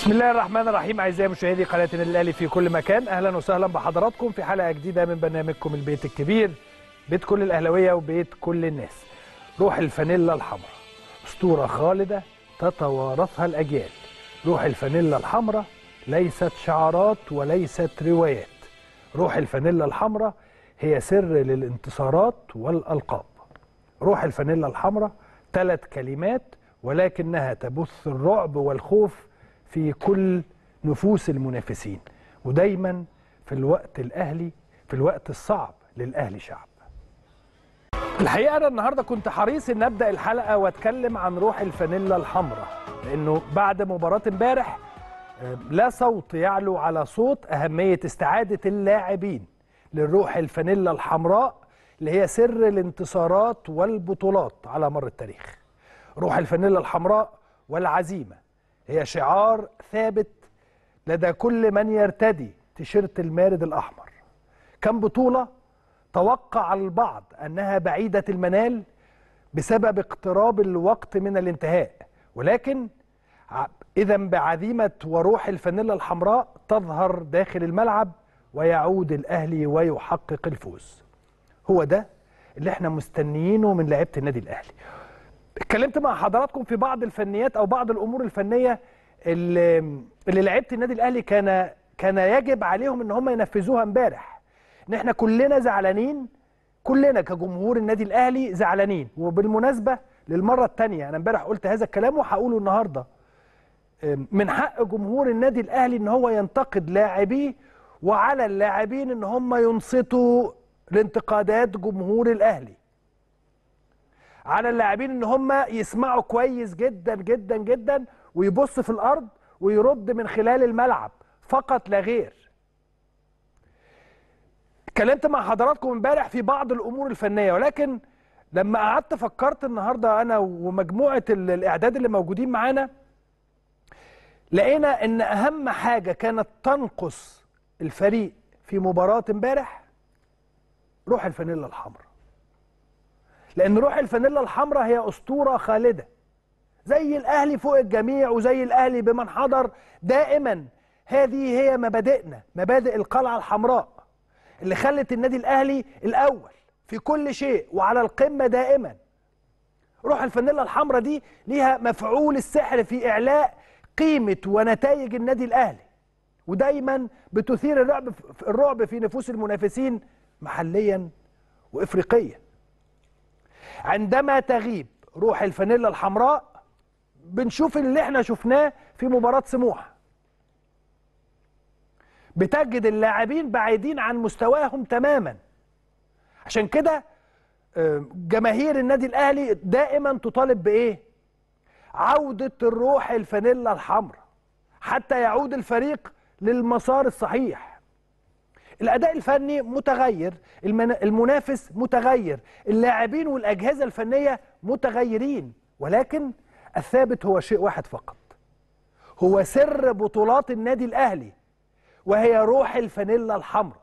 بسم الله الرحمن الرحيم اعزائي مشاهدي قناه النادي الاهلي في كل مكان اهلا وسهلا بحضراتكم في حلقه جديده من برنامجكم البيت الكبير بيت كل الاهلاويه وبيت كل الناس روح الفانيلا الحمراء اسطوره خالده تتوارثها الاجيال روح الفانيلا الحمراء ليست شعارات وليست روايات روح الفانيلا الحمراء هي سر للانتصارات والالقاب روح الفانيلا الحمراء ثلاث كلمات ولكنها تبث الرعب والخوف في كل نفوس المنافسين ودايما في الوقت الاهلي في الوقت الصعب للاهلي شعب الحقيقه انا النهارده كنت حريص ان ابدا الحلقه واتكلم عن روح الفانيلا الحمراء لانه بعد مباراه امبارح آه، لا صوت يعلو على صوت اهميه استعاده اللاعبين للروح الفانيلا الحمراء اللي هي سر الانتصارات والبطولات على مر التاريخ روح الفانيلا الحمراء والعزيمه هي شعار ثابت لدى كل من يرتدي تيشيرت المارد الاحمر كم بطوله توقع البعض انها بعيده المنال بسبب اقتراب الوقت من الانتهاء ولكن اذا بعزيمه وروح الفانيلا الحمراء تظهر داخل الملعب ويعود الاهلي ويحقق الفوز هو ده اللي احنا مستنيينه من لعيبه النادي الاهلي اتكلمت مع حضراتكم في بعض الفنيات او بعض الامور الفنيه اللي, اللي لعيبه النادي الاهلي كان كان يجب عليهم ان هم ينفذوها امبارح ان احنا كلنا زعلانين كلنا كجمهور النادي الاهلي زعلانين وبالمناسبه للمره الثانيه انا امبارح قلت هذا الكلام وهقوله النهارده من حق جمهور النادي الاهلي ان هو ينتقد لاعبيه وعلى اللاعبين ان هم ينصتوا لانتقادات جمهور الاهلي على اللاعبين ان هم يسمعوا كويس جدا جدا جدا ويبص في الارض ويرد من خلال الملعب فقط لا غير اتكلمت مع حضراتكم امبارح في بعض الامور الفنيه ولكن لما قعدت فكرت النهارده انا ومجموعه الاعداد اللي موجودين معانا لقينا ان اهم حاجه كانت تنقص الفريق في مباراه امبارح روح الفانيلا الحمراء لان روح الفانيلا الحمراء هي اسطوره خالده زي الاهلي فوق الجميع وزي الاهلي بمن حضر دائما هذه هي مبادئنا مبادئ القلعه الحمراء اللي خلت النادي الاهلي الاول في كل شيء وعلى القمه دائما روح الفانيلا الحمراء دي ليها مفعول السحر في اعلاء قيمه ونتائج النادي الاهلي ودايما بتثير الرعب الرعب في نفوس المنافسين محليا وافريقيا عندما تغيب روح الفانيلا الحمراء بنشوف اللي احنا شفناه في مباراة سموحة بتجد اللاعبين بعيدين عن مستواهم تماما عشان كده جماهير النادي الاهلي دائما تطالب بايه عودة الروح الفانيلا الحمراء حتى يعود الفريق للمسار الصحيح الاداء الفني متغير المنافس متغير اللاعبين والاجهزه الفنيه متغيرين ولكن الثابت هو شيء واحد فقط هو سر بطولات النادي الاهلي وهي روح الفانيلا الحمراء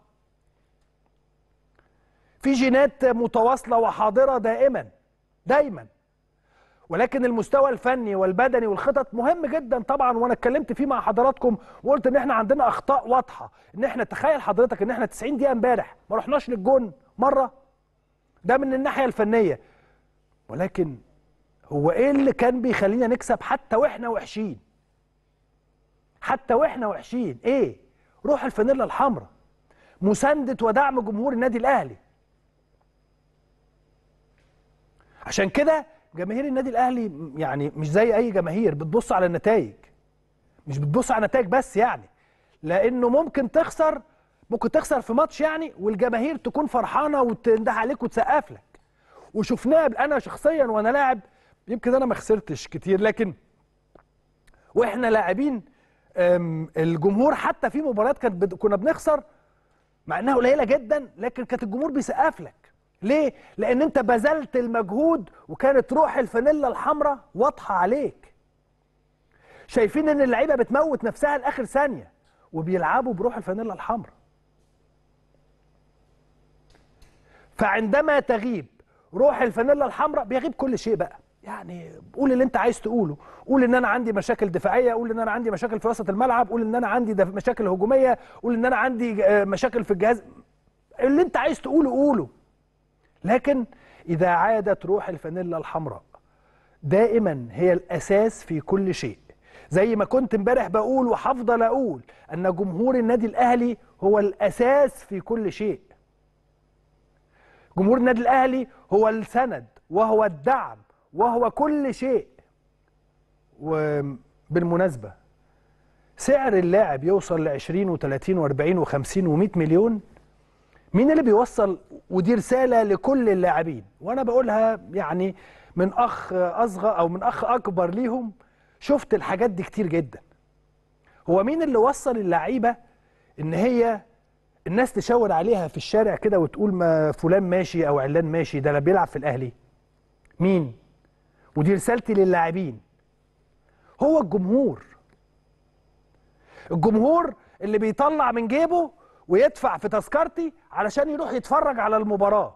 في جينات متواصله وحاضره دائما دايما ولكن المستوى الفني والبدني والخطط مهم جدا طبعا وانا اتكلمت فيه مع حضراتكم وقلت ان احنا عندنا اخطاء واضحه ان احنا تخيل حضرتك ان احنا 90 دقيقه امبارح ما رحناش للجون مره ده من الناحيه الفنيه ولكن هو ايه اللي كان بيخلينا نكسب حتى واحنا وحشين حتى واحنا وحشين ايه روح الفانيلا الحمراء مسانده ودعم جمهور النادي الاهلي عشان كده جماهير النادي الاهلي يعني مش زي اي جماهير بتبص على النتائج مش بتبص على النتائج بس يعني لانه ممكن تخسر ممكن تخسر في ماتش يعني والجماهير تكون فرحانه وتنده عليك وتسقف لك وشفناها انا شخصيا وانا لاعب يمكن انا ما خسرتش كتير لكن واحنا لاعبين الجمهور حتى في مباريات كانت كنا بنخسر مع انها قليله جدا لكن كانت الجمهور بيسقف لك ليه؟ لأن أنت بذلت المجهود وكانت روح الفانيلا الحمراء واضحة عليك. شايفين إن اللعيبة بتموت نفسها لآخر ثانية وبيلعبوا بروح الفانيلا الحمراء. فعندما تغيب روح الفانيلا الحمراء بيغيب كل شيء بقى. يعني قول اللي انت عايز تقوله قول ان انا عندي مشاكل دفاعيه قول ان انا عندي مشاكل في وسط الملعب قول ان انا عندي دف- مشاكل هجوميه قول ان انا عندي آه، مشاكل في الجهاز اللي انت عايز تقوله قوله لكن اذا عادت روح الفانيلا الحمراء دائما هي الاساس في كل شيء زي ما كنت امبارح بقول وهفضل اقول ان جمهور النادي الاهلي هو الاساس في كل شيء جمهور النادي الاهلي هو السند وهو الدعم وهو كل شيء وبالمناسبه سعر اللاعب يوصل ل 20 و30 و40 و50 و100 مليون مين اللي بيوصل ودي رساله لكل اللاعبين وانا بقولها يعني من اخ اصغر او من اخ اكبر ليهم شفت الحاجات دي كتير جدا هو مين اللي وصل اللعيبه ان هي الناس تشاور عليها في الشارع كده وتقول ما فلان ماشي او علان ماشي ده لا بيلعب في الاهلي مين ودي رسالتي للاعبين هو الجمهور الجمهور اللي بيطلع من جيبه ويدفع في تذكرتي علشان يروح يتفرج على المباراة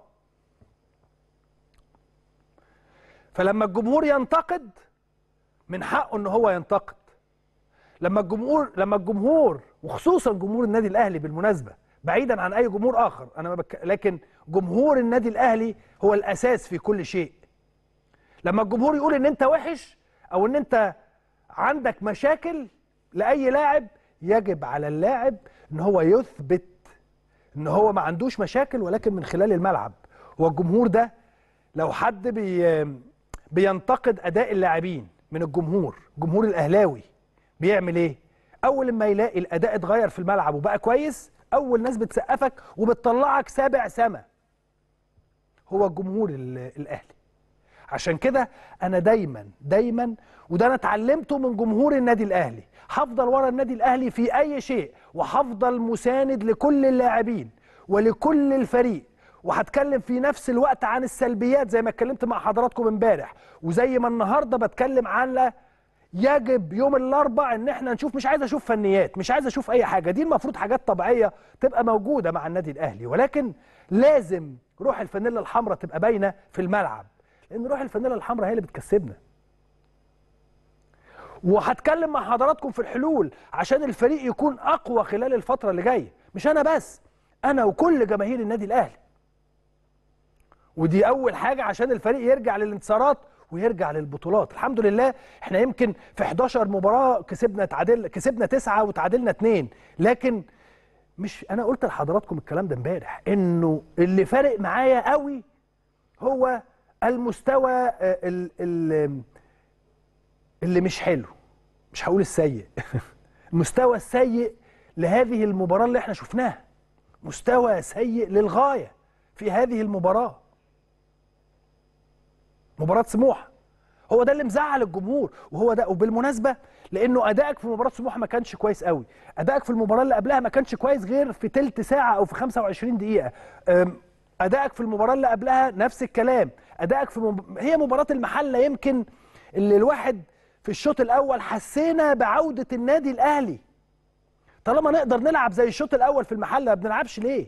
فلما الجمهور ينتقد من حقه ان هو ينتقد لما الجمهور لما الجمهور وخصوصا جمهور النادي الاهلي بالمناسبه بعيدا عن اي جمهور اخر انا ما بك... لكن جمهور النادي الاهلي هو الاساس في كل شيء لما الجمهور يقول ان انت وحش او ان انت عندك مشاكل لاي لاعب يجب على اللاعب ان هو يثبت ان هو ما عندوش مشاكل ولكن من خلال الملعب هو الجمهور ده لو حد بي بينتقد اداء اللاعبين من الجمهور جمهور الاهلاوي بيعمل ايه اول ما يلاقي الاداء اتغير في الملعب وبقى كويس اول ناس بتسقفك وبتطلعك سابع سما هو الجمهور ال- الاهلي عشان كده انا دايما دايما وده انا اتعلمته من جمهور النادي الاهلي هفضل ورا النادي الاهلي في اي شيء وهفضل مساند لكل اللاعبين ولكل الفريق وهتكلم في نفس الوقت عن السلبيات زي ما اتكلمت مع حضراتكم امبارح وزي ما النهارده بتكلم على يجب يوم الاربع ان احنا نشوف مش عايز اشوف فنيات مش عايز اشوف اي حاجه دي المفروض حاجات طبيعيه تبقى موجوده مع النادي الاهلي ولكن لازم روح الفانيلا الحمراء تبقى باينه في الملعب لان روح الفانيلا الحمراء هي اللي بتكسبنا وهتكلم مع حضراتكم في الحلول عشان الفريق يكون اقوى خلال الفتره اللي جايه مش انا بس انا وكل جماهير النادي الاهلي ودي اول حاجه عشان الفريق يرجع للانتصارات ويرجع للبطولات الحمد لله احنا يمكن في 11 مباراه كسبنا تعادل كسبنا تسعة وتعادلنا اتنين لكن مش انا قلت لحضراتكم الكلام ده امبارح انه اللي فارق معايا قوي هو المستوى آه، ال- ال- اللي مش حلو مش هقول السيء المستوى السيء لهذه المباراة اللي احنا شفناها مستوى سيء للغاية في هذه المباراة مباراة سموحة هو ده اللي مزعل الجمهور وهو ده وبالمناسبة لأنه أدائك في مباراة سموحة ما كانش كويس قوي أدائك في المباراة اللي قبلها ما كانش كويس غير في تلت ساعة أو في 25 دقيقة أم، أدائك في المباراة اللي قبلها نفس الكلام أدائك في مب... هي مباراة المحلة يمكن اللي الواحد في الشوط الأول حسينا بعودة النادي الأهلي طالما نقدر نلعب زي الشوط الأول في المحلة ما بنلعبش ليه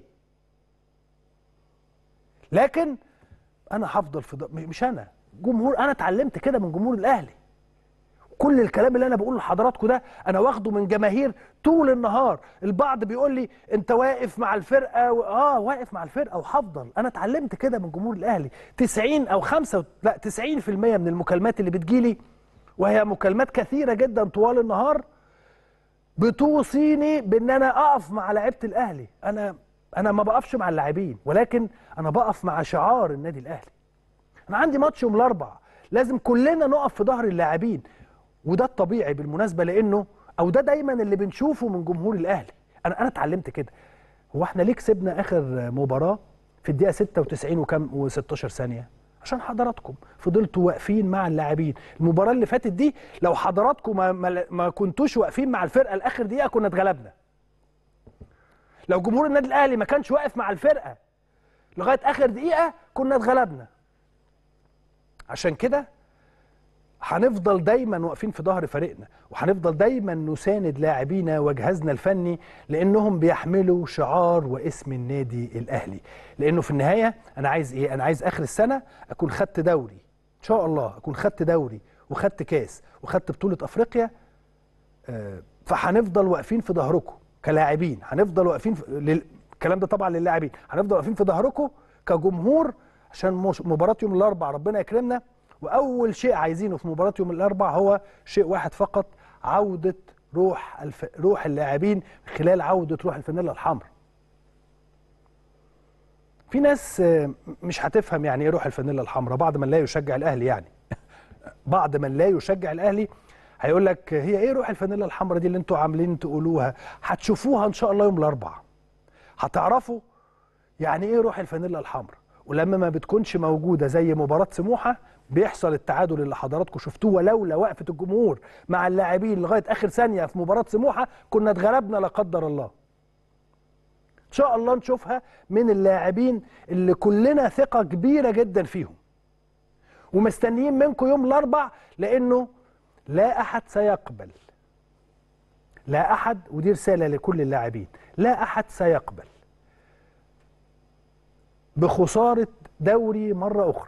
لكن انا هفضل في ض- مش انا جمهور انا اتعلمت كده من جمهور الاهلي كل الكلام اللي انا بقوله لحضراتكم ده انا واخده من جماهير طول النهار البعض بيقول لي انت واقف مع الفرقه و... اه واقف مع الفرقه وهفضل انا اتعلمت كده من جمهور الاهلي 90 او 5 و... لا 90% من المكالمات اللي بتجيلي وهي مكالمات كثيره جدا طوال النهار بتوصيني بان انا اقف مع لعيبه الاهلي انا انا ما بقفش مع اللاعبين ولكن انا بقف مع شعار النادي الاهلي انا عندي ماتش يوم الاربع لازم كلنا نقف في ظهر اللاعبين وده الطبيعي بالمناسبه لانه او ده دايما اللي بنشوفه من جمهور الاهلي انا انا اتعلمت كده هو احنا ليه كسبنا اخر مباراه في الدقيقه 96 وكم و16 ثانيه عشان حضراتكم فضلتوا واقفين مع اللاعبين المباراه اللي فاتت دي لو حضراتكم ما, ما, ما كنتوش واقفين مع الفرقه لاخر دقيقه كنا اتغلبنا لو جمهور النادي الاهلي ما كانش واقف مع الفرقه لغايه اخر دقيقه كنا اتغلبنا عشان كده هنفضل دايما واقفين في ظهر فريقنا وهنفضل دايما نساند لاعبينا وجهازنا الفني لانهم بيحملوا شعار واسم النادي الاهلي لانه في النهايه انا عايز ايه انا عايز اخر السنه اكون خدت دوري شاء الله اكون خدت دوري وخدت كاس وخدت بطوله افريقيا آه، فهنفضل واقفين في ظهركم كلاعبين هنفضل واقفين في... لل... الكلام ده طبعا للاعبين هنفضل واقفين في ظهركم كجمهور عشان مش... مباراه يوم الاربعاء ربنا يكرمنا واول شيء عايزينه في مباراه يوم الاربعاء هو شيء واحد فقط عوده روح الف... روح اللاعبين خلال عوده روح الفانيلا الحمراء في ناس آه، مش هتفهم يعني ايه روح الفانيلا الحمراء بعض من لا يشجع الاهلي يعني بعض من لا يشجع الاهلي هيقول لك هي ايه روح الفانيلا الحمراء دي اللي انتوا عاملين تقولوها هتشوفوها ان شاء الله يوم الاربعاء هتعرفوا يعني ايه روح الفانيلا الحمراء ولما ما بتكونش موجوده زي مباراه سموحه بيحصل التعادل اللي حضراتكم شفتوه ولولا وقفه الجمهور مع اللاعبين لغايه اخر ثانيه في مباراه سموحه كنا اتغلبنا لا قدر الله ان شاء الله نشوفها من اللاعبين اللي كلنا ثقه كبيره جدا فيهم ومستنيين منكم يوم الاربع لانه لا احد سيقبل لا احد ودي رساله لكل اللاعبين لا احد سيقبل بخساره دوري مره اخرى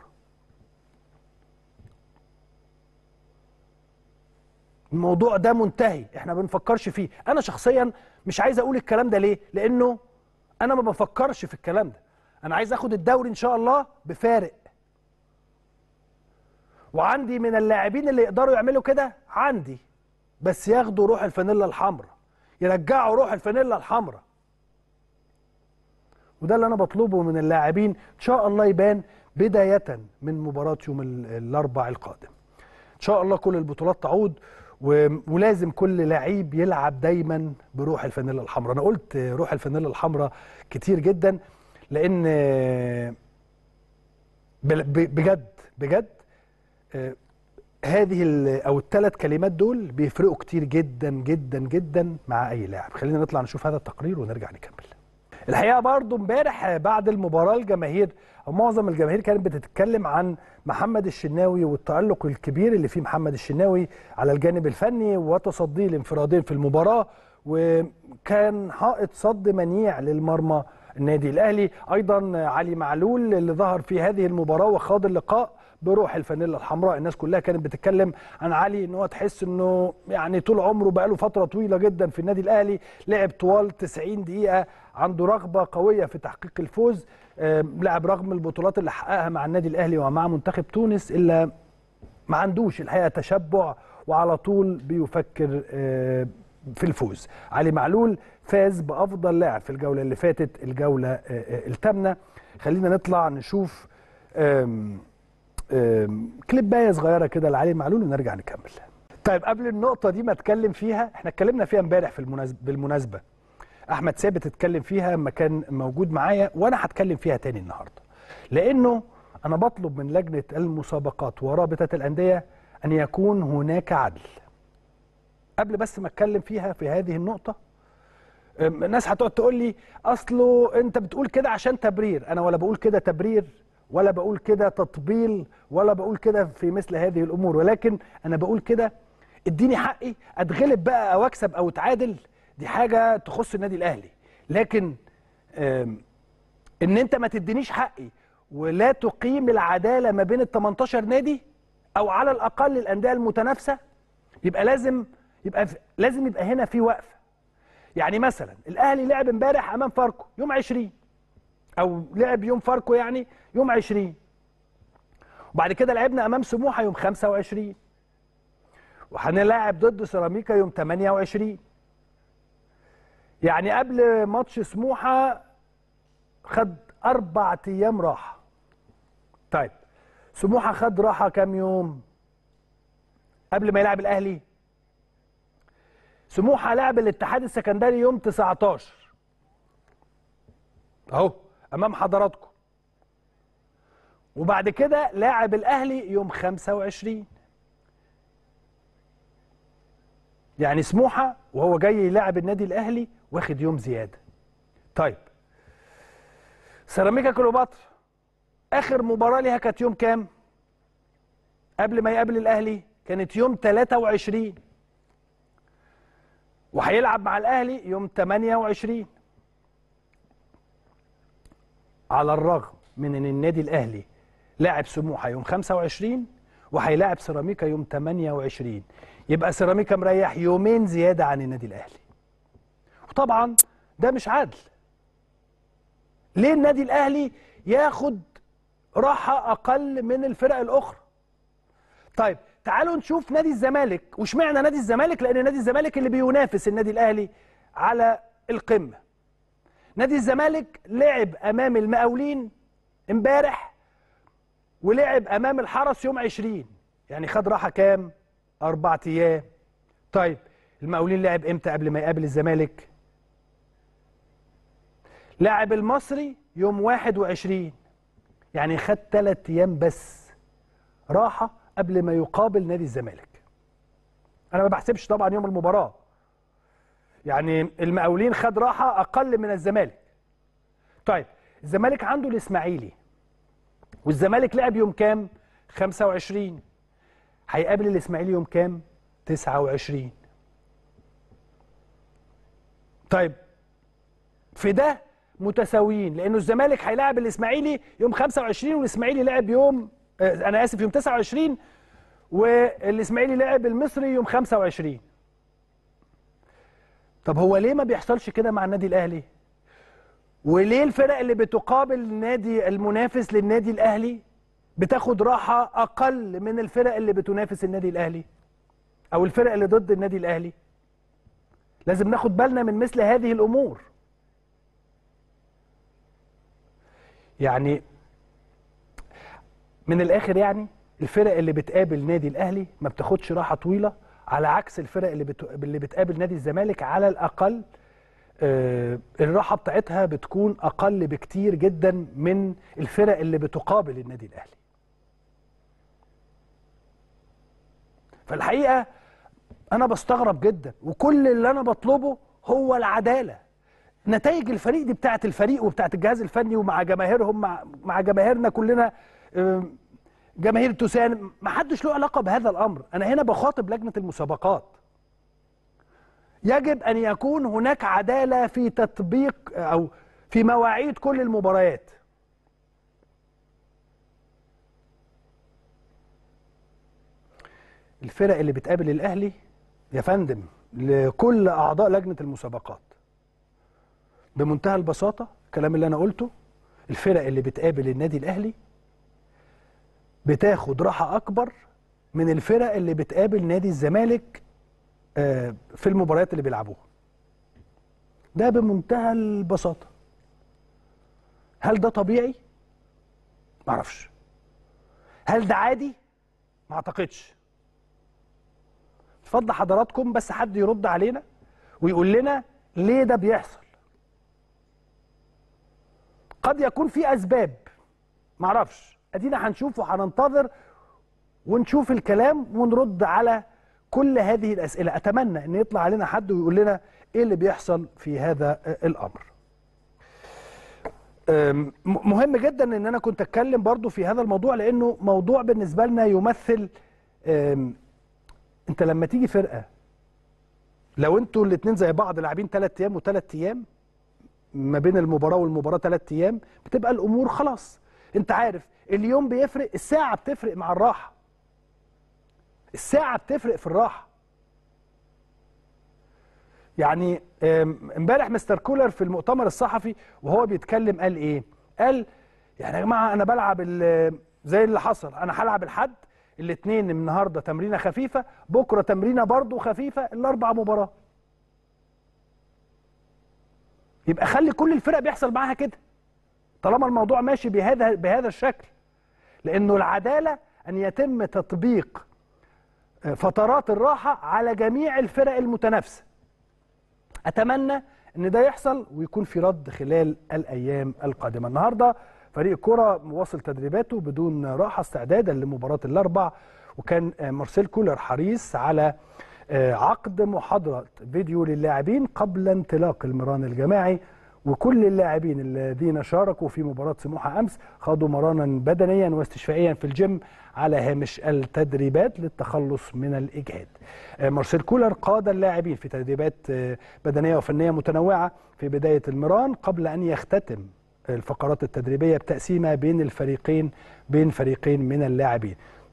الموضوع ده منتهي احنا ما بنفكرش فيه انا شخصيا مش عايز اقول الكلام ده ليه لانه انا ما بفكرش في الكلام ده انا عايز اخد الدوري ان شاء الله بفارق وعندي من اللاعبين اللي يقدروا يعملوا كده عندي بس ياخدوا روح الفانيلا الحمراء يرجعوا روح الفانيلا الحمراء وده اللي انا بطلبه من اللاعبين ان شاء الله يبان بدايه من مباراه يوم ال- الاربع القادم ان شاء الله كل البطولات تعود و- ولازم كل لعيب يلعب دايما بروح الفانيلا الحمراء انا قلت روح الفانيلا الحمراء كتير جدا لان بل- ب- بجد بجد آه، هذه ال- او الثلاث كلمات دول بيفرقوا كتير جدا جدا جدا مع اي لاعب خلينا نطلع نشوف هذا التقرير ونرجع نكمل الحقيقه برضو امبارح بعد المباراه الجماهير او معظم الجماهير كانت بتتكلم عن محمد الشناوي والتالق الكبير اللي فيه محمد الشناوي على الجانب الفني وتصديه الانفرادين في المباراه وكان حائط صد منيع للمرمى النادي الاهلي ايضا علي معلول اللي ظهر في هذه المباراه وخاض اللقاء بروح الفانيلا الحمراء الناس كلها كانت بتتكلم عن علي ان هو تحس انه يعني طول عمره بقاله فتره طويله جدا في النادي الاهلي لعب طوال 90 دقيقه عنده رغبه قويه في تحقيق الفوز آم، لعب رغم البطولات اللي حققها مع النادي الاهلي ومع منتخب تونس الا ما عندوش الحقيقه تشبع وعلى طول بيفكر آه، في الفوز علي معلول فاز بافضل لاعب في الجوله اللي فاتت الجوله آه، آه، الثامنه خلينا نطلع نشوف آم، آم، كليبايه صغيره كده لعلي معلول ونرجع نكمل طيب قبل النقطه دي ما اتكلم فيها احنا اتكلمنا فيها امبارح في المناسبه بالمناسبه احمد ثابت اتكلم فيها لما كان موجود معايا وانا هتكلم فيها تاني النهارده لانه انا بطلب من لجنه المسابقات ورابطه الانديه ان يكون هناك عدل قبل بس ما اتكلم فيها في هذه النقطه أم، الناس هتقعد تقول لي اصله انت بتقول كده عشان تبرير انا ولا بقول كده تبرير ولا بقول كده تطبيل ولا بقول كده في مثل هذه الامور ولكن انا بقول كده اديني حقي اتغلب بقى او اكسب او اتعادل دي حاجه تخص النادي الاهلي لكن أم، ان انت ما تدينيش حقي ولا تقيم العداله ما بين ال 18 نادي او على الاقل الانديه المتنافسه يبقى لازم يبقى في لازم يبقى هنا في وقفه يعني مثلا الاهلي لعب امبارح امام فاركو يوم 20 او لعب يوم فاركو يعني يوم 20 وبعد كده لعبنا امام سموحه يوم 25 وهنلاعب ضد سيراميكا يوم 28 يعني قبل ماتش سموحه خد اربع ايام راحه طيب سموحه خد راحه كام يوم قبل ما يلعب الاهلي سموحه لعب الاتحاد السكندري يوم 19 اهو امام حضراتكم وبعد كده لاعب الاهلي يوم 25 يعني سموحه وهو جاي يلاعب النادي الاهلي واخد يوم زياده طيب سيراميكا كليوباترا اخر مباراه ليها كانت يوم كام قبل ما يقابل الاهلي كانت يوم 23 وهيلعب مع الاهلي يوم 28 على الرغم من ان النادي الاهلي لاعب سموحه يوم 25 وهيلاعب سيراميكا يوم 28 يبقى سيراميكا مريح يومين زياده عن النادي الاهلي وطبعا ده مش عدل ليه النادي الاهلي ياخد راحه اقل من الفرق الاخرى طيب تعالوا نشوف نادي الزمالك واشمعنى نادي الزمالك لان نادي الزمالك اللي بينافس النادي الاهلي على القمه نادي الزمالك لعب امام المقاولين امبارح ولعب امام الحرس يوم 20 يعني خد راحه كام اربع ايام طيب المقاولين لعب امتى قبل ما يقابل الزمالك لاعب المصري يوم 21 يعني خد ثلاث ايام بس راحه قبل ما يقابل نادي الزمالك انا ما بحسبش طبعا يوم المباراه يعني المقاولين خد راحه اقل من الزمالك طيب الزمالك عنده الاسماعيلي والزمالك لعب يوم كام 25 هيقابل الاسماعيلي يوم كام 29 طيب في ده متساويين لانه الزمالك هيلاعب الاسماعيلي يوم 25 والاسماعيلي لعب يوم آه، انا اسف يوم 29 والاسماعيلي لعب المصري يوم 25 طب هو ليه ما بيحصلش كده مع النادي الاهلي وليه الفرق اللي بتقابل النادي المنافس للنادي الاهلي بتاخد راحه اقل من الفرق اللي بتنافس النادي الاهلي او الفرق اللي ضد النادي الاهلي لازم ناخد بالنا من مثل هذه الامور يعني من الاخر يعني الفرق اللي بتقابل نادي الاهلي ما بتاخدش راحه طويله على عكس الفرق اللي بت... اللي بتقابل نادي الزمالك على الاقل آه الراحه بتاعتها بتكون اقل بكتير جدا من الفرق اللي بتقابل النادي الاهلي فالحقيقه انا بستغرب جدا وكل اللي انا بطلبه هو العداله نتائج الفريق دي بتاعت الفريق وبتاعت الجهاز الفني ومع جماهيرهم مع مع جماهيرنا كلنا آه، جماهير توسان ما حدش له علاقه بهذا الامر انا هنا بخاطب لجنه المسابقات يجب ان يكون هناك عداله في تطبيق او في مواعيد كل المباريات الفرق اللي بتقابل الاهلي يا فندم لكل اعضاء لجنه المسابقات بمنتهى البساطه الكلام اللي انا قلته الفرق اللي بتقابل النادي الاهلي بتاخد راحه اكبر من الفرق اللي بتقابل نادي الزمالك آه، في المباريات اللي بيلعبوها ده بمنتهى البساطه هل ده طبيعي معرفش هل ده عادي ما اعتقدش اتفضل حضراتكم بس حد يرد علينا ويقول لنا ليه ده بيحصل قد يكون في اسباب معرفش ادينا هنشوف وهننتظر ونشوف الكلام ونرد على كل هذه الاسئله اتمنى ان يطلع علينا حد ويقول لنا ايه اللي بيحصل في هذا الامر أم، م- مهم جدا ان انا كنت اتكلم برضو في هذا الموضوع لانه موضوع بالنسبه لنا يمثل أم، انت لما تيجي فرقه لو انتوا الاثنين زي بعض لاعبين ثلاث ايام وثلاث ايام ما بين المباراه والمباراه ثلاث ايام بتبقى الامور خلاص انت عارف اليوم بيفرق الساعه بتفرق مع الراحه الساعه بتفرق في الراحه يعني آم، امبارح مستر كولر في المؤتمر الصحفي وهو بيتكلم قال ايه قال يعني يا جماعه انا بلعب ال- زي اللي حصل انا هلعب الحد الاثنين النهارده تمرينه خفيفه بكره تمرينه برضو خفيفه الاربع مباراه يبقى خلي كل الفرق بيحصل معاها كده طالما الموضوع ماشي بهذا بهذا الشكل لانه العداله ان يتم تطبيق آه، فترات الراحه على جميع الفرق المتنافسه اتمنى ان ده يحصل ويكون في رد خلال الايام القادمه النهارده فريق الكره مواصل تدريباته بدون راحه استعدادا لمباراه الاربع وكان آه، مارسيل كولر حريص على آه، عقد محاضره فيديو للاعبين قبل انطلاق المران الجماعي وكل اللاعبين الذين شاركوا في مباراة سموحة أمس خاضوا مرانا بدنيا واستشفائيا في الجيم على هامش التدريبات للتخلص من الإجهاد آه، مارسيل كولر قاد اللاعبين في تدريبات آه، بدنية وفنية متنوعة في بداية المران قبل أن يختتم الفقرات التدريبية بتقسيمة بين الفريقين بين فريقين من اللاعبين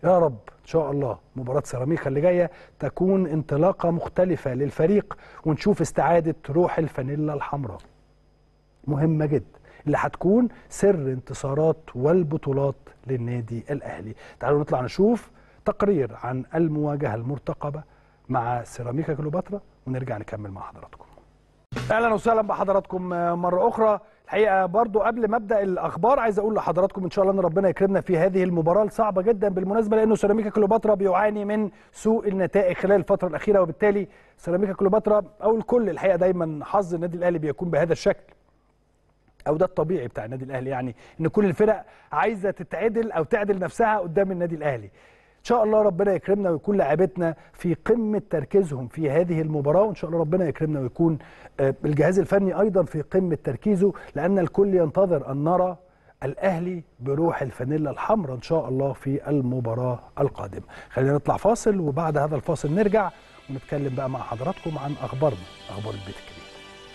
يا رب ان شاء الله مباراه سيراميكا اللي جايه تكون انطلاقه مختلفه للفريق ونشوف استعاده روح الفانيلا الحمراء مهمه جدا اللي هتكون سر انتصارات والبطولات للنادي الاهلي تعالوا نطلع نشوف تقرير عن المواجهه المرتقبه مع سيراميكا كليوباترا ونرجع نكمل مع حضراتكم اهلا وسهلا بحضراتكم مره اخرى الحقيقه برضو قبل ما ابدا الاخبار عايز اقول لحضراتكم ان شاء الله ان ربنا يكرمنا في هذه المباراه الصعبه جدا بالمناسبه لانه سيراميكا كليوباترا بيعاني من سوء النتائج خلال الفتره الاخيره وبالتالي سيراميكا كليوباترا او الكل الحقيقه دايما حظ النادي الاهلي بيكون بهذا الشكل او ده الطبيعي بتاع النادي الاهلي يعني ان كل الفرق عايزه تتعدل او تعدل نفسها قدام النادي الاهلي ان شاء الله ربنا يكرمنا ويكون لاعبتنا في قمه تركيزهم في هذه المباراه وان شاء الله ربنا يكرمنا ويكون الجهاز الفني ايضا في قمه تركيزه لان الكل ينتظر ان نرى الاهلي بروح الفانيلا الحمراء ان شاء الله في المباراه القادمه خلينا نطلع فاصل وبعد هذا الفاصل نرجع ونتكلم بقى مع حضراتكم عن اخبارنا اخبار البيت الكبير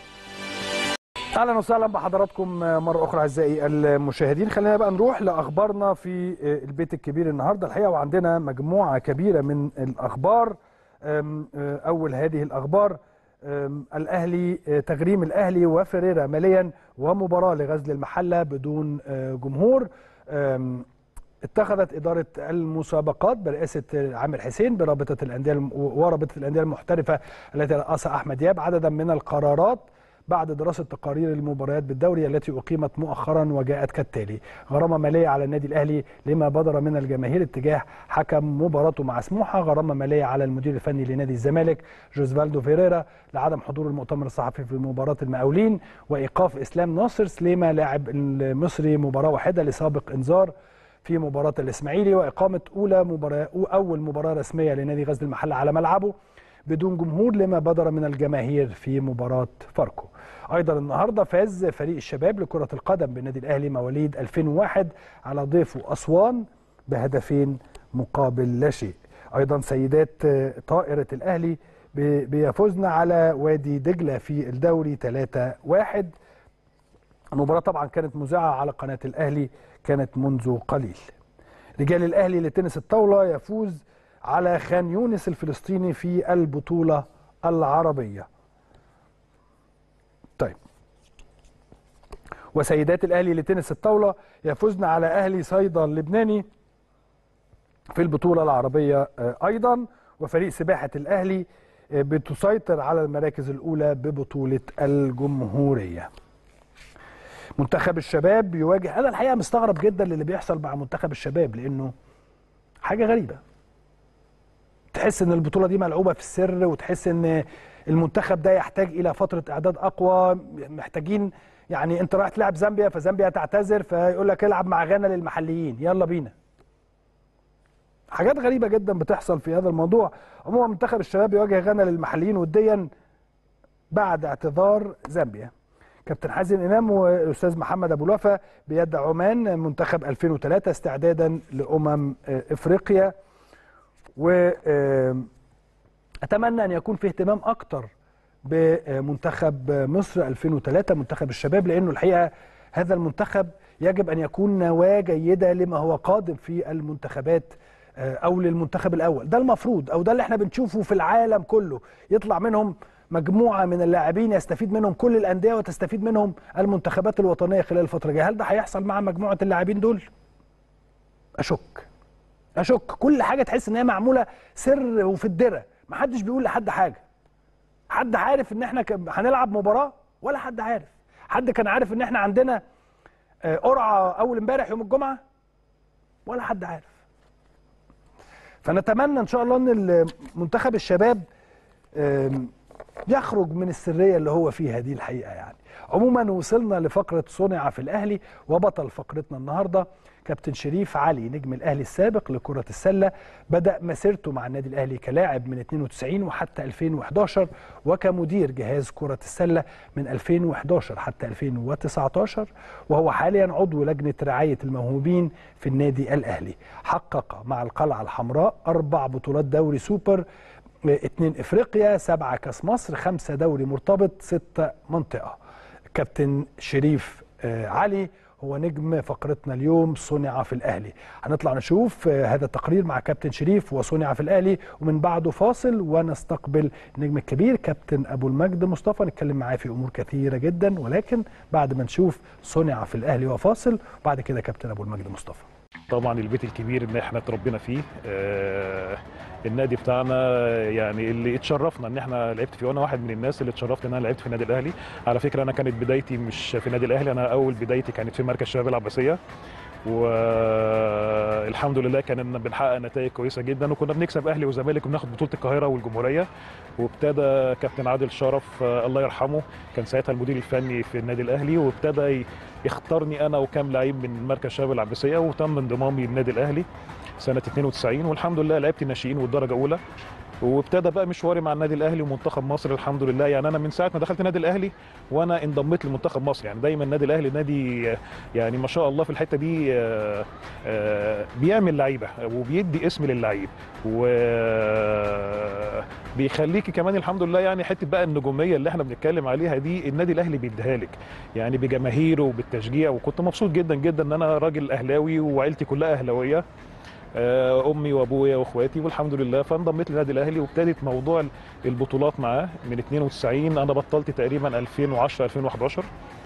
اهلا وسهلا بحضراتكم مره اخرى اعزائي المشاهدين خلينا بقى نروح لاخبارنا في البيت الكبير النهارده الحقيقه وعندنا مجموعه كبيره من الاخبار اول هذه الاخبار الاهلي تغريم الاهلي وفريرا ماليا ومباراه لغزل المحله بدون جمهور اتخذت إدارة المسابقات برئاسة عامر حسين برابطة الأندية ورابطة الأندية المحترفة التي رأسها أحمد ياب عددا من القرارات بعد دراسة تقارير المباريات بالدوري التي أقيمت مؤخرا وجاءت كالتالي غرامة مالية على النادي الأهلي لما بدر من الجماهير اتجاه حكم مباراته مع سموحة غرامة مالية على المدير الفني لنادي الزمالك جوزفالدو فيريرا لعدم حضور المؤتمر الصحفي في مباراة المقاولين وإيقاف إسلام ناصر سليمة لاعب المصري مباراة واحدة لسابق إنذار في مباراة الإسماعيلي وإقامة أولى مباراة أول مباراة رسمية لنادي غزل المحلة على ملعبه بدون جمهور لما بدر من الجماهير في مباراة فاركو ايضا النهارده فاز فريق الشباب لكره القدم بالنادي الاهلي مواليد 2001 على ضيفه اسوان بهدفين مقابل لا شيء ايضا سيدات طائره الاهلي بيفوزن على وادي دجله في الدوري 3-1 المباراه طبعا كانت مذاعه على قناه الاهلي كانت منذ قليل رجال الاهلي لتنس الطاوله يفوز على خان يونس الفلسطيني في البطوله العربيه طيب وسيدات الاهلي لتنس الطاوله يفوزن على اهلي صيدا اللبناني في البطوله العربيه ايضا وفريق سباحه الاهلي بتسيطر على المراكز الاولى ببطوله الجمهوريه منتخب الشباب بيواجه انا الحقيقه مستغرب جدا للي بيحصل مع منتخب الشباب لانه حاجه غريبه تحس ان البطوله دي ملعوبه في السر وتحس ان المنتخب ده يحتاج الى فتره اعداد اقوى محتاجين يعني انت رايح تلعب زامبيا فزامبيا تعتذر فيقول لك العب مع غانا للمحليين يلا بينا حاجات غريبه جدا بتحصل في هذا الموضوع عموما منتخب الشباب يواجه غانا للمحليين وديا بعد اعتذار زامبيا كابتن حازم امام والاستاذ محمد ابو الوفا بيد عمان منتخب 2003 استعدادا لامم افريقيا و اتمنى ان يكون في اهتمام اكتر بمنتخب مصر 2003 منتخب الشباب لانه الحقيقه هذا المنتخب يجب ان يكون نواه جيده لما هو قادم في المنتخبات او للمنتخب الاول ده المفروض او ده اللي احنا بنشوفه في العالم كله يطلع منهم مجموعه من اللاعبين يستفيد منهم كل الانديه وتستفيد منهم المنتخبات الوطنيه خلال الفتره الجايه هل ده هيحصل مع مجموعه اللاعبين دول اشك اشك كل حاجه تحس ان هي معموله سر وفي الدره محدش بيقول لحد حاجه حد عارف ان احنا هنلعب مباراه ولا حد عارف حد كان عارف ان احنا عندنا قرعه اول امبارح يوم الجمعه ولا حد عارف فنتمنى ان شاء الله ان منتخب الشباب يخرج من السريه اللي هو فيها دي الحقيقه يعني عموما وصلنا لفقره صنع في الاهلي وبطل فقرتنا النهارده كابتن شريف علي نجم الاهلي السابق لكره السله بدا مسيرته مع النادي الاهلي كلاعب من 92 وحتى 2011 وكمدير جهاز كره السله من 2011 حتى 2019 وهو حاليا عضو لجنه رعايه الموهوبين في النادي الاهلي حقق مع القلعه الحمراء اربع بطولات دوري سوبر اثنين افريقيا سبعه كاس مصر خمسه دوري مرتبط سته منطقه كابتن شريف علي هو نجم فقرتنا اليوم صنع في الاهلي هنطلع نشوف آه، هذا التقرير مع كابتن شريف وصنع في الاهلي ومن بعده فاصل ونستقبل النجم الكبير كابتن ابو المجد مصطفى نتكلم معاه في امور كثيره جدا ولكن بعد ما نشوف صنع في الاهلي وفاصل وبعد كده كابتن ابو المجد مصطفى طبعا البيت الكبير اللي احنا اتربينا فيه آه النادي بتاعنا يعني اللي اتشرفنا ان احنا لعبت فيه وانا واحد من الناس اللي اتشرفت ان انا لعبت في النادي الاهلي على فكره انا كانت بدايتي مش في النادي الاهلي انا اول بدايتي كانت في مركز شباب العباسيه والحمد لله كان بنحقق نتائج كويسه جدا وكنا بنكسب اهلي وزمالك وبناخد بطوله القاهره والجمهوريه وابتدى كابتن عادل شرف آه، الله يرحمه كان ساعتها المدير الفني في النادي الاهلي وابتدى يختارني انا وكام لعيب من مركز شباب العباسيه وتم انضمامي للنادي الاهلي سنه 92 والحمد لله لعبت الناشئين والدرجه اولى وابتدى بقى مشواري مع النادي الاهلي ومنتخب مصر الحمد لله يعني انا من ساعه ما دخلت النادي الاهلي وانا انضميت لمنتخب مصر يعني دايما النادي الاهلي نادي آه، يعني ما شاء الله في الحته دي آه، آه، بيعمل لعيبه وبيدي اسم للعيب وبيخليكي كمان الحمد لله يعني حته بقى النجوميه اللي احنا بنتكلم عليها دي النادي الاهلي بيديها لك يعني بجماهيره وبالتشجيع وكنت مبسوط جدا جدا ان انا راجل اهلاوي وعيلتي كلها اهلاويه آه، امي وابويا واخواتي والحمد لله فانضميت للنادي الاهلي وابتدت موضوع البطولات معاه من 92 انا بطلت تقريبا 2010 2011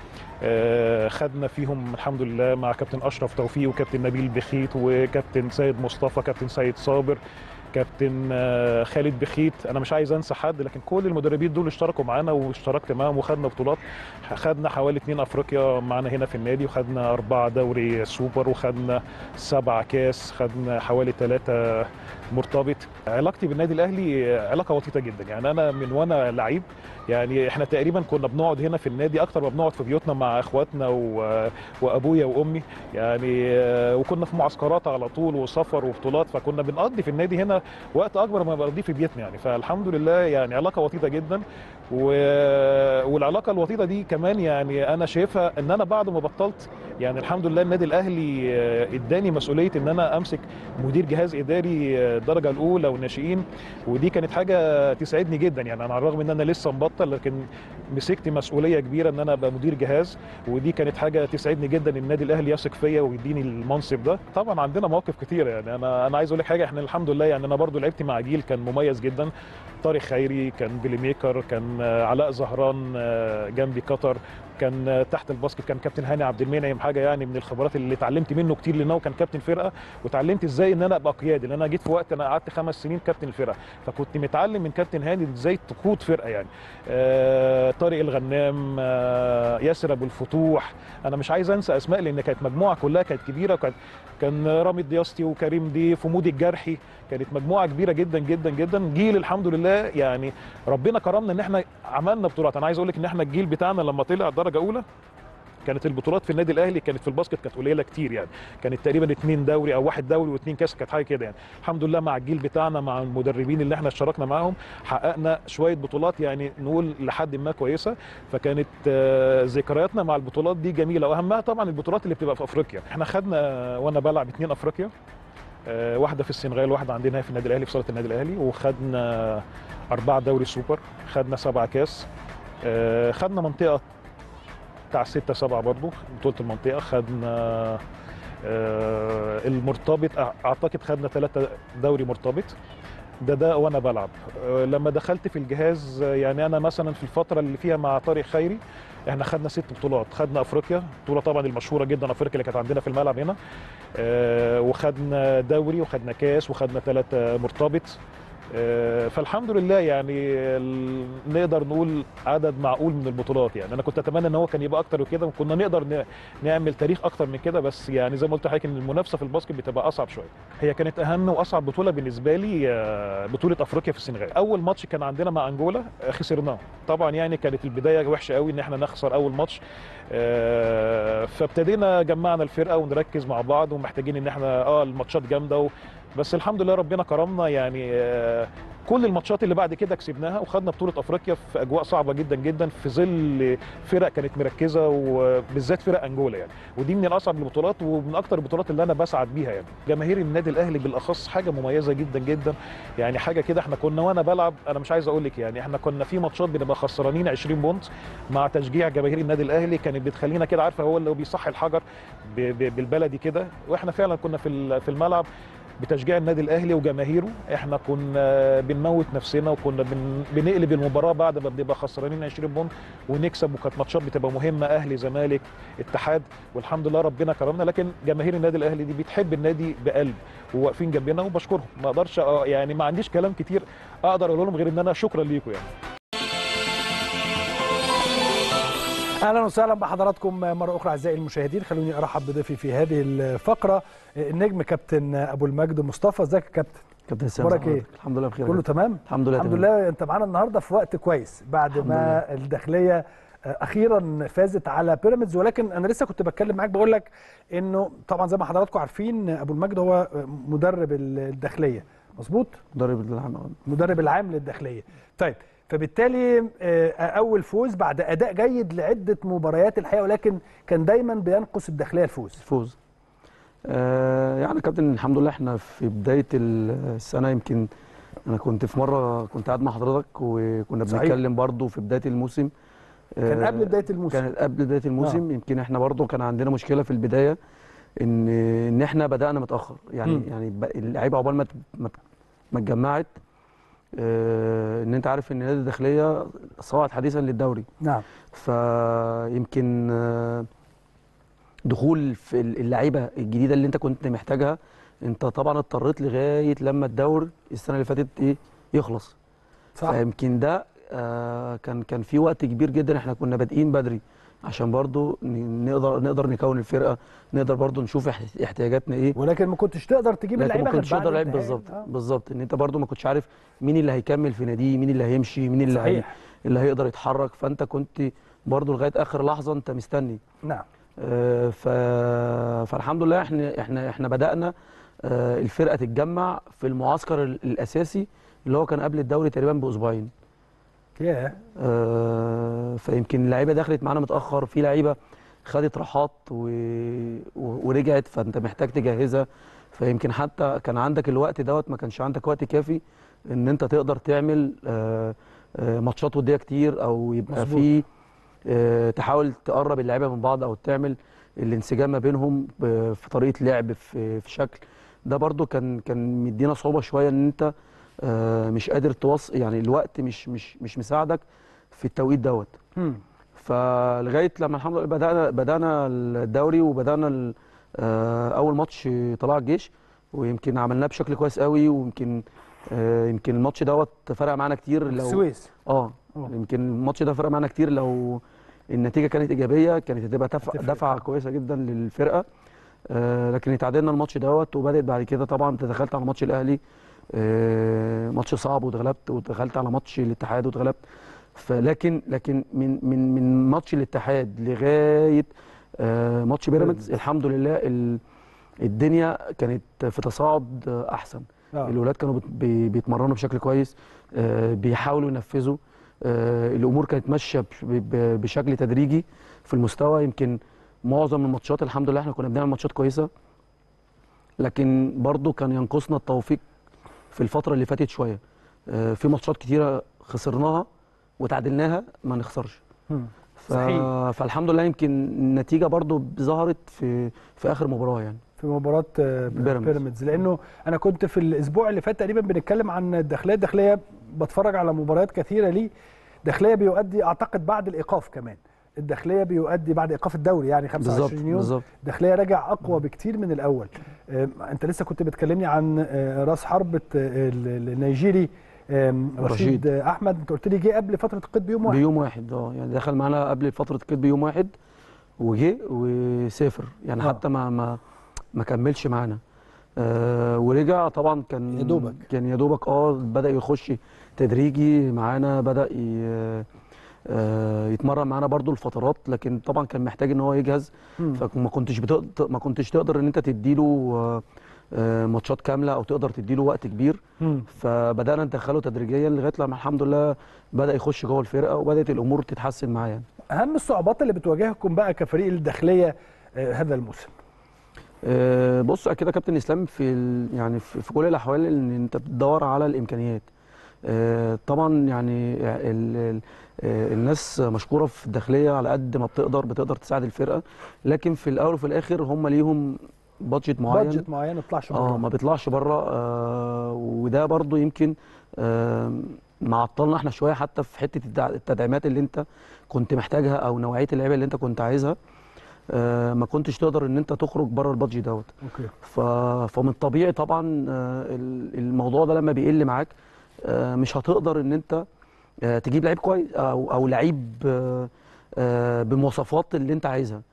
آه، خدنا فيهم الحمد لله مع كابتن اشرف توفيق وكابتن نبيل بخيت وكابتن سيد مصطفى كابتن سيد صابر كابتن آه، خالد بخيت انا مش عايز انسى حد لكن كل المدربين دول اشتركوا معانا واشتركت معاهم وخدنا بطولات خدنا حوالي اتنين افريقيا معانا هنا في النادي وخدنا اربعه دوري سوبر وخدنا سبعه كاس خدنا حوالي ثلاثه مرتبط علاقتي بالنادي الاهلي علاقه وطيده جدا يعني انا من وانا لعيب يعني احنا تقريبا كنا بنقعد هنا في النادي اكتر ما بنقعد في بيوتنا مع اخواتنا و... وابويا وامي يعني آه، وكنا في معسكرات على طول وسفر وبطولات فكنا بنقضي في النادي هنا وقت اكبر ما بقضيه في بيتنا يعني فالحمد لله يعني علاقه وطيده جدا و... والعلاقه الوطيده دي كمان يعني انا شايفها ان انا بعد ما بطلت يعني الحمد لله النادي الاهلي آه، اداني مسؤوليه ان انا امسك مدير جهاز اداري آه، الدرجه الاولى والناشئين ودي كانت حاجه تسعدني جدا يعني انا على الرغم ان انا لسه مبطل لكن مسكت مسؤوليه كبيره ان انا ابقى مدير جهاز ودي كانت حاجه تسعدني جدا ان النادي الاهلي يثق فيا ويديني المنصب ده طبعا عندنا مواقف كتيره يعني انا انا عايز اقول لك حاجه احنا الحمد لله يعني انا برضو لعبت مع جيل كان مميز جدا طارق خيري كان بيلي ميكر كان آه، علاء زهران آه، جنبي قطر كان آه، تحت الباسكت كان كابتن هاني عبد المنعم حاجه يعني من الخبرات اللي اتعلمت منه كتير لان هو كان كابتن فرقه وتعلمت ازاي ان انا ابقى قيادي لان انا جيت في وقت انا قعدت خمس سنين كابتن الفرقه فكنت متعلم من كابتن هاني ازاي تقود فرقه يعني آه طارق الغنام آه ياسر ابو الفتوح انا مش عايز انسى اسماء لان كانت مجموعه كلها كانت كبيره وكانت كان رامي الدياستي وكريم ضيف ومودي الجرحي كانت مجموعه كبيره جدا جدا جدا جيل الحمد لله يعني ربنا كرمنا ان احنا عملنا بطولات انا عايز اقول لك ان احنا الجيل بتاعنا لما طلع درجه اولى كانت البطولات في النادي الاهلي كانت في الباسكت كانت قليله كتير يعني كانت تقريبا اثنين دوري او واحد دوري واثنين كاس كانت حاجه كده يعني الحمد لله مع الجيل بتاعنا مع المدربين اللي احنا اشتركنا معاهم حققنا شويه بطولات يعني نقول لحد ما كويسه فكانت آه، ذكرياتنا مع البطولات دي جميله واهمها طبعا البطولات اللي بتبقى في افريقيا احنا خدنا وانا بلعب اثنين افريقيا آه، واحده في السنغال واحده عندنا هنا في النادي الاهلي في صاله النادي الاهلي وخدنا اربعه دوري سوبر خدنا سبعه كاس آه، خدنا منطقه بتاع ستة سبعة برضو بطولة المنطقة خدنا آه، المرتبط أع- اعتقد خدنا ثلاثة دوري مرتبط ده ده وانا بلعب آه، لما دخلت في الجهاز آه، يعني انا مثلا في الفترة اللي فيها مع طارق خيري احنا خدنا ست بطولات خدنا افريقيا بطولة طبعا المشهورة جدا افريقيا اللي كانت عندنا في الملعب هنا آه، وخدنا دوري وخدنا كاس وخدنا ثلاثة مرتبط آه، فالحمد لله يعني ال- نقدر نقول عدد معقول من البطولات يعني انا كنت اتمنى ان هو كان يبقى اكتر وكده وكنا نقدر ن- نعمل تاريخ اكتر من كده بس يعني زي ما قلت لحضرتك ان المنافسه في الباسكت بتبقى اصعب شويه هي كانت اهم واصعب بطوله بالنسبه لي آه، بطوله افريقيا في السنغال اول ماتش كان عندنا مع انجولا آه، خسرناه طبعا يعني كانت البدايه وحشه قوي ان احنا نخسر اول ماتش آه، فابتدينا جمعنا الفرقه ونركز مع بعض ومحتاجين ان احنا اه الماتشات جامده و- بس الحمد لله ربنا كرمنا يعني آه، كل الماتشات اللي بعد كده كسبناها وخدنا بطوله افريقيا في اجواء صعبه جدا جدا في ظل فرق كانت مركزه وبالذات فرق انجولا يعني ودي من الاصعب البطولات ومن اكتر البطولات اللي انا بسعد بيها يعني جماهير النادي الاهلي بالاخص حاجه مميزه جدا جدا يعني حاجه كده احنا كنا وانا بلعب انا مش عايز اقول لك يعني احنا كنا في ماتشات بنبقى خسرانين 20 بونت مع تشجيع جماهير النادي الاهلي كانت بتخلينا كده عارفه هو اللي بيصحي الحجر ب- ب- بالبلدي كده واحنا فعلا كنا في ال- في الملعب بتشجيع النادي الاهلي وجماهيره احنا كنا بنموت نفسنا وكنا بن بنقلب المباراه بعد ما بنبقى خسرانين 20 بونت ونكسب وكانت ماتشات بتبقى مهمه اهلي زمالك اتحاد والحمد لله ربنا كرمنا لكن جماهير النادي الاهلي دي بتحب النادي بقلب وواقفين جنبنا وبشكرهم ما اقدرش أ- يعني ما عنديش كلام كتير اقدر اقول لهم غير ان انا شكرا ليكم يعني اهلا وسهلا بحضراتكم مره اخرى اعزائي المشاهدين خلوني ارحب بضيفي في هذه الفقره النجم كابتن ابو المجد مصطفى ازيك يا كابتن كابتن اسامه أخبارك إيه؟ الحمد لله بخير كله تمام الحمد لله الحمد تمام. لله انت معانا النهارده في وقت كويس بعد الحمد ما الداخليه آه، اخيرا فازت على بيراميدز ولكن انا لسه كنت بتكلم معاك بقول لك انه طبعا زي ما حضراتكم عارفين ابو المجد هو مدرب الداخليه مظبوط مدرب العام مدرب العام للداخليه طيب فبالتالي آه، اول فوز بعد اداء جيد لعده مباريات الحقيقه ولكن كان دايما بينقص الداخليه الفوز الفوز آه يعني كابتن الحمد لله احنا في بدايه السنه يمكن انا كنت في مره كنت قاعد مع حضرتك وكنا صحيح. بنتكلم برضو في بدايه الموسم كان قبل بدايه الموسم كانت قبل بدايه الموسم آه. يمكن احنا برضو كان عندنا مشكله في البدايه ان ان احنا بدانا متاخر يعني مم. يعني ب- اللعيبه عقبال ما ت- ما ت- ما اتجمعت آه ان انت عارف ان نادي الداخليه صعد حديثا للدوري نعم فيمكن آه، دخول في اللعيبه الجديده اللي انت كنت محتاجها انت طبعا اضطريت لغايه لما الدور السنه اللي فاتت ايه يخلص صح فيمكن ده آه، كان كان في وقت كبير جدا احنا كنا بادئين بدري عشان برضو ن- نقدر نقدر نكون الفرقه نقدر برضو نشوف اح- احتياجاتنا ايه ولكن ما كنتش تقدر تجيب لكن اللعيبه ما غير كنتش بعد تقدر لعيب النهائي. بالظبط آه. بالظبط ان انت برضو ما كنتش عارف مين اللي هيكمل في ناديه مين اللي هيمشي مين اللي هي صحيح اللي هيقدر يتحرك فانت كنت برضو لغايه اخر لحظه انت مستني نعم آه، ف... فالحمد لله احنا احنا احنا بدانا آه، الفرقه تتجمع في المعسكر ال- الاساسي اللي هو كان قبل الدوري تقريبا باسبوعين ياه آه، فيمكن اللعيبه دخلت معانا متاخر في لعيبه خدت راحات و... و... ورجعت فانت محتاج تجهزها فيمكن حتى كان عندك الوقت دوت ما كانش عندك وقت كافي ان انت تقدر تعمل آه، آه، ماتشات وديه كتير او يبقى مظبوط. في آه، تحاول تقرب اللعيبه من بعض او تعمل الانسجام ما بينهم ب- في طريقه لعب في في شكل ده برضو كان كان مدينا صعوبه شويه ان انت آه، مش قادر توصل يعني الوقت مش مش مش مساعدك في التوقيت دوت مم. فلغايه لما الحمد لله بدانا بدانا الدوري وبدانا ال- آه، اول ماتش طلع الجيش ويمكن عملناه بشكل كويس قوي ويمكن آه، يمكن الماتش دوت فرق معانا كتير لو السويس اه أوه. يمكن الماتش ده فرق معانا كتير لو النتيجه كانت ايجابيه كانت هتبقى دفع هتفرق دفعه طبعاً. كويسه جدا للفرقه آه لكن اتعادلنا الماتش دوت وبدات بعد كده طبعا انت دخلت على ماتش الاهلي آه ماتش صعب واتغلبت ودخلت على ماتش الاتحاد واتغلبت فلكن لكن من من من ماتش الاتحاد لغايه آه ماتش بيراميدز الحمد لله ال- الدنيا كانت في تصاعد آه، احسن آه. الولاد كانوا بت- بي- بيتمرنوا بشكل كويس آه، بيحاولوا ينفذوا آه، الامور كانت ماشيه بش- ب- ب- بشكل تدريجي في المستوى يمكن معظم الماتشات الحمد لله احنا كنا بنعمل ماتشات كويسه لكن برضو كان ينقصنا التوفيق في الفتره اللي فاتت شويه آه، في ماتشات كتيره خسرناها وتعادلناها ما نخسرش مم. ف... صحيح. فالحمد لله يمكن النتيجه برضو ظهرت في في اخر مباراه يعني في مباراه آه، بيراميدز. بيراميدز لانه انا كنت في الاسبوع اللي فات تقريبا بنتكلم عن الداخليه الداخليه بتفرج على مباريات كثيره ليه داخليه بيؤدي اعتقد بعد الايقاف كمان الداخليه بيؤدي بعد ايقاف الدوري يعني بالظبط 25 يوم بالظبط الداخليه راجع اقوى بكتير من الاول آم، انت لسه كنت بتكلمني عن آه، راس حربة آه، ال- النيجيري آم، رشيد رشيد. آه، احمد انت قلت لي جه قبل فتره القيد بيوم واحد بيوم واحد اه يعني دخل معانا قبل فتره الكيد بيوم واحد وجه وسافر يعني آه. حتى ما ما ما كملش معانا آه ورجع طبعا كان يا دوبك. كان يا دوبك اه بدا يخش تدريجي معانا بدا ي- آه يتمرن معانا برضو الفترات لكن طبعا كان محتاج ان هو يجهز مم. فما كنتش بتقدر ما كنتش تقدر ان انت تديله آه آه، ماتشات كامله او تقدر تديله وقت كبير مم. فبدانا ندخله تدريجيا لغايه لما الحمد لله بدا يخش جوه الفرقه وبدات الامور تتحسن معاه يعني اهم الصعوبات اللي بتواجهكم بقى كفريق الداخليه آه، هذا الموسم آه، بص اكيد يا كابتن اسلام في ال- يعني في في كل الاحوال ان انت بتدور على الامكانيات آه، طبعا يعني ال ال آه، الناس مشكوره في الداخليه على قد ما بتقدر بتقدر تساعد الفرقه لكن في الاول وفي الاخر هم ليهم بادجت معين بادجت معين ما يطلعش اه بره ما بيطلعش بره آه وده برضو يمكن آه معطلنا احنا شويه حتى في حته الدع- التدعيمات اللي انت كنت محتاجها او نوعيه اللعيبه اللي انت كنت عايزها آه ما كنتش تقدر ان انت تخرج بره البادجت دوت اوكي ف... فمن الطبيعي طبعا آه، ال- الموضوع ده لما بيقل معاك آه، مش هتقدر ان انت آه، تجيب لعيب كويس او او لعيب آه، آه، بالمواصفات اللي انت عايزها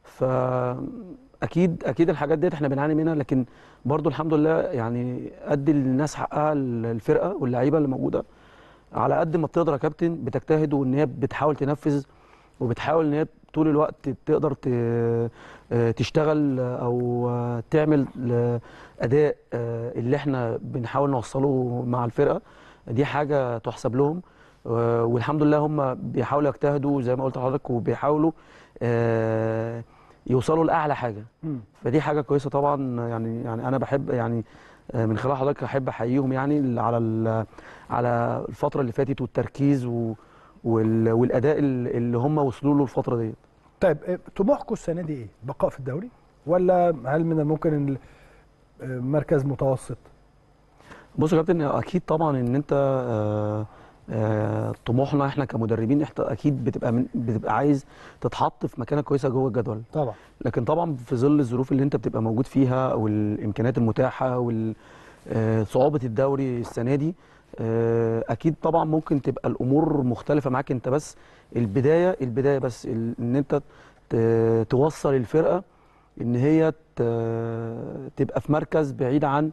فاكيد اكيد الحاجات ديت احنا بنعاني منها لكن برضو الحمد لله يعني ادي للناس حقها الفرقه واللعيبه اللي موجوده على قد ما بتقدر يا كابتن بتجتهد وان هي بتحاول تنفذ وبتحاول ان هي طول الوقت تقدر ت- آه، تشتغل او آه، تعمل آه، اداء آه، اللي احنا بنحاول نوصله مع الفرقه دي حاجه تحسب لهم آه، والحمد لله هم بيحاولوا يجتهدوا زي ما قلت لحضرتك وبيحاولوا آه، يوصلوا لاعلى حاجه مم. فدي حاجه كويسه طبعا يعني يعني انا بحب يعني آه، من خلال حضرتك احب احييهم يعني على ال- على الفتره اللي فاتت والتركيز و وال- والاداء ال- اللي هم وصلوا له الفتره ديت طيب آه، طموحكم السنه دي ايه؟ بقاء في الدوري ولا هل من الممكن ال- آه، مركز متوسط؟ بص يا كابتن اكيد طبعا ان انت آه، آه، طموحنا احنا كمدربين احنا اكيد بتبقى من بتبقى عايز تتحط في مكانه كويسه جوه الجدول طبعا لكن طبعا في ظل الظروف اللي انت بتبقى موجود فيها والامكانيات المتاحه وصعوبه الدوري السنه دي آه، اكيد طبعا ممكن تبقى الامور مختلفه معاك انت بس البدايه البدايه بس ال- ان انت ت- توصل الفرقه ان هي ت- تبقى في مركز بعيد عن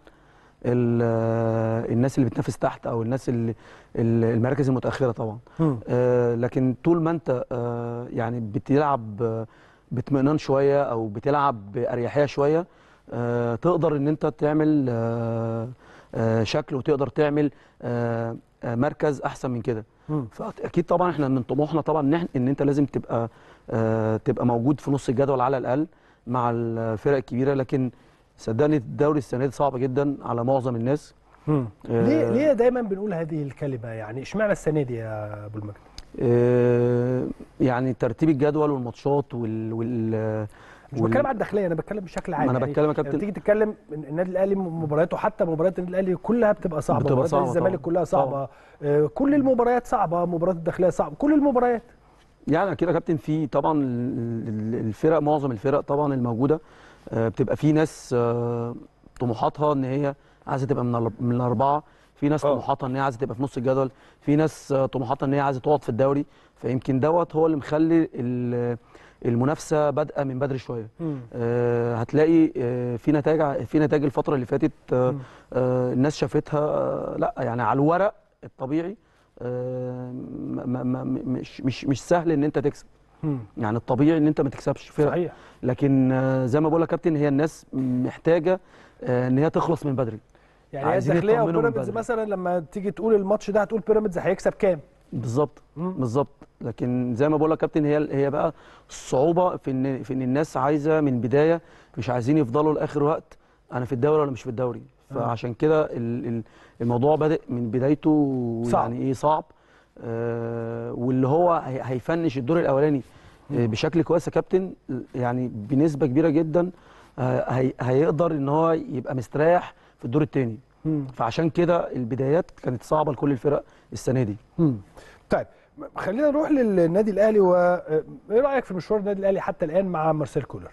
ال- الناس اللي بتنافس تحت او الناس اللي ال- المراكز المتاخره طبعا مم. آه، لكن طول ما انت آه، يعني بتلعب آه، باطمئنان شويه او بتلعب باريحيه شويه آه، تقدر ان انت تعمل آه، آه، شكل وتقدر تعمل آه، آه، مركز احسن من كده مم. فاكيد طبعا احنا من طموحنا طبعا ان إحنا- ان انت لازم تبقى آه، تبقى موجود في نص الجدول على الاقل مع الفرق الكبيره لكن صدقني الدوري السنه دي صعب جدا على معظم الناس مم. آه، ليه ليه دايما بنقول هذه الكلمه يعني اشمعنى السنه دي يا ابو المجد؟ آه، يعني ترتيب الجدول والماتشات وال, وال مش وال- بتكلم على الداخليه انا بتكلم بشكل عام ما انا يعني بتكلم يا لما كابتن تيجي تتكلم إن النادي الاهلي مبارياته حتى مباريات النادي الاهلي كلها بتبقى صعبه بتبقى مباريات صعبة الزمالك طبعاً. كلها صعبه آه، كل المباريات صعبه مباريات الداخليه صعبه كل المباريات يعني اكيد يا كابتن في طبعا ال- ال- الفرق معظم الفرق طبعا الموجوده آه، بتبقى في ناس آه، طموحاتها ان هي عايزه تبقى من الأر- من الاربعه في ناس آه. طموحاتها ان هي عايزه تبقى في نص الجدول في ناس آه، طموحاتها ان هي عايزه تقعد في الدوري فيمكن دوت هو اللي مخلي ال- المنافسه بادئه من بدري شويه آه، هتلاقي آه، في نتائج في نتائج الفتره اللي فاتت آه، مم. آه، الناس شافتها آه، لا يعني على الورق الطبيعي آه، ما- ما- ما- مش مش مش سهل ان انت تكسب مم. يعني الطبيعي ان انت ما تكسبش فرق صحيح لكن آه، زي ما بقول لك يا كابتن هي الناس محتاجه آه، ان هي تخلص من بدري يعني هي عايزين الداخليه يطمنوا من وبيراميدز بدري. مثلا لما تيجي تقول الماتش ده هتقول بيراميدز هيكسب كام؟ بالظبط مم. بالظبط لكن زي ما بقول لك يا كابتن هي هي بقى الصعوبه في ان في ان الناس عايزه من البدايه مش عايزين يفضلوا لاخر وقت انا في الدوري ولا مش في الدوري فعشان كده ال- ال- الموضوع بادئ من بدايته صعب. يعني ايه صعب آه واللي هو هي- هيفنش الدور الاولاني آه بشكل كويس يا كابتن يعني بنسبه كبيره جدا آه هي هيقدر ان هو يبقى مستريح في الدور الثاني مم. فعشان كده البدايات كانت صعبه لكل الفرق السنه دي مم. طيب م- خلينا نروح للنادي الاهلي وايه رايك في مشوار النادي الاهلي حتى الان مع مارسيل كولر؟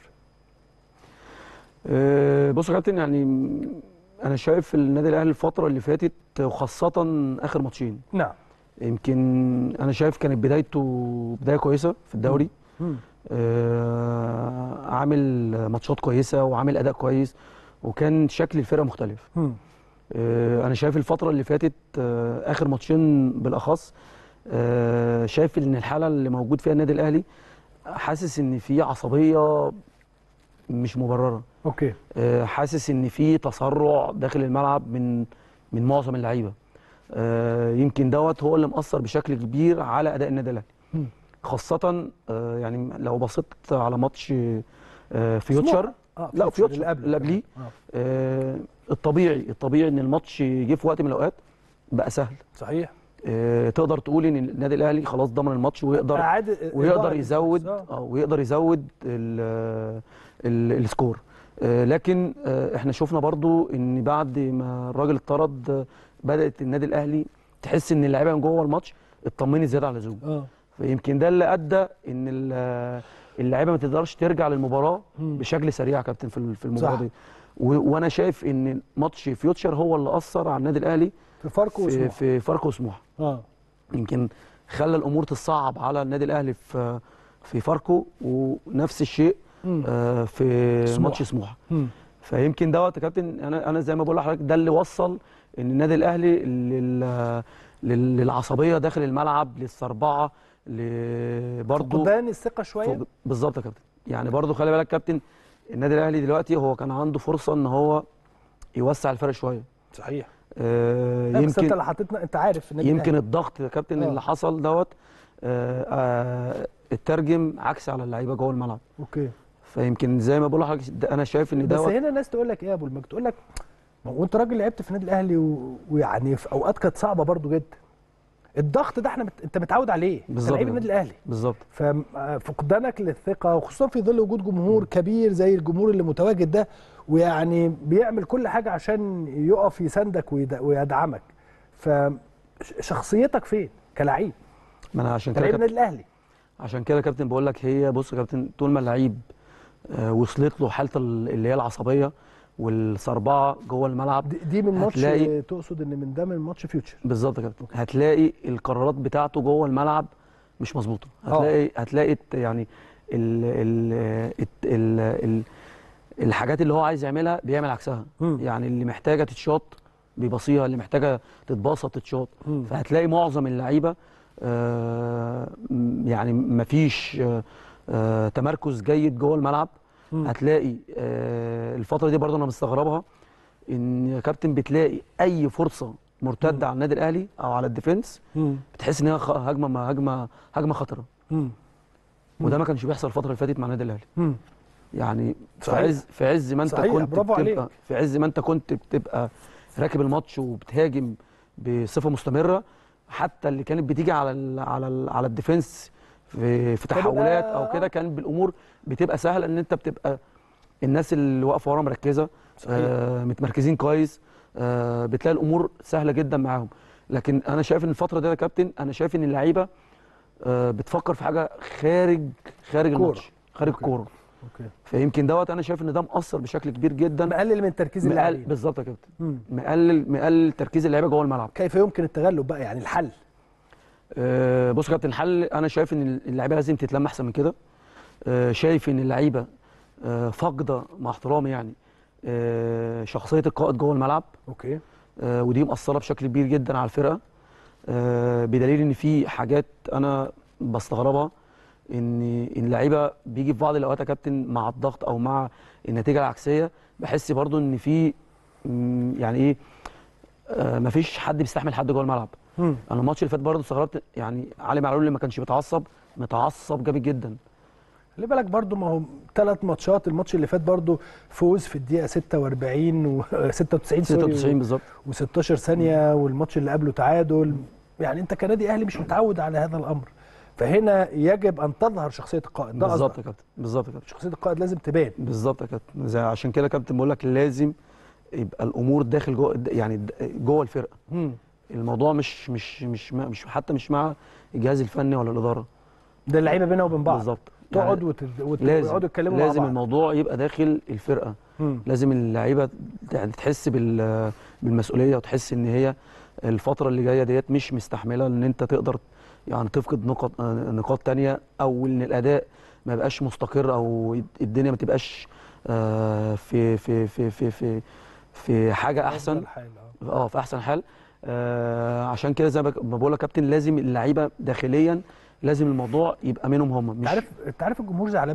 أه، بص يا كابتن يعني م- انا شايف النادي الاهلي الفتره اللي فاتت وخاصه اخر ماتشين نعم يمكن انا شايف كانت بدايته بدايه كويسه في الدوري مم. أه عامل ماتشات كويسه وعامل اداء كويس وكان شكل الفرقه مختلف مم. أه انا شايف الفتره اللي فاتت أه اخر ماتشين بالاخص أه شايف ان الحاله اللي موجود فيها النادي الاهلي حاسس ان في عصبيه مش مبرره اوكي آه، حاسس ان في تسرع داخل الملعب من من معظم اللعيبه آه، يمكن دوت هو اللي مأثر بشكل كبير على اداء النادي الاهلي مم. خاصه آه، يعني لو بصيت على ماتش آه، فيوتشر اه لا فيوتشر فيوتشر قبله اللي قبليه آه. آه، الطبيعي الطبيعي ان الماتش جه في وقت من الاوقات بقى سهل صحيح آه، تقدر تقول ان النادي الاهلي خلاص ضمن الماتش ويقدر اعاده ويقدر إضاءة يزود آه. اه ويقدر يزود ال- ال- السكور آه، لكن آه، احنا شفنا برضو ان بعد ما الراجل اتطرد آه، بدات النادي الاهلي تحس ان اللعيبه من جوه الماتش اطمنت زياده عن اللزوم اه فيمكن ده اللي ادى ان ال- اللعيبه ما تقدرش ترجع للمباراه مم. بشكل سريع يا كابتن في ال- في المباراه صح. دي و- وانا شايف ان ماتش فيوتشر هو اللي اثر على النادي الاهلي في فاركو في, وسموحه في فرق وسموحه اه يمكن خلى الامور تصعب على النادي الاهلي في في فاركو ونفس الشيء مم. آه، في سموحة. ماتش سموحه مم. فيمكن دوت يا كابتن انا انا زي ما بقول لحضرتك ده اللي وصل ان النادي الاهلي لل لل- للعصبيه داخل الملعب للصربعه برضه فقدان الثقه شويه بالظبط يا كابتن يعني برضه خلي بالك كابتن النادي الاهلي دلوقتي هو كان عنده فرصه ان هو يوسع الفرق شويه صحيح آه، لا، بس انت يمكن اللي حطيتنا انت عارف النادي يمكن الأهلي. الضغط يا كابتن آه. اللي حصل دوت آه، آه، اترجم عكس على اللعيبه جوه الملعب اوكي فيمكن زي ما بقول لحضرتك ده انا شايف ان بس دوت هنا الناس تقول لك ايه يا ابو المجد تقول لك ما هو انت راجل لعبت في النادي الاهلي و... ويعني في اوقات كانت صعبه برضو جدا الضغط ده احنا مت... انت متعود عليه انت بالظبط لعيب كده. النادي الاهلي بالظبط ففقدانك للثقه وخصوصا في ظل وجود جمهور كبير زي الجمهور اللي متواجد ده ويعني بيعمل كل حاجه عشان يقف يساندك ويد... ويدعمك فشخصيتك فين كلاعب ما انا عشان انت كده لعيب كابتن النادي الاهلي عشان كده يا كابتن بقول لك هي بص يا كابتن طول ما اللعيب آه، وصلت له حاله ال- اللي هي العصبيه والصربعه جوه الملعب دي, دي من ماتش هتلاقي- تقصد ان من ده من ماتش فيوتشر بالظبط يا كابتن هتلاقي القرارات بتاعته جوه الملعب مش مظبوطه آه. هتلاقي هتلاقي الت- يعني ال ال ال ال ال الحاجات اللي هو عايز يعملها بيعمل عكسها مم. يعني اللي محتاجه تتشاط بيبصيها اللي محتاجه تتباسط تتشاط مم. فهتلاقي معظم اللعيبه آه، م- يعني مفيش آه، آه، تمركز جيد جوه الملعب مم. هتلاقي آه، الفتره دي برضه انا مستغربها ان يا كابتن بتلاقي اي فرصه مرتده على النادي الاهلي او على الديفنس مم. بتحس ان هي خ- هجمه ما هجمه هجمه خطره مم. وده ما كانش بيحصل الفتره اللي فاتت مع النادي الاهلي مم. يعني في صحيح. عز في عز ما انت صحيح، كنت برافو بتبقى عليك. في عز ما انت كنت بتبقى راكب الماتش وبتهاجم بصفه مستمره حتى اللي كانت بتيجي على ال على ال على الديفنس في في كان تحولات بيبقى- او كده كان بالامور بتبقى سهله ان انت بتبقى الناس اللي واقفه ورا مركزه صحيح. آه متمركزين كويس آه بتلاقي الامور سهله جدا معاهم لكن انا شايف ان الفتره دي يا كابتن انا شايف ان اللعيبه آه بتفكر في حاجه خارج خارج كورة. الماتش خارج أوكي. الكوره اوكي فيمكن دوت انا شايف ان ده مأثر بشكل كبير جدا مقلل من تركيز مقلل اللاعبين بالظبط يا كابتن مم. مقلل مقلل تركيز اللعيبه جوه الملعب كيف يمكن التغلب بقى يعني الحل آه بص يا كابتن الحل انا شايف ان اللعيبه لازم تتلم احسن من كده آه شايف ان اللعيبه آه فاقده مع احترامي يعني آه شخصيه القائد جوه الملعب اوكي آه ودي مأثره بشكل كبير جدا على الفرقه آه بدليل ان في حاجات انا بستغربها ان ان اللعيبه بيجي في بعض الاوقات يا كابتن مع الضغط او مع النتيجه العكسيه بحس برضو ان في مم، يعني ايه آه مفيش حد بيستحمل حد جوه الملعب مم. انا الماتش اللي فات برضه استغربت يعني علي معلول اللي ما كانش بيتعصب متعصب جامد جدا خلي بالك برضو ما هو ثلاث ماتشات الماتش اللي فات برضو فوز في الدقيقه 46 و 96 96 سوري بالظبط و16 ثانيه والماتش اللي قبله تعادل يعني انت كنادي اهلي مش متعود على هذا الامر فهنا يجب ان تظهر شخصيه القائد ده بالظبط قصدك يا كابتن بالظبط يا كابتن شخصيه القائد لازم تبان بالظبط يا كابتن زي عشان كده يا كابتن بقول لك لازم يبقى الامور داخل جوه يعني جوه الفرقه مم. الموضوع مش مش مش مع- مش حتى مش مع الجهاز الفني ولا الاداره ده اللعيبه بينها وبين بعض بالظبط تقعد يعني وت... وت... لازم ويقعدوا يتكلموا لازم مع بعض الموضوع يبقى داخل الفرقه مم. لازم اللعيبه يعني تحس بال بالمسؤوليه وتحس ان هي الفتره اللي جايه ديت مش مستحمله ان انت تقدر يعني تفقد نقط آه، نقاط تانية او ان الاداء ما يبقاش مستقر او الدنيا ما تبقاش آه، في في في في في في حاجه احسن أفضل حال، آه. اه في احسن حال آه عشان كده زي ما بك- ما بقول لك يا كابتن لازم اللعيبه داخليا لازم الموضوع يبقى منهم هم انت مش عارف انت عارف الجمهور زعلان من ايه؟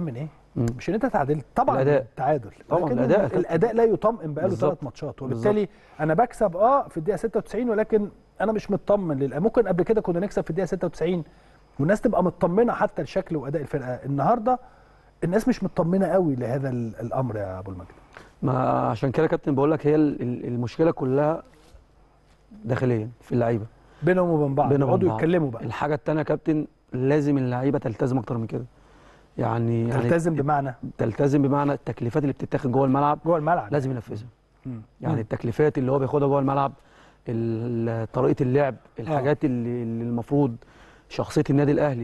مم. مش ان انت تعادلت طبعا الأداء. تعادل طبعاً لكن الأداء يا كابتن. الاداء لا يطمئن بقاله بالظبط. ثلاث ماتشات وبالتالي انا بكسب اه في الدقيقه 96 ولكن انا مش مطمن للأ. ممكن قبل كده كنا نكسب في الدقيقه 96 والناس تبقى مطمنه حتى لشكل واداء الفرقه النهارده الناس مش مطمنه قوي لهذا ال- الامر يا ابو المجد ما عشان كده يا كابتن بقول لك هي ال- ال- المشكله كلها داخليا في اللعيبه بينهم وبين بعض بينهم وبين يقعدوا بعض. يتكلموا بقى الحاجه الثانيه يا كابتن لازم اللعيبه تلتزم اكتر من كده يعني يعني تلتزم بمعنى تلتزم بمعنى التكليفات اللي بتتاخد جوه الملعب جوه الملعب لازم ينفذها مم. يعني التكليفات اللي هو بياخدها جوه الملعب ال- طريقه اللعب الحاجات اللي, اللي المفروض شخصيه النادي الاهلي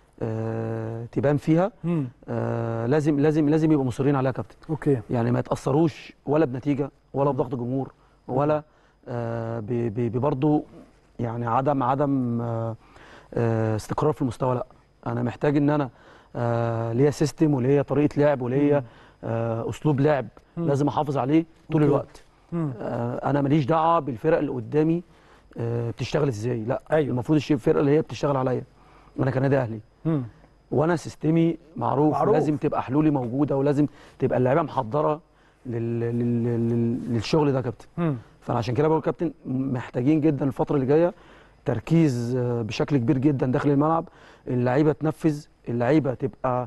آه تبان فيها مم. آه لازم لازم لازم يبقوا مصرين عليها يا كابتن اوكي يعني ما يتاثروش ولا بنتيجه ولا بضغط جمهور ولا آه ب- ب- ببرضه يعني عدم عدم آه آه استقرار في المستوى لا انا محتاج ان انا آه ليا سيستم وليا طريقه لعب وليا آه اسلوب لعب مم. لازم احافظ عليه طول أوكي. الوقت مم. آه انا ماليش دعوه بالفرق اللي قدامي آه بتشتغل ازاي لا أيوة. المفروض الشيء الفرقه اللي هي بتشتغل عليا انا كنادي اهلي مم. وانا سيستمي معروف, معروف. لازم تبقى حلولي موجوده ولازم تبقى اللعيبه محضره لل... لل... لل... للشغل ده يا كابتن مم. فانا عشان كده بقول كابتن محتاجين جدا الفتره اللي جايه تركيز آه، بشكل كبير جدا داخل الملعب اللعيبه تنفذ اللعيبه تبقى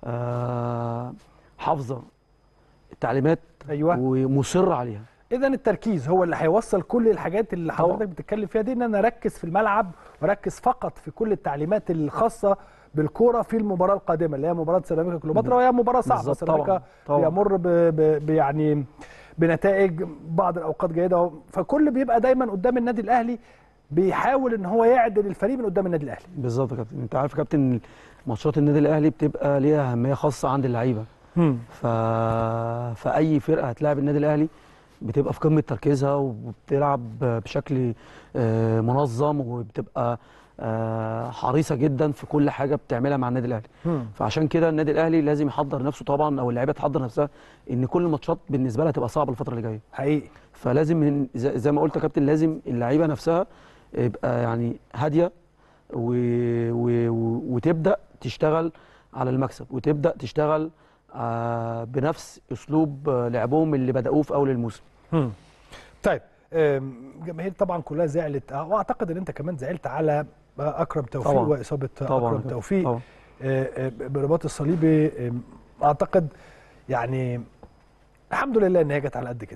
آه، حافظه التعليمات ايوه ومصره عليها اذا التركيز هو اللي هيوصل كل الحاجات اللي حضرتك بتتكلم فيها دي ان انا اركز في الملعب واركز فقط في كل التعليمات الخاصه بالكوره في المباراه القادمه اللي هي مباراه سيراميكا كليوباترا وهي مباراه صعبه بالظبط، سيراميكا طبعاً، طبعاً. بيمر ب... ب... ب... يعني بنتائج بعض الاوقات جيده فكل بيبقى دايما قدام النادي الاهلي بيحاول ان هو يعدل الفريق من قدام النادي الاهلي بالظبط يا كابتن انت عارف يا كابتن ماتشات النادي الاهلي بتبقى ليها اهميه خاصه عند اللعيبه ف... فاي فرقه هتلاعب النادي الاهلي بتبقى في قمه تركيزها وبتلعب بشكل آه، منظم وبتبقى آه، حريصه جدا في كل حاجه بتعملها مع النادي الاهلي مم. فعشان كده النادي الاهلي لازم يحضر نفسه طبعا او اللعيبه تحضر نفسها ان كل الماتشات بالنسبه لها تبقى صعبه الفتره اللي جايه حقيقي فلازم من زي زي ما قلت يا كابتن لازم اللعيبه نفسها يبقى يعني هاديه و... و... و... وتبدا تشتغل على المكسب وتبدا تشتغل آه بنفس اسلوب آه، لعبهم اللي بداوه في اول الموسم مم. طيب آم، جماهير طبعا كلها زعلت آه، واعتقد ان انت كمان زعلت على آه، اكرم توفيق طبعاً. واصابه طبعا اكرم توفيق طبعا آه، آه، برباط الصليبي آم، اعتقد يعني الحمد لله ان هي جت على قد كده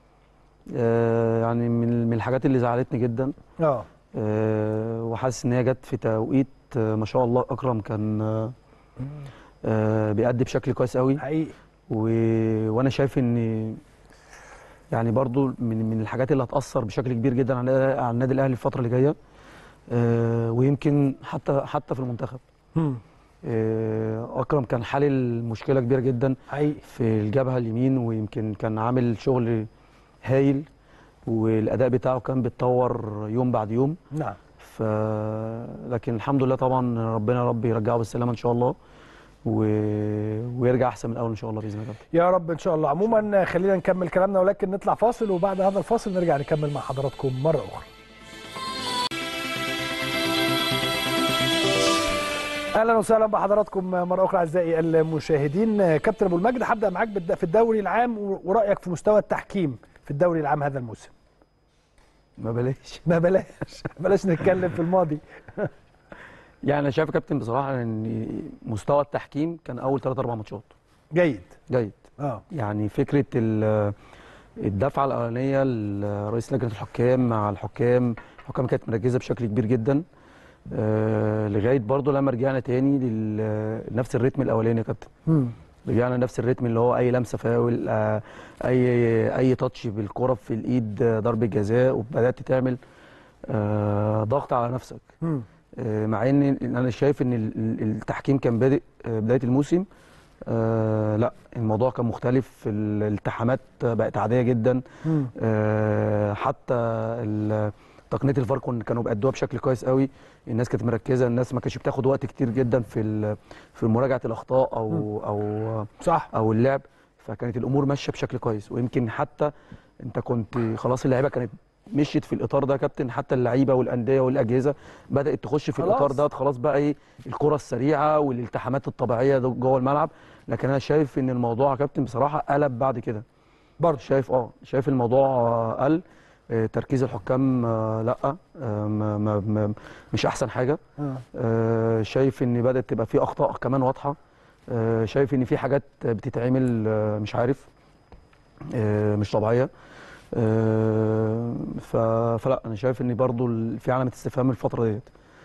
آه يعني من من الحاجات اللي زعلتني جدا اه آه وحاسس ان هي جت في توقيت آه ما شاء الله اكرم كان آه آه بيأدي بشكل كويس قوي حقيقي و... وانا شايف ان يعني برضو من من الحاجات اللي هتاثر بشكل كبير جدا على على النادي الاهلي الفتره اللي جايه آه ويمكن حتى حتى في المنتخب مم. آه اكرم كان حالل مشكله كبيره جدا حقيقي في الجبهه اليمين ويمكن كان عامل شغل هايل والاداء بتاعه كان بيتطور يوم بعد يوم نعم ف لكن الحمد لله طبعا ربنا رب يرجعه بالسلامه ان شاء الله و... ويرجع احسن من الاول ان شاء الله باذن الله يا رب ان شاء الله عموما خلينا نكمل كلامنا ولكن نطلع فاصل وبعد هذا الفاصل نرجع نكمل مع حضراتكم مره اخرى اهلا وسهلا بحضراتكم مره اخرى اعزائي المشاهدين كابتن ابو المجد هبدا معاك بالد- في الدوري العام ورايك في مستوى التحكيم في الدوري العام هذا الموسم ما بلاش ما بلاش بلاش نتكلم في الماضي يعني انا شايف يا كابتن بصراحه ان مستوى التحكيم كان اول 3 4 ماتشات جيد جيد اه يعني فكره ال- الدفعه الاولانيه لرئيس لجنه الحكام مع الحكام الحكام كانت مركزه بشكل كبير جدا آه لغايه برضو لما رجعنا تاني لنفس الريتم الاولاني يا كابتن مم. رجعنا نفس الريتم اللي هو اي لمسه فاول آه اي اي تاتش بالكره في الايد آه، ضربه جزاء وبدات تعمل آه ضغط على نفسك مم. آه، مع ان إن انا شايف ان ال- ال- التحكيم كان بادئ آه، بدايه الموسم آه لا الموضوع كان مختلف الالتحامات بقت عاديه جدا مم. آه حتى ال- تقنيه الفار كن- كانوا بيأدوها بشكل كويس قوي الناس كانت مركزه الناس ما كانتش بتاخد وقت كتير جدا في ال- في مراجعه الاخطاء او او صح او اللعب فكانت الامور ماشيه بشكل كويس ويمكن حتى انت كنت خلاص اللعيبه كانت مشيت في الاطار ده يا كابتن حتى اللعيبه والانديه والاجهزه بدات تخش في خلاص. الاطار ده خلاص بقى ايه الكره السريعه والالتحامات الطبيعيه ده جوه الملعب لكن انا شايف ان الموضوع يا كابتن بصراحه قلب بعد كده برضه شايف اه شايف الموضوع آه، قل آه، تركيز الحكام آه، لا آه، ما ما ما مش احسن حاجه آه. آه، شايف ان بدات تبقى في اخطاء كمان واضحه آه، شايف ان في حاجات بتتعمل آه، مش عارف آه، مش طبيعيه آه، ف- فلا انا شايف ان برضو ال- في علامه استفهام الفتره ديت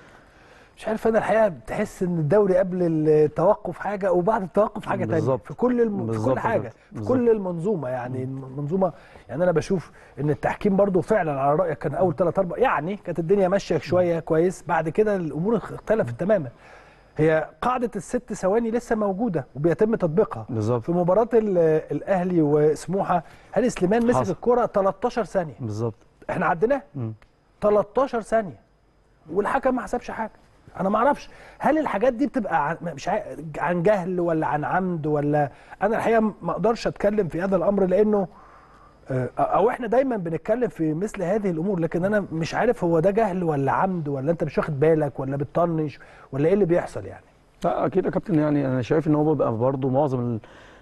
مش عارف انا الحقيقه بتحس ان الدوري قبل التوقف حاجه وبعد التوقف حاجه تانية بالظبط. في كل الم... في بالظبط كل حاجه كده. في بالظبط. كل المنظومه يعني المنظومه يعني انا بشوف ان التحكيم برضو فعلا على رايك كان اول ثلاث اربع يعني كانت الدنيا ماشيه شويه كويس بعد كده الامور اختلفت تماما هي قاعده الست ثواني لسه موجوده وبيتم تطبيقها بالظبط في مباراه ال- الاهلي وسموحه هاني سليمان مسك حصل. الكره 13 ثانيه بالظبط احنا عديناها مم. 13 ثانيه والحكم ما حسبش حاجه انا ما اعرفش هل الحاجات دي بتبقى عن مش عا- عن جهل ولا عن عمد ولا انا الحقيقه ما اقدرش اتكلم في هذا الامر لانه آه، او احنا دايما بنتكلم في مثل هذه الامور لكن انا مش عارف هو ده جهل ولا عمد ولا انت مش واخد بالك ولا بتطنش ولا ايه اللي بيحصل يعني لا اكيد يا كابتن يعني انا شايف ان هو بيبقى برضو معظم ال-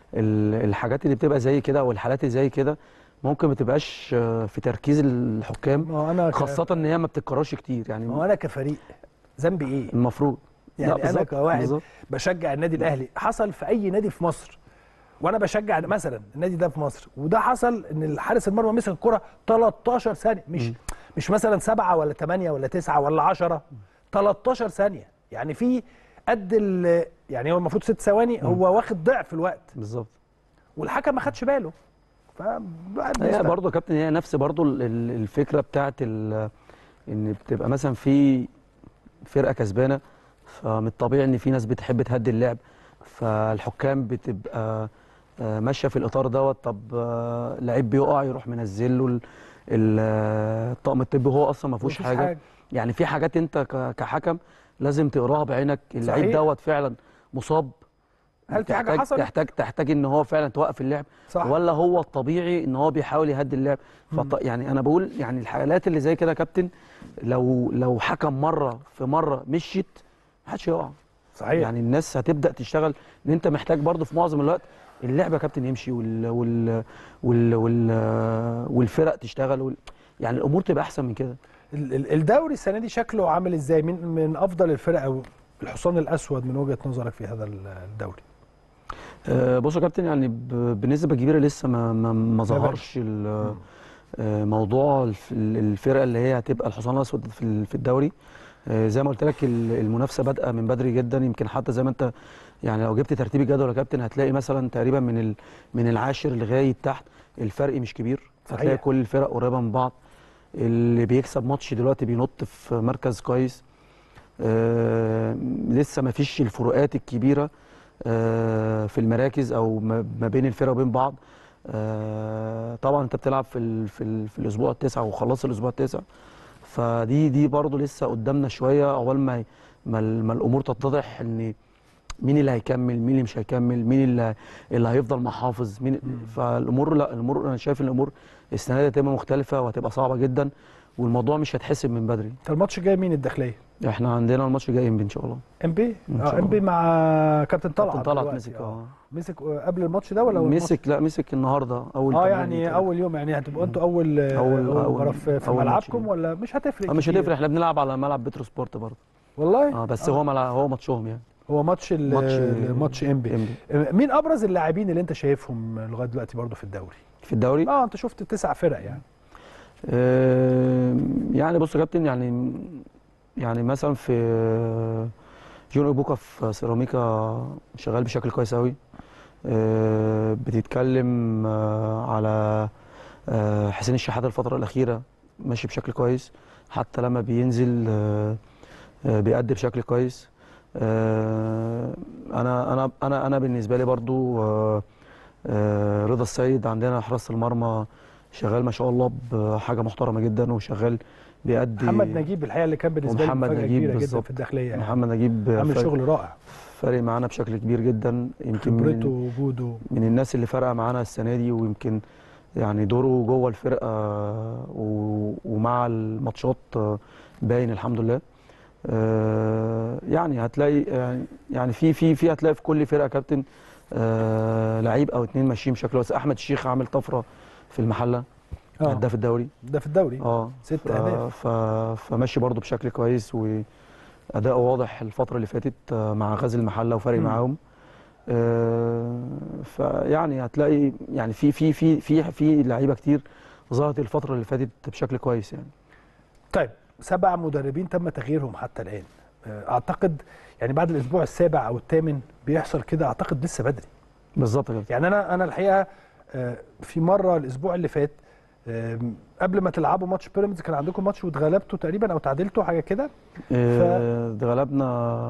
ال- الحاجات اللي بتبقى زي كده او الحالات اللي زي كده ممكن ما تبقاش آه، في تركيز الحكام ما هو انا ك- خاصه ان هي ما بتتكررش كتير يعني ما هو انا كفريق ذنبي ايه المفروض يعني لا، انا بالظبط، كواحد بالظبط. بشجع النادي الاهلي حصل في اي نادي في مصر وانا بشجع مثلا النادي ده في مصر وده حصل ان الحارس المرمى مسك الكره 13 ثانيه مش مش مثلا سبعه ولا ثمانيه ولا تسعه ولا 10 13 ثانيه يعني في قد ال يعني هو المفروض ست ثواني هو واخد ضعف الوقت بالظبط والحكم ما خدش باله ف هي برضه يا كابتن هي نفس برضه ال- ال- الفكره بتاعت ال- ان بتبقى مثلا في فرقه كسبانه فمن الطبيعي ان في ناس بتحب تهدي اللعب فالحكام بتبقى آه، ماشيه في الاطار دوت طب آه، لعيب بيقع يروح منزل له ال- ال- آه، الطقم الطبي هو اصلا ما فيهوش مفيش حاجه. حاجة. يعني في حاجات انت ك- كحكم لازم تقراها بعينك اللعيب صحيح. دوت فعلا مصاب هل في حاجه تحتاج حصلت؟ تحتاج تحتاج ان هو فعلا توقف اللعب صح. ولا هو الطبيعي ان هو بيحاول يهدي اللعب فط... يعني انا بقول يعني الحالات اللي زي كده يا كابتن لو لو حكم مره في مره مشيت محدش يقع صحيح يعني الناس هتبدا تشتغل ان انت محتاج برضه في معظم الوقت اللعبه يا كابتن يمشي وال وال وال, وال... والفرق تشتغل وال... يعني الامور تبقى احسن من كده ال- ال- الدوري السنه دي شكله عامل ازاي من من افضل الفرق او الحصان الاسود من وجهه نظرك في هذا ال- الدوري آه، بص يا كابتن يعني ب- بنسبه كبيره لسه ما ما, ما ظهرش ال- آه، موضوع الف- الفرقه اللي هي هتبقى الحصان الاسود في ال- في الدوري آه، زي ما قلت لك ال- المنافسه بادئه من بدري جدا يمكن حتى زي ما انت يعني لو جبت ترتيب الجدول يا كابتن هتلاقي مثلا تقريبا من ال- من العاشر لغايه تحت الفرق مش كبير صحيح. هتلاقي كل الفرق قريبه من بعض اللي بيكسب ماتش دلوقتي بينط في مركز كويس آه، لسه ما فيش الفروقات الكبيره آه، في المراكز او ما ما بين الفرق وبين بعض آه، طبعا انت بتلعب في ال في, ال في الاسبوع التاسع وخلصت الاسبوع التاسع فدي دي برضو لسه قدامنا شويه اول ما ما, ال- ما الامور تتضح ان مين اللي هيكمل مين اللي مش هيكمل مين اللي اللي هيفضل محافظ مين فالامور لا الامور انا شايف ان الامور السنه دي هتبقى مختلفه وهتبقى صعبه جدا والموضوع مش هيتحسب من بدري انت الماتش جاي مين الداخليه احنا عندنا الماتش جاي ان شاء الله ام بي إن شاء اه ام بي مع كابتن طلعت كابتن طلعت دلوقتي. مسك اه مسك قبل الماتش ده ولا أول الماتش؟ مسك لا مسك النهارده اول اه تمرين يعني كده. اول يوم يعني هتبقوا انتوا اول أول- اول أول- مباراه في, في أول ماتش ملعبكم لينا. ولا مش هتفرق آه مش كتير؟ هتفرق احنا بنلعب على ملعب بترو سبورت برضه والله اه بس هو ملعب هو ماتشهم يعني هو ماتش ال- ماتش- ماتش ام بي إنبي. مين ابرز اللاعبين اللي انت شايفهم لغايه دلوقتي برضه في الدوري؟ في الدوري اه انت شفت تسع فرق يعني آه يعني بص يا كابتن يعني يعني مثلا في جون بوكا في سيراميكا شغال بشكل كويس قوي آه بتتكلم آه على آه حسين الشحات الفتره الاخيره ماشي بشكل كويس حتى لما بينزل آه آه بيأدي بشكل كويس آه انا انا انا انا بالنسبه لي برضو آه آه رضا السيد عندنا حراسه المرمى شغال ما شاء الله بحاجه محترمه جدا وشغال بيأدي محمد نجيب الحقيقه اللي كان بالنسبه لي ومحمد مفاجاه نجيب كبيره جدا بالظبط. في الداخليه يعني محمد نجيب عامل فارق- شغل رائع فارق معانا بشكل كبير جدا يمكن خبرته من, ووجوده من الناس اللي فارقه معانا السنه دي ويمكن يعني دوره جوه الفرقه و- ومع الماتشات آه، باين الحمد لله آه، يعني هتلاقي يعني- يعني في في في هتلاقي في كل فرقه كابتن آه، لعيب او اتنين ماشيين بشكل كويس احمد الشيخ عامل طفره في المحله اه هداف الدوري ده في الدوري اه ست ف- أهداف. ف... فماشي برضه بشكل كويس واداؤه واضح الفتره اللي فاتت آه، مع غزل المحله وفارق مم. معاهم آه، فيعني هتلاقي يعني في في في في في لعيبه كتير ظهرت الفتره اللي فاتت بشكل كويس يعني طيب سبع مدربين تم تغييرهم حتى الان آه، اعتقد يعني بعد الاسبوع السابع او الثامن بيحصل كده اعتقد لسه بدري بالظبط يا كابتن يعني انا انا الحقيقه آه، في مره الاسبوع اللي فات آم، قبل ما تلعبوا ماتش بيراميدز كان عندكم ماتش واتغلبتوا تقريبا او تعادلتوا حاجه كده آه، اتغلبنا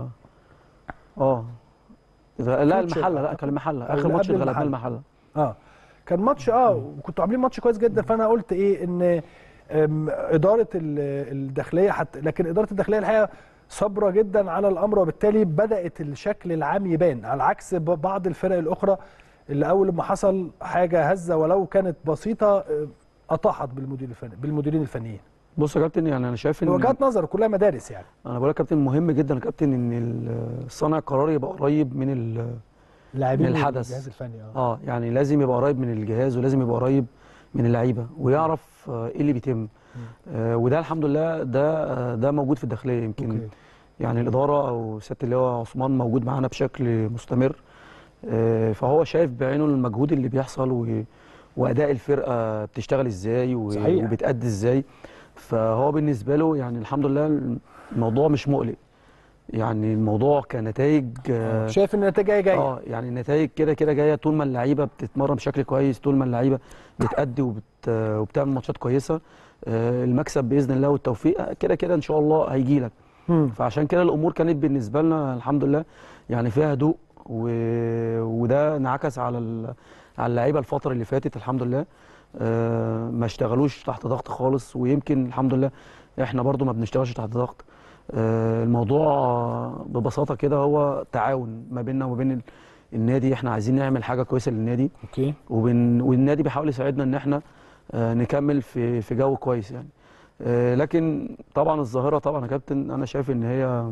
اه اتغ- لا فيوتشر المحله لا أعتقد. كان المحله أو اخر اللي ماتش قبل اتغلبنا المحلة. المحله اه كان ماتش اه وكنتوا عاملين ماتش كويس جدا فانا قلت ايه ان أم، اداره ال- الداخليه حتى لكن اداره الداخليه الحقيقه صابره جدا على الامر وبالتالي بدات الشكل العام يبان على عكس ب- بعض الفرق الاخرى اللي اول ما حصل حاجه هزه ولو كانت بسيطه أم، اطاحت بالمدير الفني بالمديرين الفنيين بص يا كابتن يعني انا شايف ان وجهات نظر كلها مدارس يعني انا بقول لك يا كابتن مهم جدا يا كابتن ان ال- صانع القرار يبقى قريب من ال لاعبين من الحدث. الجهاز الفني اه اه يعني لازم يبقى قريب من الجهاز ولازم يبقى قريب من اللعيبه ويعرف آه، ايه اللي بيتم آه وده الحمد لله ده آه ده موجود في الداخليه يمكن أوكي. يعني الاداره او سياده اللواء عثمان موجود معانا بشكل مستمر آه فهو شايف بعينه المجهود اللي بيحصل و واداء الفرقه بتشتغل ازاي و- صحيح. وبتأدي ازاي فهو بالنسبه له يعني الحمد لله الموضوع مش مقلق يعني الموضوع كنتائج آه شايف ان النتيجه جايه اه يعني النتائج كده كده جايه طول ما اللعيبه بتتمرن بشكل كويس طول ما اللعيبه بتأدي وبت وبتعمل ماتشات كويسه آه، المكسب باذن الله والتوفيق آه، كده كده ان شاء الله هيجي لك مم. فعشان كده الامور كانت بالنسبه لنا الحمد لله يعني فيها هدوء و... وده انعكس على ال... على اللعيبه الفتره اللي فاتت الحمد لله آه، ما اشتغلوش تحت ضغط خالص ويمكن الحمد لله احنا برضو ما بنشتغلش تحت ضغط آه، الموضوع ببساطه كده هو تعاون ما بيننا وما بين ال- النادي احنا عايزين نعمل حاجه كويسه للنادي اوكي وبن... والنادي بيحاول يساعدنا ان احنا آه، نكمل في في جو كويس يعني آه، لكن طبعا الظاهره طبعا يا كابتن انا شايف ان هي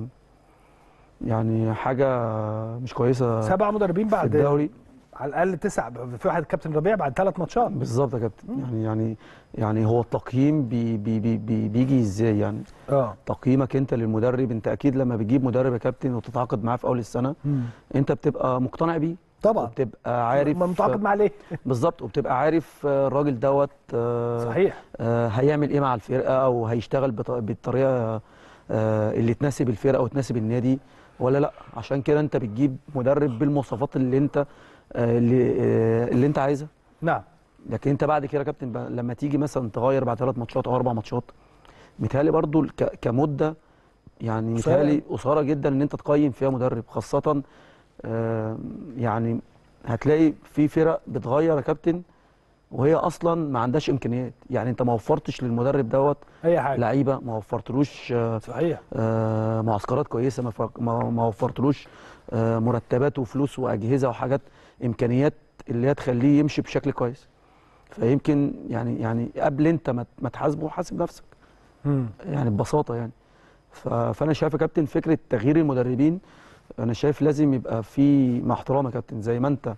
يعني حاجه مش كويسه سبع مدربين في بعد الدوري على الاقل تسع في واحد كابتن ربيع بعد ثلاث ماتشات بالظبط يا كابتن يعني يعني يعني هو التقييم بي بي بي بي بيجي ازاي يعني اه تقييمك انت للمدرب انت اكيد لما بتجيب مدرب يا كابتن وتتعاقد معاه في اول السنه انت بتبقى مقتنع بيه طبعا وبتبقى عارف ما متعاقد معاه ليه بالظبط وبتبقى عارف آه، الراجل دوت آه، صحيح آه، هيعمل ايه مع الفرقه او هيشتغل بط- بالطريقه آه، اللي تناسب الفرقه وتناسب النادي ولا لا عشان كده انت بتجيب مدرب بالمواصفات اللي انت آه، اللي آه، اللي انت عايزها نعم لكن انت بعد كده يا كابتن بقى لما تيجي مثلا تغير بعد ثلاث ماتشات او اربع ماتشات متهيألي برضو ك- كمده يعني قصيرة. متهيألي قصيره جدا ان انت تقيم فيها مدرب خاصه آه، يعني هتلاقي في فرق بتغير يا كابتن وهي اصلا ما عندهاش امكانيات يعني انت ما وفرتش للمدرب دوت اي حاجه لعيبه ما وفرتلوش آه، صحيح آه، معسكرات كويسه ما فر- ما ما وفرتلوش آه، مرتبات وفلوس واجهزه وحاجات امكانيات اللي هي تخليه يمشي بشكل كويس فيمكن يعني يعني قبل انت ما ما تحاسبه حاسب نفسك مم. يعني ببساطه يعني ف- فانا شايف يا كابتن فكره تغيير المدربين انا شايف لازم يبقى في مع احترام يا كابتن زي ما انت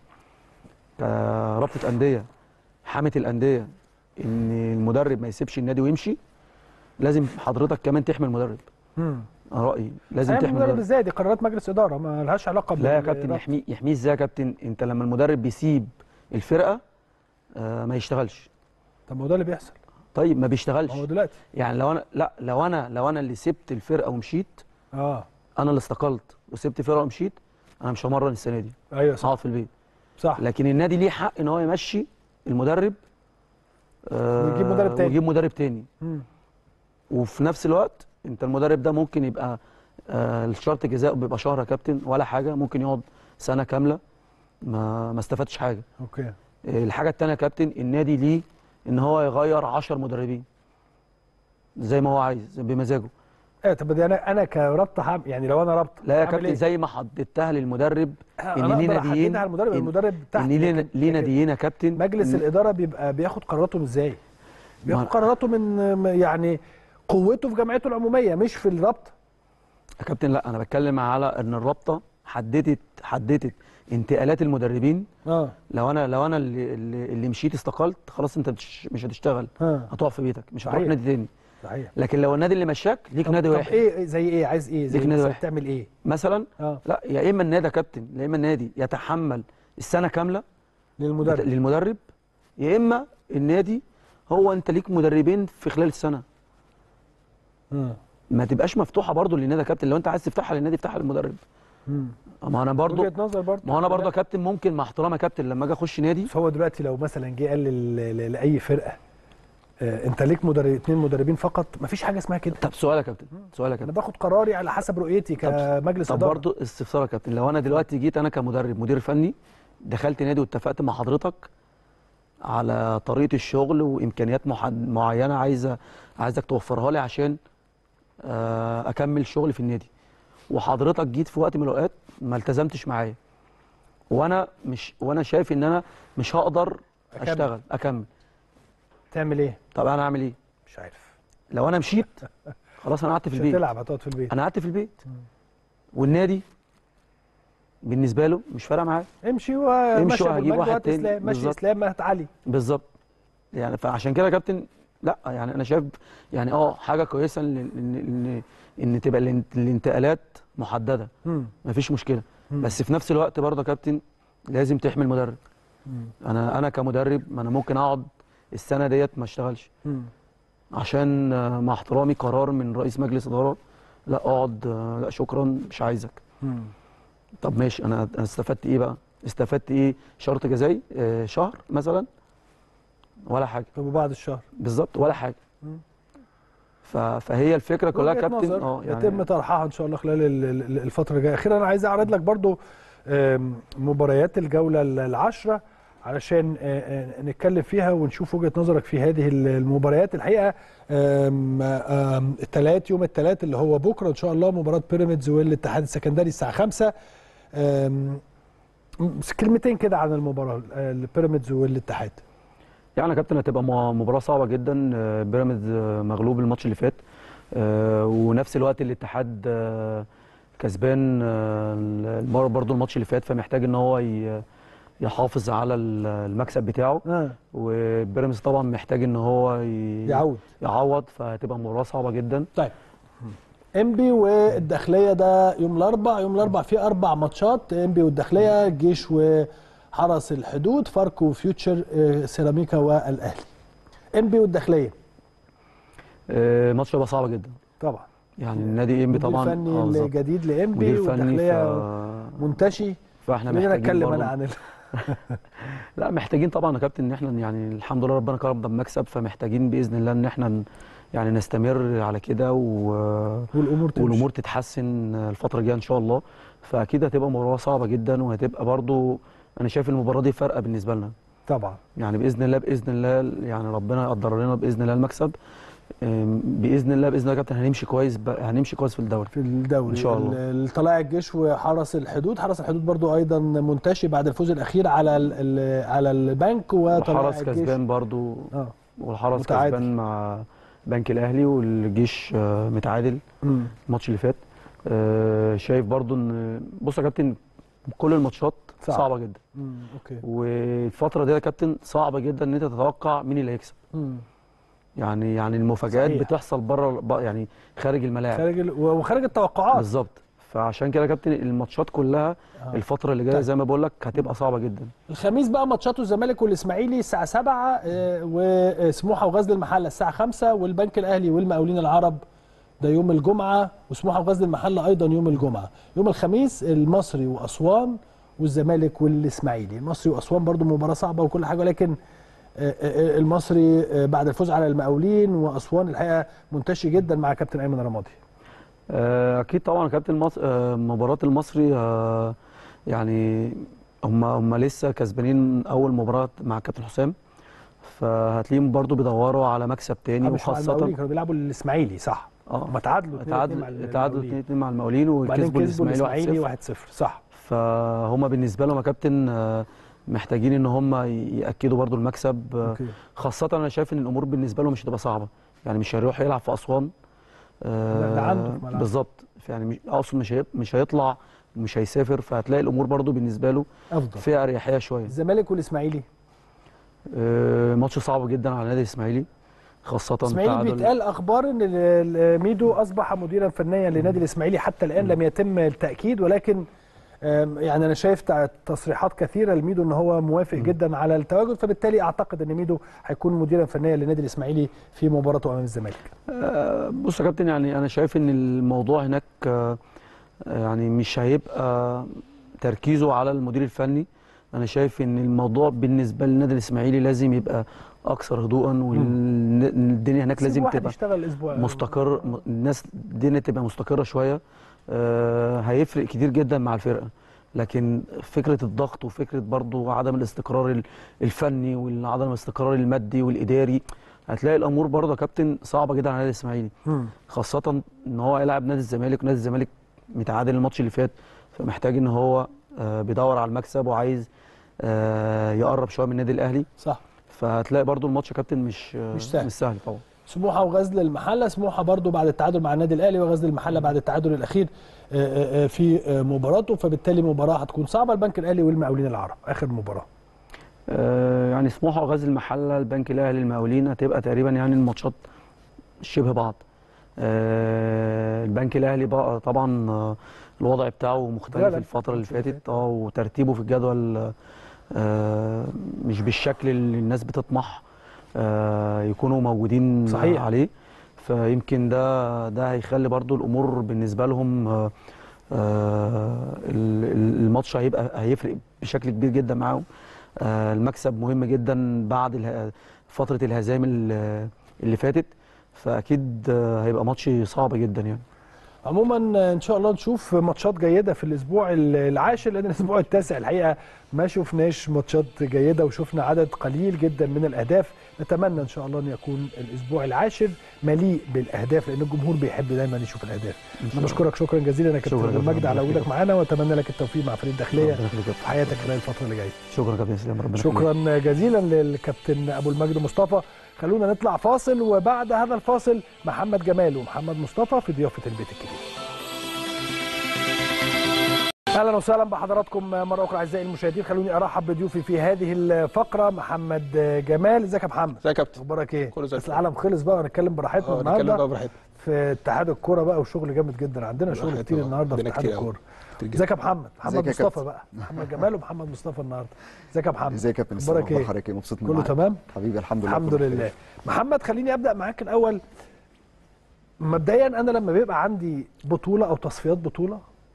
كرابطه انديه حامه الانديه ان المدرب ما يسيبش النادي ويمشي لازم حضرتك كمان تحمي المدرب مم. انا رايي لازم هيعمل تحمي مدرب المدرب ازاي دي قرارات مجلس اداره ما لهاش علاقه لا يا بال- كابتن رابطة. يحميه يحميه ازاي يا كابتن انت لما المدرب بيسيب الفرقه آه ما يشتغلش طب ما هو ده اللي بيحصل طيب ما بيشتغلش ما هو دلوقتي يعني لو انا لا لو انا لو انا اللي سبت الفرقه ومشيت اه انا اللي استقلت وسبت الفرقه ومشيت انا مش همرن السنه دي ايوه صح هقعد في البيت صح لكن النادي ليه حق ان هو يمشي المدرب آه ويجيب مدرب تاني. ويجيب مدرب تاني مم. وفي نفس الوقت انت المدرب ده ممكن يبقى آه الشرط جزاء بيبقى شهر يا كابتن ولا حاجه ممكن يقعد سنه كامله ما ما استفادش حاجه اوكي آه، الحاجه الثانيه يا كابتن النادي ليه ان هو يغير 10 مدربين زي ما هو عايز بمزاجه ايه طب دي انا انا كرابطه هعمل- يعني لو انا رابطه لا يا هعمل كابتن إيه؟ زي ما حددتها للمدرب انا إن ليه اقدر ناديين- احددها على المدرب إن- المدرب تحت ان ليه لكن- ليه لكن ناديين يا كابتن مجلس الاداره بيبقى بياخد قراراتهم ازاي بياخد ما- قراراته من يعني قوته في جمعيته العموميه مش في الرابطه يا كابتن لا انا بتكلم على ان الرابطه حددت حددت انتقالات المدربين اه لو انا لو انا اللي, اللي, اللي مشيت استقلت خلاص انت مش, مش هتشتغل ها هتقف في بيتك مش هتروح صحيح. نادي تاني صحيح لكن لو النادي اللي مشاك ليك طب- نادي طب واحد ايه زي ايه عايز ايه زي ليك نادي مثلاً واحد. تعمل ايه مثلا اه لا يا اما النادي يا كابتن يا اما النادي يتحمل السنه كامله للمدرب للمدرب يا اما النادي هو انت ليك مدربين في خلال السنه مم. ما تبقاش مفتوحه برضو للنادي يا كابتن لو انت عايز تفتحها للنادي افتحها للمدرب مم. ما انا برضو وجهه نظر برضه ما هو انا برضو يا كابتن ممكن مع احترامي يا كابتن لما اجي اخش نادي بس هو دلوقتي لو مثلا جه قال لل- ل- لاي فرقه آه انت ليك مدرب اتنين مدربين فقط مفيش حاجه اسمها كده طب سؤال يا كابتن سؤال يا انا كابتن باخد قراري على حسب رؤيتي كمجلس طب اداره برضو استفسار يا كابتن لو انا دلوقتي جيت انا كمدرب مدير فني دخلت نادي واتفقت مع حضرتك على طريقه الشغل وامكانيات محد- معينه عايزه عايزك توفرها لي عشان آه، اكمل شغل في النادي وحضرتك جيت في وقت من الاوقات ما التزمتش معايا وانا مش وانا شايف ان انا مش هقدر أكمل. اشتغل اكمل تعمل ايه طب انا اعمل ايه مش عارف لو انا مشيت خلاص انا قعدت في مش البيت هتلعب هتقعد في البيت انا قعدت في البيت والنادي بالنسبه له مش فارقه معاه امشي ومشي وهجيب واحد تاني. اسلام ماشي بالظبط. اسلام مهت علي بالظبط يعني فعشان كده يا كابتن لا يعني انا شايف يعني اه حاجه كويسه ان ان ان, إن تبقى الان- الانتقالات محدده مم. مفيش مشكله مم. بس في نفس الوقت برضه يا كابتن لازم تحمي المدرب مم. انا انا كمدرب ما انا ممكن اقعد السنه ديت ما اشتغلش مم. عشان آه، مع احترامي قرار من رئيس مجلس اداره لا اقعد آه، لا شكرا مش عايزك مم. طب ماشي انا أنا استفدت ايه بقى استفدت ايه شرط جزائي آه، شهر مثلا ولا حاجه طب وبعد الشهر بالظبط ولا حاجه مم. ف... فهي الفكره كلها وجهة كابتن نظر اه يتم طرحها ان شاء الله خلال ال- ال- الفتره الجايه اخيرا انا عايز اعرض لك برضو آم، مباريات الجوله ال- العشره علشان آه، آه، نتكلم فيها ونشوف وجهه نظرك في هذه ال- المباريات الحقيقه الثلاث يوم الثلاث اللي هو بكره ان شاء الله مباراه بيراميدز والاتحاد السكندري الساعه 5 كلمتين كده عن المباراه آه، البيراميدز والاتحاد يعني يا كابتن هتبقى م- مباراه صعبه جدا آه، بيراميدز آه، مغلوب الماتش اللي فات آه، ونفس الوقت الاتحاد آه، كسبان آه، المره برضو الماتش اللي فات فمحتاج ان هو ي- يحافظ على ال- المكسب بتاعه آه. وبيراميدز طبعا محتاج ان هو ي- يعود يعوض فهتبقى مباراه صعبه جدا طيب انبي والداخليه ده يوم الاربع يوم الاربع في اربع ماتشات انبي والداخليه الجيش وحرس الحدود فاركو وفيوتشر آه، سيراميكا والاهلي انبي والداخليه آه، ماتش هيبقى صعب جدا طبعا يعني النادي انبي طبعا مدير آه، فني بالظبط. الجديد لانبي مدير فني والداخليه ف... منتشي فاحنا خلينا محتاجين نتكلم برضو- انا عن ال... لا محتاجين طبعا يا كابتن ان احنا يعني الحمد لله ربنا كرمنا بمكسب فمحتاجين باذن الله ان احنا ن- يعني نستمر على كده و... والامور تمشي والامور تتحسن الفتره الجايه ان شاء الله فاكيد هتبقى مباراه صعبه جدا وهتبقى برضو انا شايف المباراه دي فارقه بالنسبه لنا طبعا يعني باذن الله باذن الله يعني ربنا يقدر لنا باذن الله المكسب أم، باذن الله باذن الله يا كابتن هنمشي كويس ب... هنمشي كويس في الدوري في الدوري إن شاء الله. ال- طلائع الجيش وحرس الحدود حرس الحدود برضو ايضا منتشي بعد الفوز الاخير على ال... ال- على البنك وطلائع والحرس الجيش كسبان برضو اه والحرس متعادل. كسبان مع بنك الاهلي والجيش آه، متعادل مم. الماتش اللي فات آه، شايف برضو ان بص يا كابتن كل الماتشات صعب. صعبه جدا مم. اوكي والفتره دي يا كابتن صعبه جدا ان انت تتوقع مين اللي هيكسب مم. يعني يعني المفاجآت صحيح. بتحصل بره يعني خارج الملاعب خارج ال... وخارج التوقعات بالظبط فعشان كده يا كابتن الماتشات كلها آه. الفتره اللي جايه طيب. زي ما بقول لك هتبقى صعبه جدا الخميس بقى ماتشات الزمالك والاسماعيلي الساعه 7 آه، وسموحه وغزل المحله الساعه 5 والبنك الاهلي والمقاولين العرب ده يوم الجمعه وسموحه وغزل المحله ايضا يوم الجمعه يوم الخميس المصري واسوان والزمالك والاسماعيلي المصري واسوان برضو مباراه صعبه وكل حاجه ولكن آه، آه، المصري آه، بعد الفوز على المقاولين واسوان الحقيقه منتشي جدا مع كابتن ايمن رمادي آه، اكيد طبعا يا كابتن مصر آه، مباراه المصري آه، يعني هم هم لسه كسبانين اول مباراه مع كابتن حسام فهتلاقيهم برضو بيدوروا على مكسب تاني آه، مش مع المقاولين وخاصه كانوا بيلعبوا الاسماعيلي صح اه هم تعادلوا 2-2 مع تعادلوا ال- تعادلوا المقاولين. 2 مع المقاولين وبعدين وكسبوا كسبوا الاسماعيلي الاسماعيلي 1-0 1-0 صح فهم بالنسبه لهم يا كابتن آه، محتاجين ان هم ياكدوا برضو المكسب آه، أوكي. خاصه انا شايف ان الامور بالنسبه له مش هتبقى صعبه يعني مش هيروح يلعب في اسوان لا، ده عنده في ملعبه. بالظبط يعني مش اقصد مش هي- مش هيطلع مش هيسافر فهتلاقي الامور برضو بالنسبه له افضل فيها اريحيه شويه الزمالك والاسماعيلي آه، ماتش صعب جدا على النادي الاسماعيلي خاصه الاسماعيلي تعادل- بيتقال اخبار ان ال- ال- ميدو اصبح مديرا فنيا لنادي الاسماعيلي حتى الان لم يتم التاكيد ولكن آم، يعني انا شايف تع- تصريحات كثيره لميدو ان هو موافق جدا على التواجد فبالتالي اعتقد ان ميدو هيكون مديرا فنيا للنادي الاسماعيلي في مباراته امام الزمالك آه، بص يا كابتن يعني انا شايف ان الموضوع هناك آه، يعني مش هيبقى تركيزه على المدير الفني انا شايف ان الموضوع بالنسبه للنادي الاسماعيلي لازم يبقى اكثر هدوءا والدنيا هناك سيب لازم واحد تبقى يشتغل اسبوع مستقر م- الناس الدنيا تبقى مستقره شويه آه، هيفرق كتير جدا مع الفرقه لكن فكره الضغط وفكره برضو عدم الاستقرار ال- الفني وعدم الاستقرار المادي والاداري هتلاقي الامور برضه يا كابتن صعبه جدا على النادي الاسماعيلي مم. خاصه ان هو يلعب نادي الزمالك ونادي الزمالك متعادل الماتش اللي فات فمحتاج ان هو آه، بيدور على المكسب وعايز آه، يقرب شويه من النادي الاهلي صح فهتلاقي برضو الماتش يا كابتن مش آه، مش سهل. مش سهل طبعا سموحه وغزل المحله سموحه برضو بعد التعادل مع النادي الاهلي وغزل المحله بعد التعادل الاخير آه، آه، آه، في آه، مباراته فبالتالي مباراه هتكون صعبه البنك الاهلي والمقاولين العرب اخر مباراه آه، يعني سموحه وغزل المحله البنك الاهلي المقاولين هتبقى تقريبا يعني الماتشات شبه بعض آه، البنك الاهلي بقى طبعا آه، الوضع بتاعه مختلف فعلا. الفتره اللي الماتش اللي فاتت اه وترتيبه في الجدول آه، مش بالشكل اللي الناس بتطمح آه، يكونوا موجودين صحيح. عليه فيمكن ده ده هيخلي برضو الامور بالنسبه لهم آه، آه، ال- ال- الماتش هيبقى هيفرق بشكل كبير جدا معاهم آه، المكسب مهم جدا بعد اله- فتره الهزائم ال- اللي فاتت فاكيد آه، هيبقى ماتش صعب جدا يعني عموما آه، ان شاء الله نشوف ماتشات جيده في الاسبوع ال- العاشر لان الاسبوع التاسع الحقيقه ما شفناش ماتشات جيده وشفنا عدد قليل جدا من الاهداف نتمنى ان شاء الله ان يكون الاسبوع العاشر مليء بالاهداف لان الجمهور بيحب دايما يشوف الاهداف انا بشكرك شكرا جزيلا يا كابتن شكرا أبو جزيلا. المجد على ربنا وجودك معانا واتمنى لك التوفيق مع فريق الداخليه ربنا يخليك يا في حياتك خلال الفتره اللي جايه شكرا كابتن اسلام ربنا يخليك. شكرا جزيلا للكابتن ابو المجد مصطفى خلونا نطلع فاصل وبعد هذا الفاصل محمد جمال ومحمد مصطفى في ضيافه البيت الكبير اهلا وسهلا بحضراتكم مره اخرى اعزائي المشاهدين خلوني ارحب بضيوفي في هذه الفقره محمد جمال ازيك يا محمد ازيك يا كابتن اخبارك ايه كله زي بس الفل. العالم خلص بقى ونتكلم براحتنا اه نتكلم النهارده بقى براحتنا في اتحاد الكوره بقى وشغل جامد جدا عندنا شغل براحتنا كتير بقى. النهارده في عندنا اتحاد كتير أوي. الكوره كتير جدا. ازيك يا محمد محمد ازيك يا مصطفى كابتن؟ بقى محمد جمال ومحمد مصطفى النهارده ازيك يا محمد ازيك يا كابتن اخبارك اسلام ايه حضرتك ايه مبسوط من كله معاك. تمام حبيبي الحمد لله الحمد كله لله بخير. محمد خليني ابدا معاك الاول مبدئيا انا لما بيبقى عندي بطوله او تصفيات بطوله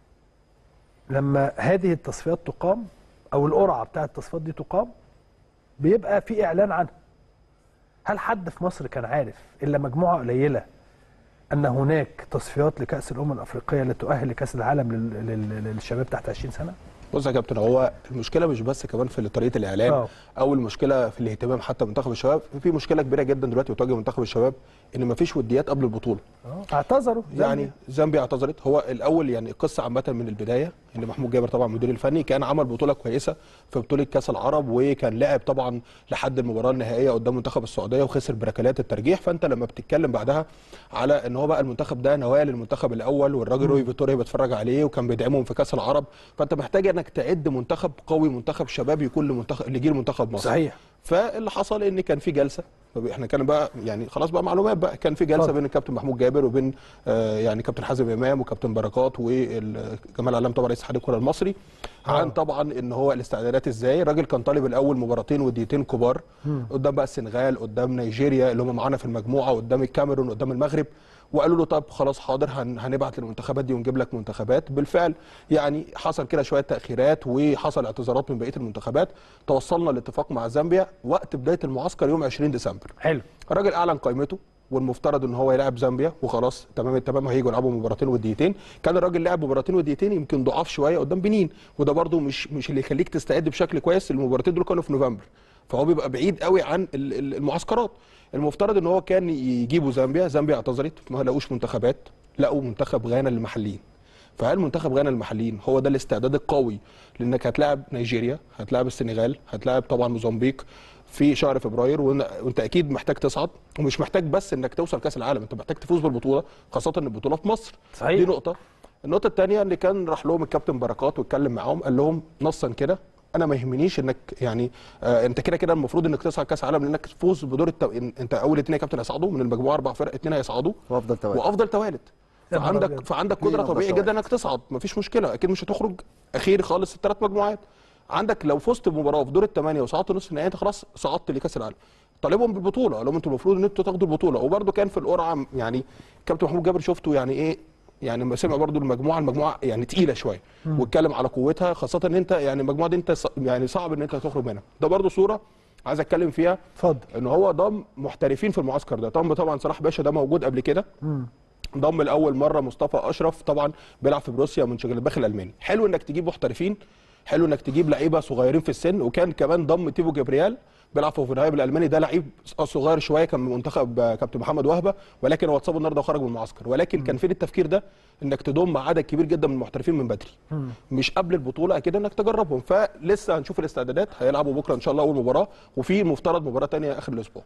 لما هذه التصفيات تقام او القرعه بتاعه التصفيات دي تقام بيبقى في اعلان عنها هل حد في مصر كان عارف الا مجموعه قليله ان هناك تصفيات لكاس الامم الافريقيه لتؤهل لكاس العالم لل- لل- للشباب تحت 20 سنه بص يا كابتن هو المشكله مش بس كمان في طريقه الاعلام آه. او المشكله في الاهتمام حتى منتخب الشباب في مشكله كبيره جدا دلوقتي بتواجه منتخب الشباب ان مفيش وديات قبل البطوله اعتذروا يعني زامبيا اعتذرت هو الاول يعني القصه عامه من البدايه ان محمود جابر طبعا المدير الفني كان عمل بطوله كويسه في بطوله كاس العرب وكان لعب طبعا لحد المباراه النهائيه قدام منتخب السعوديه وخسر بركلات الترجيح فانت لما بتتكلم بعدها على ان هو بقى المنتخب ده نوايا للمنتخب الاول والراجل روي فيتوريا بيتفرج عليه وكان بيدعمهم في كاس العرب فانت محتاج انك تعد منتخب قوي منتخب شباب يكون لمنتخب لجيل منتخب مصر صحيح فاللي حصل ان كان في جلسه طب احنا كان بقى يعني خلاص بقى معلومات بقى كان في جلسه اتفضل. بين الكابتن محمود جابر وبين آه يعني كابتن حازم امام وكابتن بركات وجمال علام طبعا رئيس اتحاد الكره المصري عن طبعا ان هو الاستعدادات ازاي الراجل كان طالب الاول مباراتين وديتين كبار قدام بقى السنغال قدام نيجيريا اللي هم معانا في المجموعه قدام الكاميرون قدام المغرب وقالوا له طب خلاص حاضر هن هنبعت للمنتخبات دي ونجيب لك منتخبات بالفعل يعني حصل كده شويه تاخيرات وحصل اعتذارات من بقيه المنتخبات توصلنا لاتفاق مع زامبيا وقت بدايه المعسكر يوم 20 ديسمبر حلو الراجل اعلن قائمته والمفترض ان هو يلعب زامبيا وخلاص تمام التمام هيجوا يلعبوا مباراتين وديتين كان الراجل لعب مباراتين وديتين يمكن ضعاف شويه قدام بنين وده برده مش مش اللي يخليك تستعد بشكل كويس المباراتين دول كانوا في نوفمبر فهو بيبقى بعيد قوي عن ال- ال- المعسكرات المفترض ان هو كان يجيبوا زامبيا زامبيا اعتذرت ما لقوش منتخبات لقوا منتخب غانا المحليين فهل منتخب غانا المحليين هو ده الاستعداد القوي لانك هتلاعب نيجيريا هتلاعب السنغال هتلاعب طبعا موزمبيق في شهر فبراير وإن- وانت اكيد محتاج تصعد ومش محتاج بس انك توصل كاس العالم انت محتاج تفوز بالبطوله خاصه ان البطوله في مصر صحيح. دي نقطه النقطه الثانيه اللي كان راح لهم الكابتن بركات واتكلم معاهم قال لهم نصا كده انا ما يهمنيش انك يعني آه انت كده كده المفروض انك تصعد كاس عالم لانك تفوز بدور التو... انت اول اثنين يا كابتن هيصعدوا من المجموعه اربع فرق اثنين هيصعدوا وافضل توالي وافضل توالد يا نهار فعندك أبيض. فعندك مين قدره أفضل طبيعي توالد؟ جدا انك تصعد مفيش مشكله اكيد مش هتخرج اخير خالص الثلاث مجموعات عندك لو فزت بمباراه في دور الثمانيه وصعدت نصف النهائي انت خلاص صعدت لكاس العالم طالبهم بالبطوله قال لهم انتوا المفروض ان انتوا تاخدوا البطوله وبرده كان في القرعه يعني كابتن محمود جابر شفته يعني ايه يعني لما سمع برضو المجموعه المجموعه يعني تقيله شويه واتكلم على قوتها خاصه ان انت يعني المجموعه دي انت ص- يعني صعب ان انت تخرج منها ده برضو صوره عايز اتكلم فيها اتفضل ان هو ضم محترفين في المعسكر ده ضم طبعا صلاح باشا ده موجود قبل كده ضم لاول مره مصطفى اشرف طبعا بيلعب في بروسيا من شجلباخ الالماني حلو انك تجيب محترفين حلو انك تجيب لعيبه صغيرين في السن وكان كمان ضم تيبو جبريال بيلعب في اوفنهايم الالماني ده لعيب صغير شويه كان من منتخب آه، كابتن محمد وهبه ولكن هو اتصاب النهارده وخرج من المعسكر ولكن كان فين التفكير ده انك تضم عدد كبير جدا من المحترفين من بدري مش قبل البطوله اكيد انك تجربهم فلسه هنشوف الاستعدادات هيلعبوا بكره ان شاء الله اول مباراه وفي المفترض مباراه ثانيه اخر الاسبوع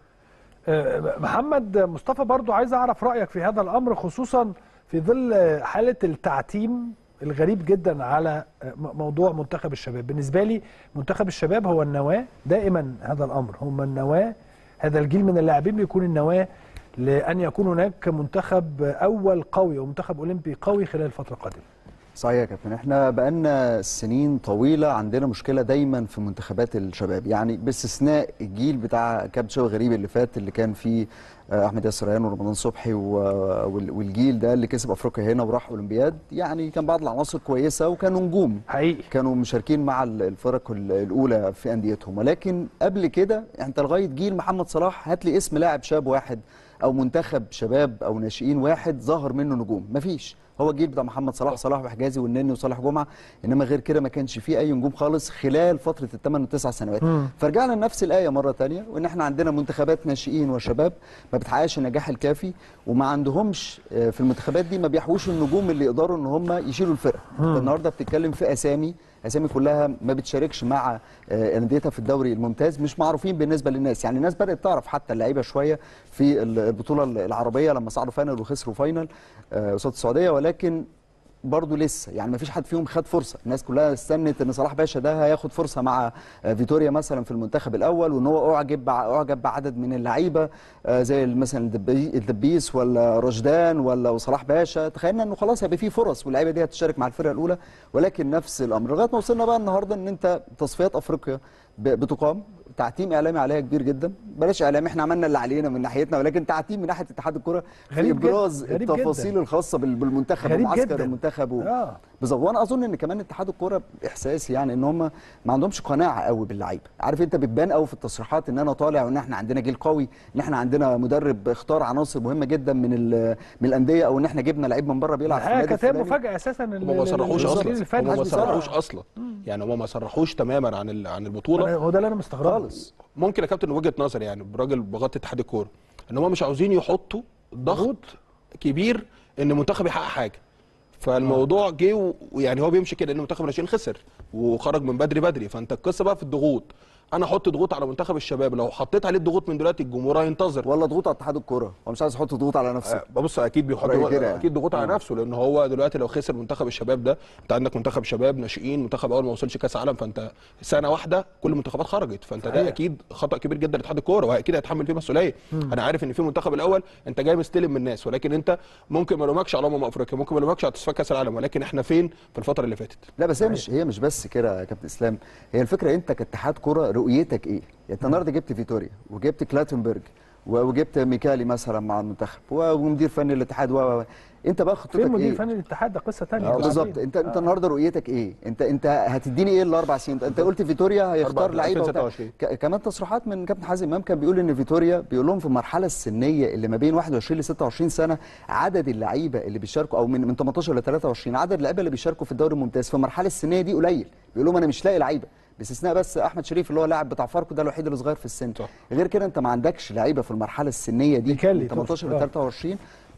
آه، محمد مصطفى برضو عايز اعرف رايك في هذا الامر خصوصا في ظل آه، حاله التعتيم الغريب جدا على آه، م- موضوع منتخب الشباب بالنسبه لي منتخب الشباب هو النواه دائما هذا الامر هم النواه هذا الجيل من اللاعبين بيكون النواه لان يكون هناك منتخب اول قوي ومنتخب اولمبي قوي خلال الفتره القادمه صحيح يا كابتن احنا بقالنا سنين طويله عندنا مشكله دايما في منتخبات الشباب يعني باستثناء الجيل بتاع كابتن شوقي غريب اللي فات اللي كان فيه آه، احمد ياسر ريان ورمضان صبحي و- وال- والجيل ده اللي كسب افريقيا هنا وراح اولمبياد يعني كان بعض العناصر كويسه وكانوا نجوم حقيقي كانوا مشاركين مع ال- الفرق ال- الاولى في انديتهم ولكن قبل كده انت لغايه جيل محمد صلاح هات لي اسم لاعب شاب واحد او منتخب شباب او ناشئين واحد ظهر منه نجوم مفيش هو الجيل بتاع محمد صلاح صلاح وحجازي والنني وصالح جمعه انما غير كده ما كانش فيه اي نجوم خالص خلال فتره الثمان والتسع سنوات فرجعنا لنفس الايه مره تانية وان احنا عندنا منتخبات ناشئين وشباب ما بتحققش النجاح الكافي وما عندهمش آه، في المنتخبات دي ما بيحوشوا النجوم اللي يقدروا ان هم يشيلوا الفرقه انت النهارده بتتكلم في اسامي اسامي كلها ما بتشاركش مع آه، انديتها في الدوري الممتاز مش معروفين بالنسبه للناس يعني الناس بدات تعرف حتى اللعيبه شويه في ال- البطوله العربيه لما صعدوا فاينل وخسروا فاينل آه، قصاد السعوديه ولكن برضه لسه يعني ما فيش حد فيهم خد فرصه الناس كلها استنت ان صلاح باشا ده هياخد فرصه مع آه، فيتوريا مثلا في المنتخب الاول وان هو اعجب بع- اعجب بعدد من اللعيبه آه، زي مثلا الدبي- الدبيس ولا رشدان ولا صلاح باشا تخيلنا انه خلاص هيبقى فيه فرص واللعيبه دي هتشارك مع الفرقه الاولى ولكن نفس الامر لغايه ما وصلنا بقى النهارده ان انت تصفيات افريقيا ب- بتقام تعتيم اعلامي عليها كبير جدا بلاش اعلامي احنا عملنا اللي علينا من ناحيتنا ولكن تعتيم من ناحيه اتحاد الكره في غريب جداً، ابراز غريب جداً. التفاصيل الخاصه بال- بالمنتخب غريب ومعسكر جداً. المنتخب و... آه. بالظبط وانا اظن ان كمان اتحاد الكوره احساسي يعني ان هم ما عندهمش قناعه قوي باللعيبه عارف انت بتبان قوي في التصريحات ان انا طالع وان احنا عندنا جيل قوي ان احنا عندنا مدرب اختار عناصر مهمه جدا من ال- من الانديه او ان احنا جبنا لعيب من بره بيلعب في الحقيقه النادي كانت هي الفلاني مفاجاه اساسا هم ما صرحوش للمدير اصلا الفني. هم ما محدش بيصرح. صرحوش اصلا يعني هم ما صرحوش تماما عن ال- عن البطوله أنا- هو ده اللي انا مستغربه خالص ممكن يا كابتن وجهه نظر يعني براجل بغطي اتحاد الكوره ان هم مش عاوزين يحطوا ضغط كبير ان المنتخب يحقق حاجه فالموضوع جه و- ويعني هو بيمشي كده ان منتخب الناشئين خسر وخرج من بدري بدري فانت القصه بقى في الضغوط انا احط ضغوط على منتخب الشباب لو حطيت عليه الضغوط من دلوقتي الجمهور هينتظر ولا ضغوط على اتحاد الكوره هو مش عايز يحط ضغوط على نفسه آه، بص اكيد بيحط رأيي كده يعني. اكيد ضغوط على آه. نفسه لان هو دلوقتي لو خسر منتخب الشباب ده انت عندك منتخب شباب ناشئين منتخب اول ما وصلش كاس عالم فانت سنه واحده كل المنتخبات خرجت فانت صحيح. ده اكيد خطا كبير جدا لاتحاد الكوره واكيد هيتحمل فيه مسؤوليه انا عارف ان في المنتخب الاول انت جاي مستلم من الناس ولكن انت ممكن ما لومكش على امم افريقيا ممكن ما لومكش على تصفيات كاس العالم ولكن احنا فين في الفتره اللي فاتت لا بس هي مش هي مش بس كده يا كابتن اسلام هي الفكره انت كاتحاد كره رؤيتك ايه؟ يعني انت النهارده جبت فيتوريا وجبت كلاتنبرج و- وجبت ميكالي مثلا مع المنتخب ومدير فني الاتحاد و و- انت بقى خطتك فين مدير ايه؟ فني الاتحاد ده قصه ثانيه اه بالظبط انت انت النهارده رؤيتك ايه؟ انت انت هتديني ايه الاربع سنين؟ انت قلت فيتوريا هيختار أربعة- لعيبه وبتاع. 2026. ك- كمان تصريحات من كابتن حازم امام كان بيقول ان فيتوريا بيقول لهم في المرحله السنيه اللي ما بين 21 ل 26 سنه عدد اللعيبه اللي بيشاركوا او من من 18 ل 23 عدد اللعيبه اللي بيشاركوا في الدوري الممتاز في المرحله السنيه دي قليل بيقول لهم انا مش لاقي لعيبه باستثناء بس احمد شريف اللي هو لاعب بتاع فاركو ده الوحيد اللي صغير في السن صح. غير كده انت ما عندكش لعيبه في المرحله السنيه دي ميكالي من 18 ل تقصد. آه. 23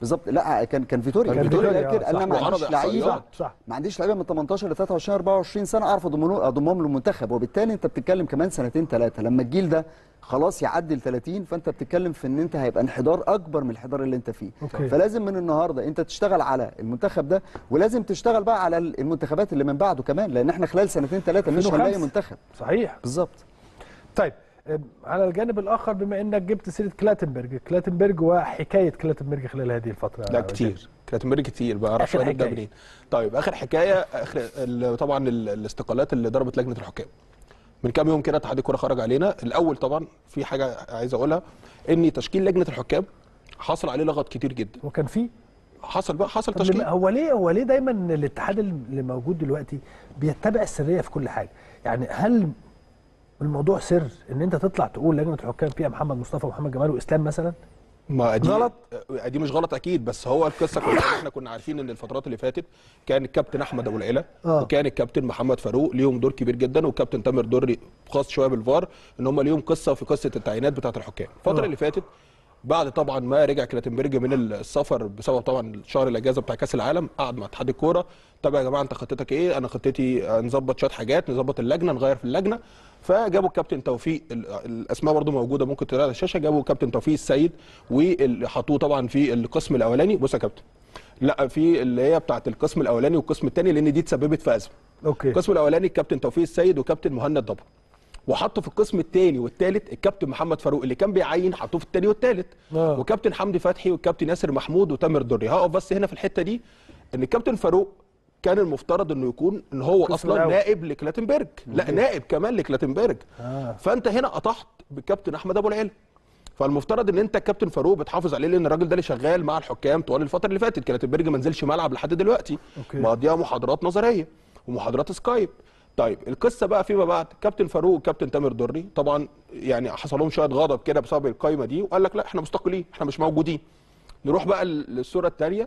بالظبط لا كان كان فيتوريا كان كان فيتوريا فيتوريا، قال كده آه، قال صح. انا ما وعرض عنديش لعيبه إحصائيات. صح ما عنديش لعيبه من 18 ل 23 24 سنه اعرف أضمنه- اضمهم للمنتخب وبالتالي انت بتتكلم كمان سنتين ثلاثه لما الجيل ده خلاص يعدي ال 30 فانت بتتكلم في ان انت هيبقى انحدار اكبر من الانحدار اللي انت فيه أوكي. فلازم من النهارده انت تشتغل على المنتخب ده ولازم تشتغل بقى على المنتخبات اللي من بعده كمان لان احنا خلال سنتين ثلاثه مش 2005. هنلاقي منتخب صحيح بالظبط طيب أم، على الجانب الاخر بما انك جبت سيره كلاتنبرج كلاتنبرج وحكايه كلاتنبرج خلال هذه الفتره لا يا كتير كلاتنبرج كتير بقى اعرفش آخر نبدا حكاية. منين طيب اخر حكايه اخر ال- طبعا ال- الاستقالات اللي ضربت لجنه الحكام من كام يوم كده اتحاد الكوره خرج علينا الاول طبعا في حاجه عايز اقولها ان تشكيل لجنه الحكام حصل عليه لغط كتير جدا وكان في حصل بقى حصل طب تشكيل لما- هو ليه هو ليه دايما الاتحاد اللي موجود دلوقتي بيتبع السريه في كل حاجه يعني هل الموضوع سر ان انت تطلع تقول لجنه الحكام فيها محمد مصطفى ومحمد جمال واسلام مثلا ما دي غلط؟ دي مش غلط اكيد بس هو القصه كلها إن احنا كنا عارفين ان الفترات اللي فاتت كان الكابتن احمد ابو العلا آه. وكان الكابتن محمد فاروق ليهم دور كبير جدا والكابتن تامر دري خاص شويه بالفار ان هم ليهم قصه في قصه التعيينات بتاعه الحكام الفتره آه. اللي فاتت بعد طبعا ما رجع كلاتنبرج من السفر بسبب طبعا شهر الاجازه بتاع كاس العالم قعد مع اتحاد الكوره طب يا جماعه انت خطتك ايه انا خطتي آه، نظبط شويه حاجات نظبط اللجنه نغير في اللجنه فجابوا الكابتن توفيق ال- الاسماء برضو موجوده ممكن تلاقيها على الشاشه جابوا الكابتن توفيق السيد وحطوه طبعا في القسم الاولاني بص يا كابتن لا في اللي هي بتاعه القسم الاولاني والقسم الثاني لان دي اتسببت في ازمه اوكي القسم الاولاني الكابتن توفيق السيد وكابتن مهند ضبا وحطوا في القسم الثاني والثالث الكابتن محمد فاروق اللي كان بيعين حطوه في الثاني والثالث آه. وكابتن حمدي فتحي والكابتن ياسر محمود وتامر دري هقف بس هنا في الحته دي ان الكابتن فاروق كان المفترض انه يكون ان هو القسم اصلا الأول. نائب لكلاتنبرج لا نائب كمان لكلاتنبرج آه. فانت هنا قطعت بالكابتن احمد ابو العلا فالمفترض ان انت الكابتن فاروق بتحافظ عليه لان الراجل ده اللي شغال مع الحكام طوال الفتره اللي فاتت كلاتنبرج ما نزلش ملعب لحد دلوقتي أوكي. مقضيها محاضرات نظريه ومحاضرات سكايب طيب القصه بقى فيما بعد كابتن فاروق وكابتن تامر دري طبعا يعني حصل لهم شويه غضب كده بسبب القايمه دي وقال لك لا احنا مستقلين احنا مش موجودين نروح بقى للصوره الثانيه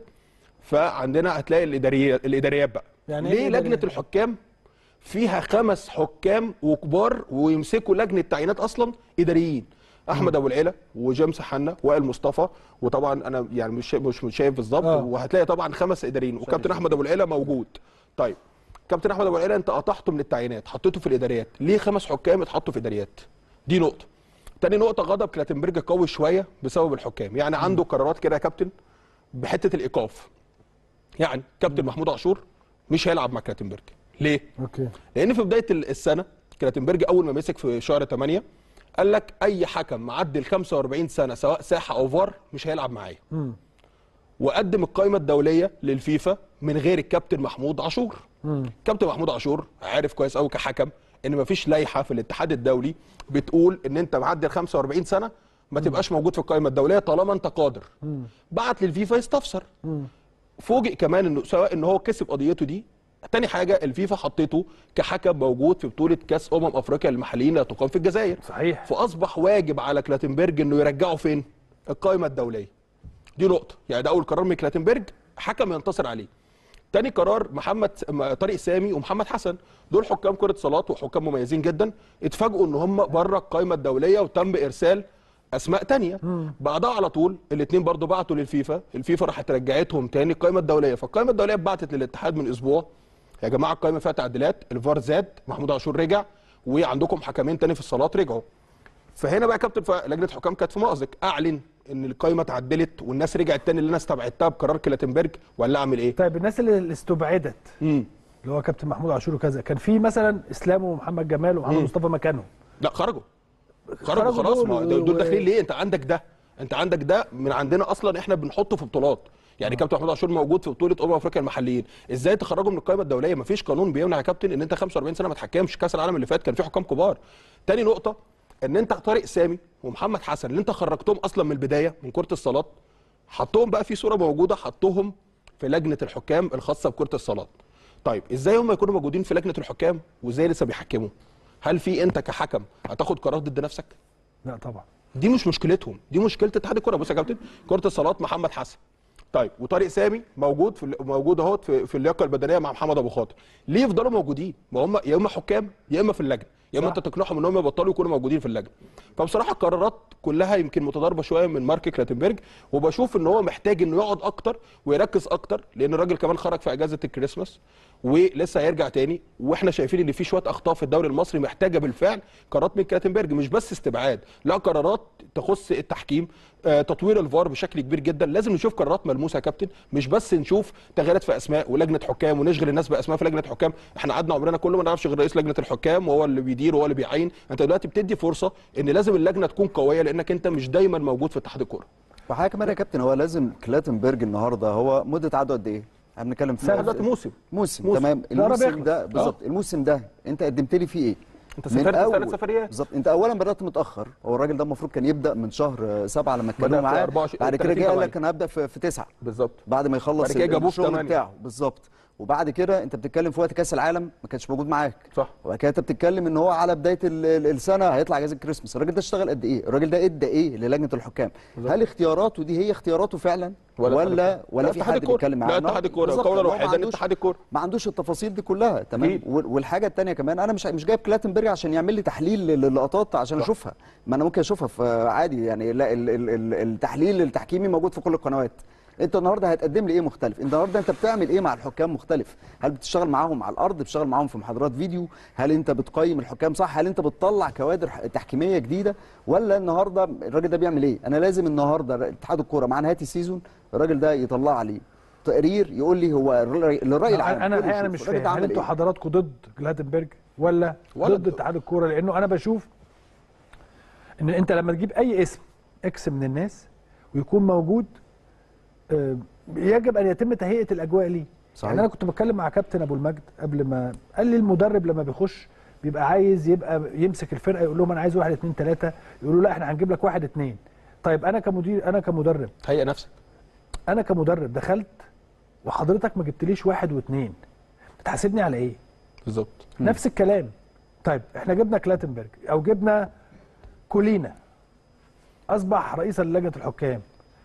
فعندنا هتلاقي الاداريات الاداريات بقى يعني إيه ليه الإداريات؟ لجنه الحكام فيها خمس حكام وكبار ويمسكوا لجنه تعيينات اصلا اداريين احمد ابو العلا وجيمس حنا وائل مصطفى وطبعا انا يعني مش شا- مش مش شايف بالظبط آه. وهتلاقي طبعا خمس اداريين وكابتن احمد ابو العلا موجود طيب كابتن احمد ابو العلا انت قطعته من التعيينات حطيته في الاداريات ليه خمس حكام اتحطوا في اداريات دي نقطه تاني نقطه غضب كلاتنبرج قوي شويه بسبب الحكام يعني عنده قرارات كده يا كابتن بحته الايقاف يعني كابتن محمود عاشور مش هيلعب مع كلاتنبرج ليه اوكي لان في بدايه ال- السنه كلاتنبرج اول ما مسك في شهر 8 قال لك اي حكم معدي ال 45 سنه سواء ساحه او فار مش هيلعب معايا وقدم القائمه الدوليه للفيفا من غير الكابتن محمود عاشور كابتن محمود عاشور عارف كويس قوي كحكم ان مفيش لائحه في الاتحاد الدولي بتقول ان انت معدي ال 45 سنه ما تبقاش موجود في القائمه الدوليه طالما انت قادر بعت للفيفا يستفسر فوجئ كمان انه سواء ان هو كسب قضيته دي تاني حاجه الفيفا حطيته كحكم موجود في بطوله كاس امم افريقيا للمحليين اللي هتقام في الجزائر صحيح فاصبح واجب على كلاتنبرج انه يرجعه فين القائمه الدوليه دي نقطه يعني ده اول قرار من كلاتنبرج حكم ينتصر عليه تاني قرار محمد طارق سامي ومحمد حسن دول حكام كره صالات وحكام مميزين جدا اتفاجئوا ان هم بره القائمه الدوليه وتم ارسال اسماء تانية بعدها على طول الاثنين برضو بعتوا للفيفا الفيفا راحت رجعتهم تاني القائمه الدوليه فالقائمه الدوليه بعتت للاتحاد من اسبوع يا جماعه القائمه فيها تعديلات الفار زاد محمود عاشور رجع وعندكم حكمين تاني في الصالات رجعوا فهنا بقى كابتن ف- لجنه حكام كانت في مأزق اعلن ان القائمه اتعدلت والناس رجعت تاني اللي انا استبعدتها بقرار كلاتنبرج ولا اعمل ايه؟ طيب الناس اللي اللي استبعدت امم اللي هو كابتن محمود عاشور وكذا كان في مثلا اسلام ومحمد جمال ومحمد مم. مصطفى مكانهم لا خرجوا خرجوا خرجوا خلاص دول ما و- دول دول و- داخلين ليه انت عندك ده انت عندك ده من عندنا اصلا احنا بنحطه في بطولات يعني كابتن محمود عاشور موجود في بطوله امم افريقيا المحليين ازاي تخرجه من القائمه الدوليه مفيش قانون بيمنع يا كابتن ان انت 45 سنه ما تحكمش كاس العالم اللي فات كان في حكام كبار تاني نقطه ان انت طارق سامي ومحمد حسن اللي انت خرجتهم اصلا من البدايه من كره الصالات حطهم بقى في صوره موجوده حطهم في لجنه الحكام الخاصه بكره الصالات طيب ازاي هم يكونوا موجودين في لجنه الحكام وازاي لسه بيحكموا هل في انت كحكم هتاخد قرار ضد نفسك لا طبعا دي مش مشكلتهم دي مشكله اتحاد الكره بص يا كابتن كره الصالات محمد حسن طيب وطارق سامي موجود في موجود اهوت في, في اللياقه البدنيه مع محمد ابو خاطر ليه يفضلوا موجودين ما هم يا اما حكام يا اما في اللجنه يا اما صح. انت تقنعهم ان هم يبطلوا يكونوا موجودين في اللجنه فبصراحه القرارات كلها يمكن متضاربه شويه من مارك كلاتنبرج وبشوف ان هو محتاج انه يقعد اكتر ويركز اكتر لان الراجل كمان خرج في اجازه الكريسماس ولسه هيرجع تاني واحنا شايفين ان في شويه اخطاء في الدوري المصري محتاجه بالفعل قرارات من كلاتنبرج مش بس استبعاد لا قرارات تخص التحكيم آه، تطوير الفار بشكل كبير جدا لازم نشوف قرارات ملموسه يا كابتن مش بس نشوف تغييرات في اسماء ولجنه حكام ونشغل الناس باسماء في لجنه حكام احنا قعدنا عمرنا كله ما نعرفش غير رئيس لجنه الحكام وهو اللي بيدير وهو اللي بيعين انت دلوقتي بتدي فرصه ان لازم اللجنه تكون قويه لانك انت مش دايما موجود في اتحاد الكوره وحاجه كمان يا كابتن هو لازم كلاتنبرج النهارده هو مده عقده قد ايه؟ احنا بنتكلم في سنه دلوقتي موسم موسم, موسم. تمام لا، الموسم بيخلص. ده بالظبط الموسم ده انت قدمت لي فيه ايه؟ انت من سافرت أول- ثلاث سفريات بالظبط انت اولا بدات متاخر هو الراجل ده المفروض كان يبدا من شهر آه، سبعة لما بدأ اتكلموا في معاه 24 بعد كده 30 جه قال تمانية. لك انا هبدا في, في تسعة بالظبط بعد ما يخلص بعد كده جابوه في الشغل تمانية. بتاعه بالظبط وبعد كده انت بتتكلم في وقت كاس العالم ما كانش موجود معاك صح وبعد كده انت بتتكلم ان هو على بدايه ال- ال- السنه هيطلع اجازه كريسماس الراجل ده اشتغل قد ايه الراجل ده ادى ايه للجنه الحكام هل اختياراته دي هي اختياراته فعلا ولا ولا اتحاد ولا, لا في اتحاد حد الكورة. بيتكلم معاه لا النهاردة؟ اتحاد الكورة. بالظبط، القولة إن هو ما الوحيدة ان عندوش- اتحاد الكورة. ما عندوش التفاصيل دي كلها تمام أكيد. وال- والحاجه الثانيه كمان انا مش مش جايب كلاتنبرج عشان يعمل لي تحليل للقطات عشان اشوفها ما انا ممكن اشوفها في عادي يعني لا ال- ال- ال- التحليل التحكيمي موجود في كل القنوات انت النهارده هتقدم لي ايه مختلف انت النهارده انت بتعمل ايه مع الحكام مختلف هل بتشتغل معاهم على الارض بتشتغل معاهم في محاضرات فيديو هل انت بتقيم الحكام صح هل انت بتطلع كوادر ح- تحكيميه جديده ولا النهارده الراجل ده بيعمل ايه انا لازم النهارده اتحاد الكوره مع نهايه السيزون الراجل ده يطلع لي تقرير يقول لي هو الرأي الراي العام انا كله انا يشوف مش الراجل ده فاهم هل عمل انتوا إيه؟ حضراتكم ضد جلاتنبرج ولا, ولا ضد ضد. اتحاد الكوره لانه انا بشوف ان انت لما تجيب اي اسم اكس من الناس ويكون موجود آه، يجب ان يتم تهيئه الاجواء ليه صحيح. يعني انا كنت بتكلم مع كابتن ابو المجد قبل ما قال لي المدرب لما بيخش بيبقى عايز يبقى يمسك الفرقه يقول لهم انا عايز واحد اتنين تلاته يقولوا لا احنا هنجيب لك واحد اتنين طيب انا كمدير انا كمدرب هيئ نفسك انا كمدرب دخلت وحضرتك ما جبتليش واحد واثنين بتحاسبني على ايه؟ بالظبط نفس الكلام طيب احنا جبنا كلاتنبرج او جبنا كولينا اصبح رئيسا للجنه الحكام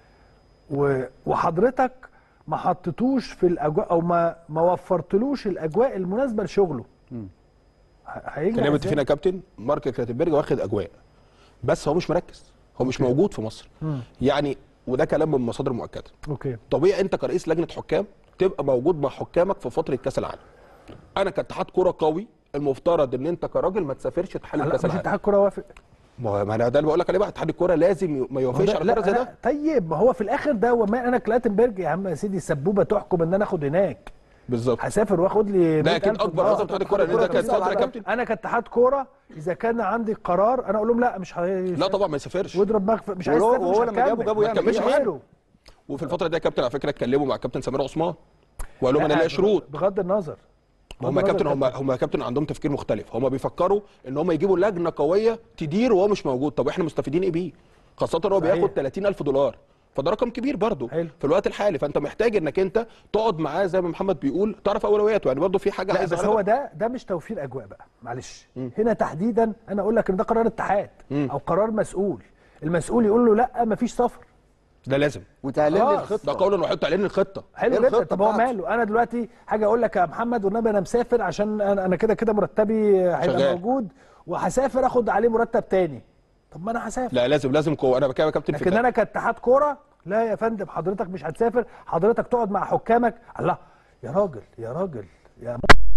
و... وحضرتك ما حطيتوش في الاجواء او ما ما وفرتلوش الاجواء المناسبه لشغله ه- هينجح خلينا إزاي؟ متفقين يا كابتن مارك كلاتنبرج واخد اجواء بس هو مش مركز هو مش موجود في مصر مم. يعني وده كلام من مصادر مؤكده اوكي طبيعي انت كرئيس لجنه حكام تبقى موجود مع حكامك في فتره كاس العالم انا كاتحاد كوره قوي المفترض ان انت كراجل ما تسافرش تحلل لا كاس مش العالم اتحاد الكوره وافق ما هو- ما انا ده اللي بقول لك عليه بقى اتحاد الكوره لازم ي- ما يوافقش هو ده- على لا قرار زي لا ده طيب ما هو في الاخر ده هو ما انا كلاتنبرج يا عم يا سيدي سبوبه تحكم ان انا اخد هناك بالظبط هسافر واخد لي ده 100,000 اكيد اكبر دولار. غلطه اتحاد الكوره لان ده كانت بتسأل فتره يا على- كابتن انا كاتحاد كوره اذا كان عندي قرار انا اقول لهم لا مش هي... لا طبعا ما يسافرش واضرب مغف... مش عايز وهو- تسافر، وهو مش لما هكمل. جابه- جابه ما يعمل تكملش إيه؟ غيره. وفي الفتره دي يا كابتن على فكره اتكلموا مع الكابتن سمير عثمان وقال لهم انا لا، ليا شروط بغض النظر هم يا كابتن هم هم يا كابتن عندهم تفكير مختلف هم بيفكروا ان هم يجيبوا لجنه قويه تدير وهو مش موجود طب احنا مستفيدين ايه بيه خاصه هو صحيح. بياخد 30000 دولار فده رقم كبير برضه حلو. في الوقت الحالي فانت محتاج انك انت تقعد معاه زي ما محمد بيقول تعرف اولوياته يعني برضه في حاجه لا عايز بس أقولها هو ده ده مش توفير اجواء بقى معلش هنا تحديدا انا اقول لك ان ده قرار اتحاد او قرار مسؤول المسؤول يقول له لا مفيش سفر ده لازم وتعلن لي خلاص. الخطه ده قولا واحد تعلن الخطه حلو إيه جدا الخطة طب هو بتاعته؟ ماله انا دلوقتي حاجه اقول لك يا محمد والنبي انا مسافر عشان انا أنا كده كده مرتبي هيبقى شغال. موجود وهسافر اخد عليه مرتب تاني طب ما انا هسافر لا لازم لازم قوه انا بكلم يا كابتن في لكن ده. انا كاتحاد كوره لا يا فندم حضرتك مش هتسافر حضرتك تقعد مع حكامك الله يا راجل يا راجل يا م...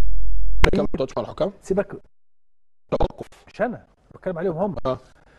كم ما تقعدش مع الحكام سيبك توقف مش انا بتكلم عليهم هم اه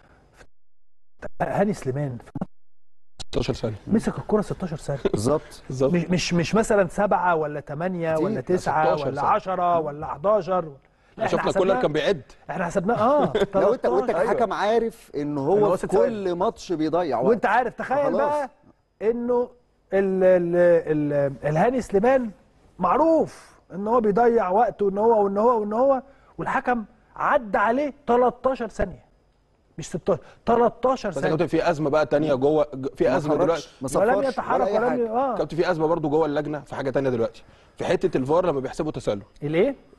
هاني سليمان 16 سنه مسك الكوره 16 سنه بالظبط بالظبط مش مش مش مثلا سبعه ولا ثمانيه كتير. ولا تسعه 16 ولا سنة. 10 ولا 11 لا، احنا شفنا كولر حسبناه- كان بيعد احنا حسبناه اه لو انت وانت 13. كحكم عارف ان إن هو هو في ست ثواني. كل ماتش بيضيع وقت وانت عارف تخيل فخلاص. بقى انه ال ال ال الهاني سليمان معروف ان هو بيضيع وقته ان هو وان هو وان هو والحكم عدى عليه 13 ثانيه مش 16 13 بس يا ثانيه كابتن في ازمه بقى تانية جوه في ما ازمه اتحركش، دلوقتي ما صفرش ولم ولا يتحرك أي ولم حاجة. ي- اه كابتن في ازمه برضو جوه اللجنه في حاجه تانية دلوقتي في حته الفار لما بيحسبوا تسلل الايه؟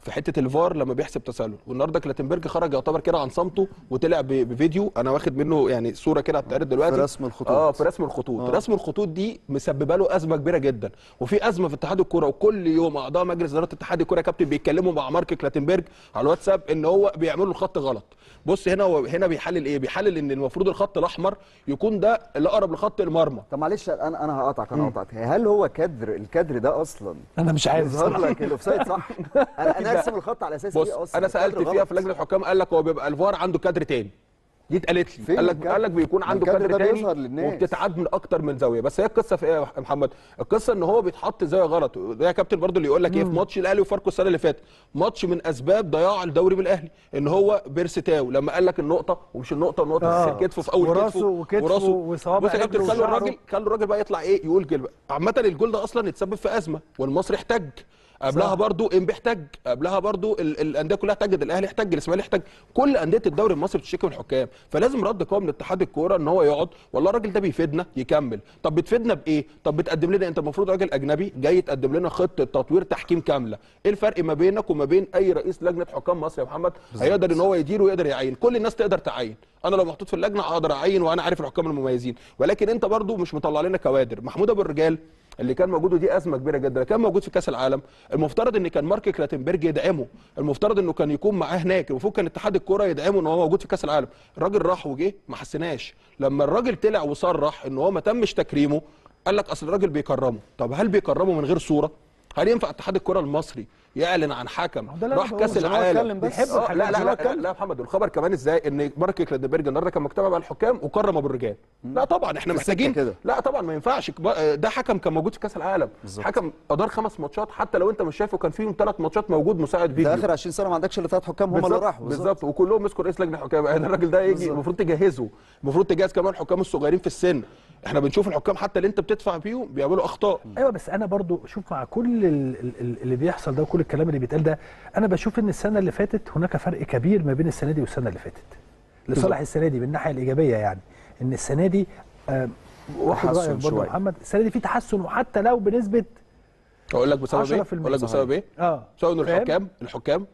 في حته الفار لما بيحسب تسلل والنهارده كلاتنبرج خرج يعتبر كده عن صمته وطلع ب- بفيديو انا واخد منه يعني صوره كده هتتعرض دلوقتي في رسم الخطوط. اه في رسم الخطوط آه. آه. رسم الخطوط دي مسببه له ازمه كبيره جدا وفي ازمه في اتحاد الكوره وكل يوم اعضاء مجلس اداره اتحاد الكوره يا كابتن بيتكلموا مع مارك كلاتنبرج على الواتساب ان هو بيعملوا الخط غلط بص هنا هو هنا بيحلل ايه بيحلل ان المفروض الخط الاحمر يكون ده اللي اقرب لخط المرمى طب معلش انا انا هقطعك انا هقطعك هل هو كادر الكادر ده اصلا انا مش عارف يظهر صراحة. لك الاوفسايد صح انا انا ارسم الخط على اساس بص ايه اصلا انا سالت الكادر فيها غلط. في لجنه الحكام قال لك هو بيبقى الفار عنده كادر تاني دي اتقالت لي فين قال لك الكادر؟ قال لك بيكون ما عنده الكادر كادر ده تاني بيظهر للناس. وبتتعاد من اكتر من زاويه بس هي القصه في ايه يا محمد القصه ان هو بيتحط زاويه غلط ده يا كابتن برضو اللي يقول لك ايه في ماتش الاهلي وفاركو السنه اللي فاتت ماتش من اسباب ضياع الدوري بالاهلي ان هو بيرستاو لما قال لك النقطه ومش النقطه النقطه آه. في كتفه في اول وراسه كتفه وكتفه وصوابع بص يا كابتن رجله خلوا وشعره. الراجل خلوا الراجل بقى يطلع ايه يقول كلمه عامه الجول ده اصلا اتسبب في ازمه والمصري احتج قبلها صح. برضو انبي احتج قبلها برضو ال- الانديه كلها احتجت الاهلي احتج الاسماعيلي احتج كل انديه الدوري المصري بتشتكي من الحكام فلازم رد قوي من اتحاد الكوره ان هو يقعد والله الراجل ده بيفيدنا يكمل طب بتفيدنا بايه طب بتقدم لنا انت المفروض راجل اجنبي جاي تقدم لنا خطه تطوير تحكيم كامله ايه الفرق ما بينك وما بين اي رئيس لجنه حكام مصر يا محمد هيقدر ان هو يدير ويقدر يعين كل الناس تقدر تعين انا لو محطوط في اللجنه اقدر اعين وانا عارف الحكام المميزين ولكن انت برضو مش مطلع لنا كوادر محمود ابو الرجال اللي كان موجود ودي ازمه كبيره جدا كان موجود في كاس العالم المفترض ان كان مارك كلاتنبرج يدعمه المفترض انه كان يكون معاه هناك المفروض كان اتحاد الكوره يدعمه ان هو موجود في كاس العالم الراجل راح وجه ما حسناش لما الراجل طلع وصرح ان هو ما تمش تكريمه قال لك اصل الراجل بيكرمه طب هل بيكرمه من غير صوره هل ينفع اتحاد الكره المصري يعلن عن حكم ده اللي أنا راح بقوله، كاس عشان هو العالم اتكلم بس. بيحبوا آه، الحاجات لا لا دي. لا, هو لا, لا يا محمد الخبر كمان ازاي ان مارك كلادنبرج النهارده كان مجتمع مع الحكام وكرم ابو الرجال لا طبعا احنا في السكة محتاجين كده. لا طبعا ما ينفعش كب- ده حكم كان موجود في كاس العالم بالظبط. حكم ادار خمس ماتشات حتى لو انت مش شايفه كان فيهم ثلاث ماتشات موجود مساعد ده فيديو اخر 20 سنه ما عندكش الا ثلاث حكام هم اللي بالظبط راحوا بالظبط وكلهم مسكوا رئيس لجنه حكام يعني الراجل ده يجي بالظبط. المفروض تجهزه المفروض تجهز كمان الحكام الصغيرين في السن احنا بنشوف الحكام حتى اللي انت بتدفع فيهم بيعملوا اخطاء ايوه بس انا برضو شوف مع كل ال- ال- اللي بيحصل ده وكل الكلام اللي بيتقال ده انا بشوف ان السنه اللي فاتت هناك فرق كبير ما بين السنه دي والسنه اللي فاتت لصالح السنه دي من الناحيه الايجابيه يعني ان السنه دي آه، واخد تحسن رايك برضو شوية. محمد السنه دي في تحسن وحتى لو بنسبه اقول لك بسبب ايه 10% اقول لك بسبب ايه اه بسبب ان فاهم؟ الحكام الحكام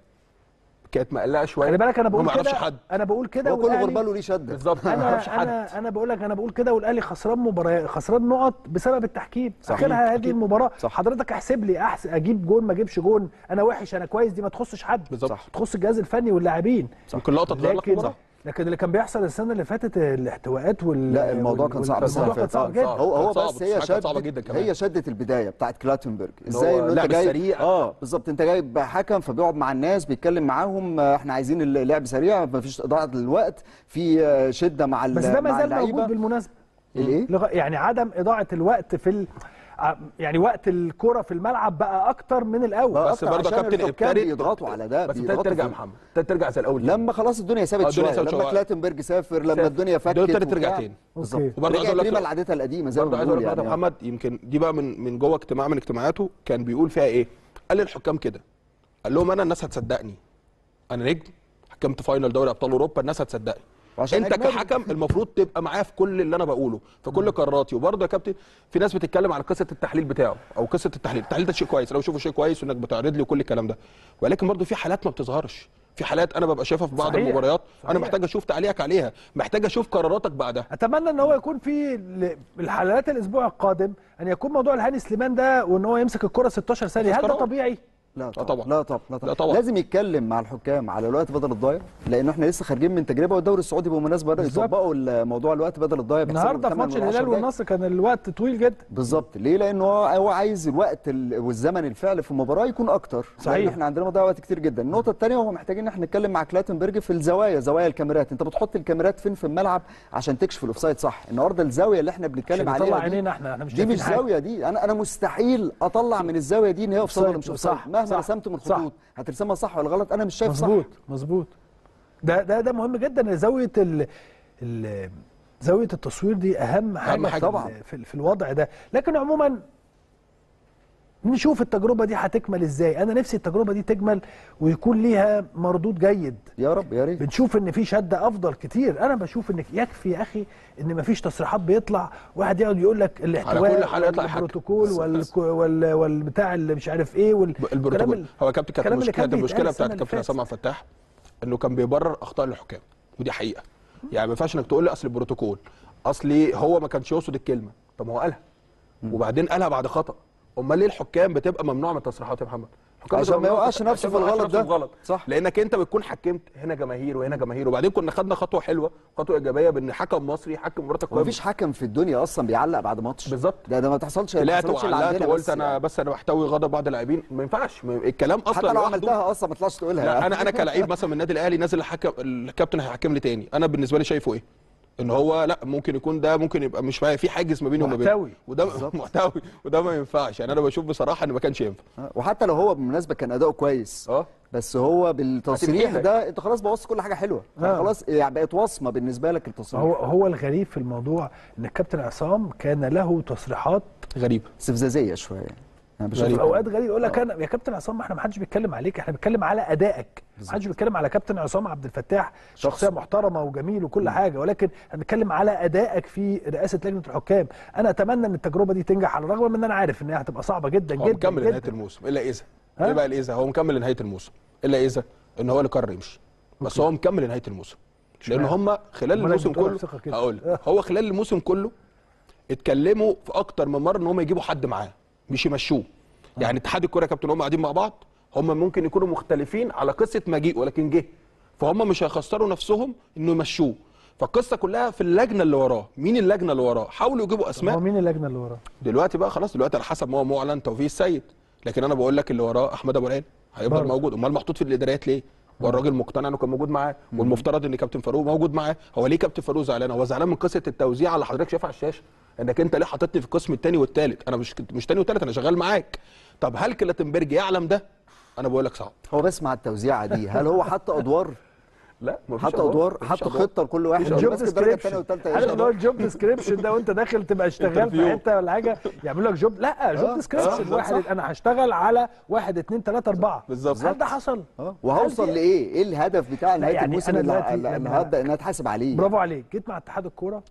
كانت مقلقه شويه خلي بالك انا هو بقول ما يعرفش كده حد انا بقول كده هو كل والأهلي- غربال له ليه شده بالظبط ما يعرفش انا حد انا انا بقول لك انا بقول كده والاهلي خسران مباراه خسران نقط بسبب التحكيم صحيح. اخرها هذه أكيد. المباراه صح. حضرتك احسب لي أحس... اجيب جون ما اجيبش جون انا وحش انا كويس دي ما تخصش حد بالظبط صح. تخص الجهاز الفني واللاعبين ممكن لقطه تغير لك لكن مباراه لكن اللي كان بيحصل السنه اللي فاتت الاحتواءات وال لا الموضوع كان صعب السنه الموضوع اللي كان فاتت صعب آه. جدا هو هو كان بس صعب، هي بس كان شدت صعبة جدا كمان. هي شدت البدايه بتاعت كلاتنبرج هو ازاي ان انت لعب جايب سريع. اه بالظبط انت جايب حكم فبيقعد مع الناس بيتكلم معاهم آه، احنا عايزين اللعب سريع مفيش اضاعه للوقت في آه، شده مع ال- بس ده ما مع زال موجود اللعيبه بالمناسبه الايه لغ... يعني عدم اضاعه الوقت في ال... ع- يعني وقت الكرة في الملعب بقى اكتر من الاول بقى بس أكتر برضه يا عشان كابتن الحكام ابتدت- بيضغطوا على ده بس ابتدت بيضغطوا ترجع يا في- محمد ابتدت ترجع زي الاول لما خلاص الدنيا آه، ثابت الدنيا شويه ثابت لما شوية. كلاتنبرج سافر لما سافر. الدنيا فكت الدنيا ابتدت ترجع وبتاع. تاني بالظبط أوكي. وبرضه عايز رجع اقول كريمه لك لعادتها القديمه زي ما برضه عايز بنقول اقول لك يعني يا محمد يمكن دي بقى من من جوه اجتماع من اجتماعاته كان بيقول فيها ايه؟ قال للحكام كده قال لهم انا الناس هتصدقني انا نجم حكمت فاينل دوري ابطال اوروبا الناس هتصدقني وعشان انت أجنبي. كحكم المفروض تبقى معايا في كل اللي انا بقوله في كل قراراتي وبرضه يا كابتن في ناس بتتكلم على قصه التحليل بتاعه او قصه التحليل التحليل ده شيء كويس لو شوفه شيء كويس وانك بتعرض لي وكل الكلام ده ولكن برضه في حالات ما بتظهرش في حالات انا ببقى شايفها في بعض صحيح. المباريات انا صحيح. محتاج اشوف تعليقك عليها محتاج اشوف قراراتك بعدها اتمنى ان هو يكون في ل- الحلقات الاسبوع القادم ان يكون موضوع الهاني سليمان ده وان هو يمسك الكرة 16 ثانيه هل ده قرار. طبيعي لا طبعا. طبعا لا طبعا لا طبعا, لا طبعا. لازم يتكلم مع الحكام على الوقت بدل الضايع لان احنا لسه خارجين من تجربه والدوري السعودي بالمناسبه بدأوا بالظبط. يطبقوا الموضوع الوقت بدل الضايع بيحسبوا النهارده في بالثمان ماتش والعشر الهلال دقايق. والنصر كان الوقت طويل جدا بالظبط ليه لان هو هو عايز الوقت ال- والزمن الفعلي في المباراه يكون اكتر صحيح. لان احنا عندنا مضيع وقت كتير جدا النقطه الثانيه هو محتاجين ان احنا نتكلم مع كلاتنبرج في الزوايا زوايا الكاميرات انت بتحط الكاميرات فين في الملعب عشان تكشف الاوفسايد صح النهارده الزاويه اللي احنا بنتكلم عشان عليها نطلع دي عينينا احنا احنا مش دي شايفين مش حاجة. زاويه دي انا انا مستحيل اطلع من الزاويه دي ان هي اوفسايد ولا مش صح، اوفسايد مهما صح، رسمت من صح. خطوط هترسمها صح ولا غلط انا مش شايف صح مظبوط مظبوط ده ده ده مهم جدا زاويه ال ال زاويه التصوير دي اهم حاجه حاجة في ال- طبعاً. في, ال- في الوضع ده لكن عموما نشوف التجربه دي هتكمل ازاي انا نفسي التجربه دي تكمل ويكون ليها مردود جيد يا رب يا ريت بنشوف ان في شده افضل كتير انا بشوف ان يكفي يا اخي ان مفيش تصريحات بيطلع واحد يقعد يقول لك الاحتواء كل حلقة يطلع يحكي. والبروتوكول بس- وال بس. وال والبتاع اللي مش عارف ايه وال البروتوكول الكلام هو يا كابتن كانت الكلام اللي المشكله كان كانت المشكله بيتقال بتاعت السنة كابتن اللي عصام عبد الفتاح انه كان بيبرر اخطاء الحكام ودي حقيقه يعني ما ينفعش انك تقول لي اصل البروتوكول اصل هو ما كانش يقصد الكلمه طب ما هو قالها وبعدين قالها بعد خطا امال ليه الحكام بتبقى ممنوع من التصريحات يا محمد الحكام عشان بتبقى ما ممنوع يوقعش من- نفسه عشان في ما يوقعش الغلط نفسه ده. في غلط صح. لانك انت بتكون حكمت هنا جماهير وهنا جماهير وبعدين كنا خدنا خطوه حلوه خطوه ايجابيه بان حكم مصري حكم مباراه القمه ومفيش حكم في الدنيا اصلا بيعلق بعد ماتش بالظبط. ده ده ما تحصلش ما طلعت تحصلش إلا وعلقت عندنا وقلت بس انا يعني. بس انا بحتوي غضب بعض اللاعبين ما ينفعش ما- الكلام اصلا حتى لو لوحده عملتها اصلا ما تطلعش تقولها لا انا انا كلاعب مثلا من النادي الاهلي نازل الحكم الكابتن هيحكم لي تاني انا بالنسبه لي شايفه ايه ان هو لا ممكن يكون ده ممكن يبقى مش في حاجز ما بينه وما بينه محتوي. وده محتوي وده ما ينفعش يعني انا بشوف بصراحه ان ما كانش ينفع وحتى لو هو بالمناسبه كان اداؤه كويس اه بس هو بالتصريح هتمحيلك. ده انت خلاص بوظت كل حاجه حلوه آه. خلاص يعني بقت وصمه بالنسبه لك التصريح هو هو الغريب في الموضوع ان الكابتن عصام كان له تصريحات غريب استفزازيه شويه يعني انا بشوف في غريب. اوقات غريب يقول لك انا يا كابتن عصام ما احنا ما حدش بيتكلم عليك احنا بنتكلم على ادائك ما حدش بيتكلم على كابتن عصام عبد الفتاح شخصيه محترمه وجميل وكل حاجه ولكن احنا بنتكلم على ادائك في رئاسه لجنه الحكام انا اتمنى ان التجربه دي تنجح على الرغم من ان انا عارف ان هي هتبقى صعبه جدا هو جدا مكمل لنهايه جدا الموسم الا اذا ها؟ ايه بقى الاذا هو مكمل لنهايه الموسم الا اذا ان هو اللي قرر يمشي بس هو مكمل لنهايه الموسم لان اشمعنى؟ هم خلال أمال الموسم بتقولها كله بثقة كده؟ هقول لك. هو خلال الموسم كله اتكلموا في اكتر من مره ان هم يجيبوا حد معاه مش يمشوه يعني اتحاد الكوره يا كابتن هم قاعدين مع بعض هم ممكن يكونوا مختلفين على قصه مجيء ولكن جه فهم مش هيخسروا نفسهم انه يمشوه فالقصه كلها في اللجنه اللي وراه مين اللجنه اللي وراه حاولوا يجيبوا اسماء هو مين اللجنه اللي وراه دلوقتي بقى خلاص دلوقتي على حسب ما هو معلن توفيق السيد لكن انا بقول لك اللي وراه احمد ابو العين هيفضل برضه. موجود امال محطوط في الاداريات ليه والراجل مقتنع انه كان موجود معاه والمفترض ان كابتن فاروق موجود معاه هو ليه كابتن فاروق زعلان هو زعلان من قصه التوزيع اللي حضرتك شايفها على الشاشه انك انت ليه حاططني في القسم الثاني والثالث انا مش مش ثاني وثالث انا شغال معاك طب هل كلاتنبرج يعلم ده انا بقول لك صعب هو بس مع التوزيعه دي هل هو حط ادوار لا مفيش حط ادوار مفيش حط أدوار. خطه لكل واحد مفيش اللي الجوب ماسك الدرجه الثانيه ديسكريبشن والثالثه عارف اللي هو الجوب ديسكريبشن ده وانت داخل تبقى شغال في انترفيو. حته ولا حاجه يعملوا لك جوب لا جوب آه، ديسكريبشن صح، واحد صح. انا هشتغل على واحد اثنين ثلاثه اربعه بالظبط. هل ده حصل؟ اه وهوصل هل دي- لايه؟ ايه الهدف بتاع نهايه يعني الموسم أنا اللي, دلوقتي اللي لما- هبدا ان انا اتحاسب عليه برافو عليك جيت مع اتحاد الكوره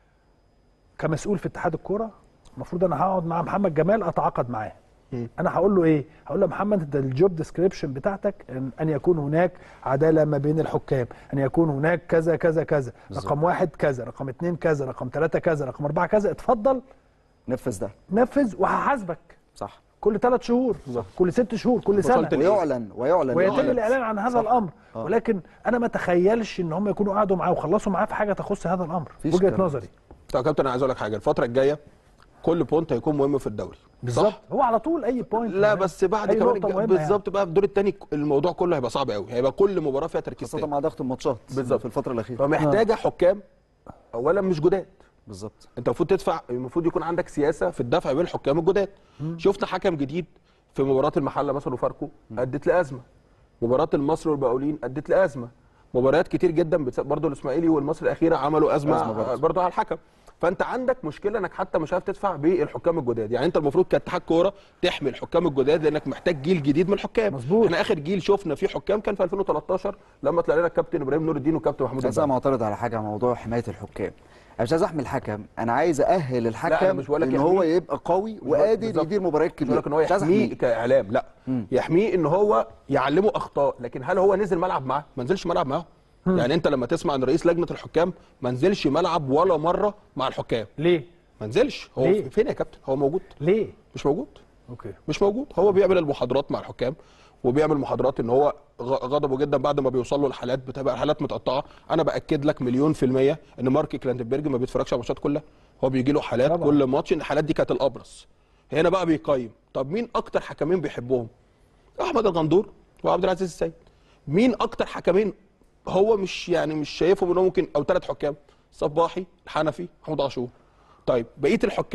كمسؤول في اتحاد الكوره المفروض انا هقعد مع محمد جمال اتعاقد معاه انا هقول له ايه هقول له يا محمد انت الجوب ديسكريبشن بتاعتك ان أن يكون هناك عداله ما بين الحكام ان يكون هناك كذا كذا كذا رقم واحد كذا رقم اثنين كذا رقم ثلاثة كذا رقم أربعة كذا اتفضل نفذ ده نفذ وهحاسبك صح كل ثلاث شهور كل ست شهور كل سنه وصلت لإيه؟ ويعلن ويعلن ويتم يعلن. الاعلان عن هذا صح. الامر آه. ولكن انا ما اتخيلش ان هم يكونوا قعدوا معاه وخلصوا معاه في حاجه تخص هذا الامر مفيش وجهه كلام. نظري طب يا كابتن انا عايز اقول لك حاجه الفتره الجايه كل بونت هيكون مهم في الدوري بالظبط هو على طول اي بوينت لا بس بعد أي كمان نقطة الج- مهمة بالظبط بقى في الدور الثاني الموضوع كله هيبقى صعب قوي هيبقى كل مباراه فيها تركيز خاصه تاني مع ضغط الماتشات بالظبط. في الفتره الاخيره فمحتاجه حكام اولا مش جداد بالظبط انت المفروض تدفع المفروض يكون عندك سياسه في الدفع بين الحكام الجداد شفنا حكم جديد في مباراه المحله مثلا وفاركو ادت لازمه مباراه المصري والبقاولين ادت لازمه مباريات كتير جدا بتس... برضه الاسماعيلي والمصري الاخيره عملوا ازمه, أزمة برضه. برضه. برضه على الحكم فانت عندك مشكله انك حتى مش عارف تدفع بالحكام الجداد يعني انت المفروض كاتحاد كوره تحمي الحكام الجداد لانك محتاج جيل جديد من الحكام مظبوط. احنا اخر جيل شفنا فيه حكام كان في 2013 لما طلع لنا الكابتن ابراهيم نور الدين والكابتن محمود بس انا البنا معترض على حاجه موضوع حمايه الحكام انا مش عايز احمي الحكم انا عايز اهل لا، الحكم أنا مش بقول لك ان يحميه. هو يبقى قوي وقادر بالظبط. يدير مباريات مش بقول كبيره لك ان هو مش عايز يحميه أحميه. كاعلام لا مم. يحميه ان هو يعلمه اخطاء لكن هل هو نزل ملعب معاه ما نزلش ملعب معاه يعني انت لما تسمع ان رئيس لجنه الحكام ما نزلش ملعب ولا مره مع الحكام ليه ما نزلش هو ليه؟ فين يا كابتن هو موجود ليه مش موجود اوكي مش موجود هو بيعمل المحاضرات مع الحكام وبيعمل محاضرات ان هو غ- غضبه جدا بعد ما بيوصل له الحالات بتبقى الحالات متقطعه انا باكد لك مليون في الميه ان مارك كلانتنبرج ما بيتفرجش على الماتشات كلها هو بيجي له حالات طبعا. كل ماتش ان الحالات دي كانت الابرز هنا بقى بيقيم طب مين اكتر حكمين بيحبهم احمد الغندور وعبد العزيز السيد مين اكتر حكمين هو مش يعني مش شايفهم انه ممكن او ثلاث حكام صباحي الحنفي محمود عاشور طيب بقيه الحكام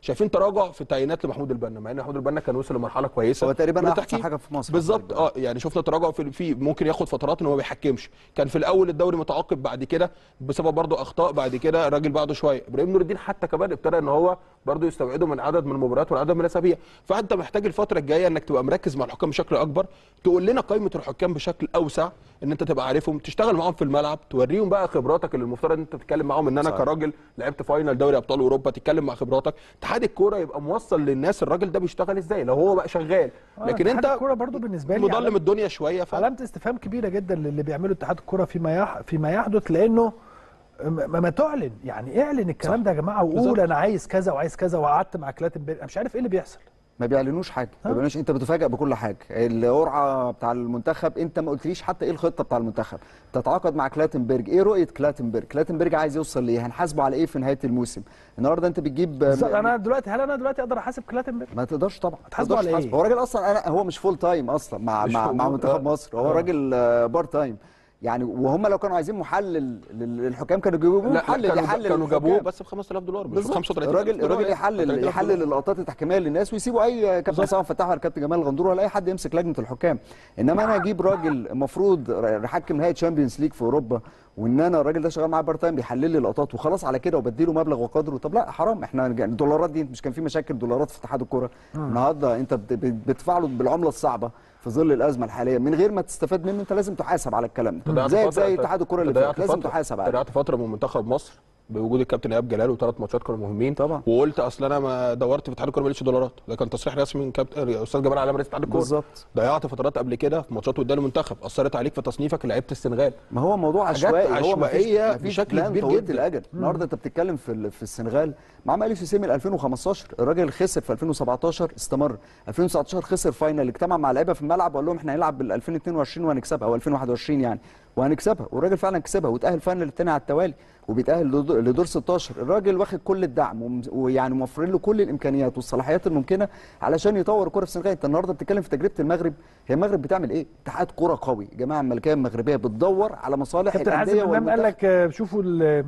شايفين تراجع في التعيينات لمحمود البنا مع ان محمود البنا كان وصل لمرحله كويسه هو تقريبا من احسن التحكيم. حاجه في مصر بالظبط اه يعني شفنا تراجع في في ممكن ياخد فترات ان هو ما بيحكمش كان في الاول الدوري متعاقب بعد كده بسبب برضه اخطاء بعد كده الراجل بعده شويه ابراهيم نور الدين حتى كمان ابتدى ان هو برضه يستبعده من عدد من المباريات والعدد من الاسابيع فانت محتاج الفتره الجايه انك تبقى مركز مع الحكام بشكل اكبر تقول لنا قائمه الحكام بشكل اوسع ان انت تبقى عارفهم تشتغل معاهم في الملعب توريهم بقى خبراتك اللي المفترض ان انت تتكلم معاهم ان انا صحيح. كراجل لعبت فاينل دوري ابطال اوروبا تتكلم مع خبراتك اتحاد الكوره يبقى موصل للناس الراجل ده بيشتغل ازاي لو هو بقى شغال آه، لكن اتحاد انت الكوره برضو بالنسبه لي مضلم علامة- الدنيا شويه ف... علامه استفهام كبيره جدا للي بيعمله اتحاد الكوره فيما يح... فيما يحدث لانه ما, ما تعلن يعني اعلن الكلام صح. ده يا جماعه وقول بالظبط. انا عايز كذا وعايز كذا وقعدت مع كلاتنبرج انا مش عارف ايه اللي بيحصل ما بيعلنوش حاجه ما بيعلنوش انت بتفاجئ بكل حاجه القرعه بتاع المنتخب انت ما قلتليش حتى ايه الخطه بتاع المنتخب تتعاقد مع كلاتنبرج ايه رؤيه كلاتنبرج كلاتنبرج عايز يوصل ليه هنحاسبه على ايه في نهايه الموسم النهارده انت بتجيب بالظبط، انا دلوقتي هل انا دلوقتي اقدر احاسب كلاتنبرج ما تقدرش طبعا ما هتحاسبه تقدرش على تحاسبه. إيه؟ هو راجل اصلا انا هو مش فول تايم اصلا مع مش مع, فول- مع منتخب آه. مصر هو آه. راجل آه، بار تايم يعني وهم لو كانوا عايزين محلل لل- للحكام كانوا يجيبوا لا, لا محلل كانوا, يحلل كانوا جابوه الحكام. بس ب 5000 دولار مش ب بالظبط 35 الراجل الراجل يحلل يحلل اللقطات التحكيميه للناس ويسيبوا اي كابتن حسام فتاح ولا كابتن جمال غندور ولا اي حد يمسك لجنه الحكام انما انا اجيب راجل المفروض يحكم نهائي تشامبيونز ليج في اوروبا وان انا الراجل ده شغال معايا بار تايم بيحلل لي لقطات وخلاص على كده وبديله مبلغ وقدره طب لا حرام احنا يعني الدولارات دي مش كان في مشاكل دولارات في اتحاد الكوره النهارده انت بت- بت- بتدفع له بالعمله الصعبه في ظل الازمه الحاليه من غير ما تستفاد منه انت لازم تحاسب على الكلام ده ضيعت زيك فترة- زي اتحاد الكوره اللي ضيعت فات لازم فترة- تحاسب عليه ضيعت فتره من منتخب مصر بوجود الكابتن ايهاب جلال وثلاث ماتشات كانوا مهمين طبعا. وقلت اصل انا ما دورت في اتحاد الكوره ما لقيتش دولارات ده كان تصريح رسمي من كابتن استاذ جمال علام رئيس اتحاد الكوره بالظبط ضيعت فترات قبل كده في ماتشات قدام المنتخب اثرت عليك في تصنيفك لعيبه السنغال ما هو موضوع حاجات عشوائي هو عشوائية مفيش- مفيش بشكل بلان كبير طويلة جدا. الاجل النهارده انت بتتكلم في ال- في السنغال مع مالي سيسي من 2015 الراجل خسر في 2017 استمر 2019 خسر فاينل اجتمع مع لعيبه في الملعب وقال لهم احنا هنلعب بال 2022 وهنكسبها او 2021 يعني وهنكسبها والراجل فعلا كسبها وتاهل فاينل الثاني على التوالي وبيتاهل لدو- لدور 16 الراجل واخد كل الدعم وم- ويعني موفرين له كل الامكانيات والصلاحيات الممكنه علشان يطور الكره في السنغال انت النهارده بتتكلم في تجربه المغرب هي المغرب بتعمل ايه اتحاد كره قوي الجماعه الملكيه المغربيه بتدور على مصالح كابتن حازم الانديه امام قال والمنتخب لك آه، شوفوا ال-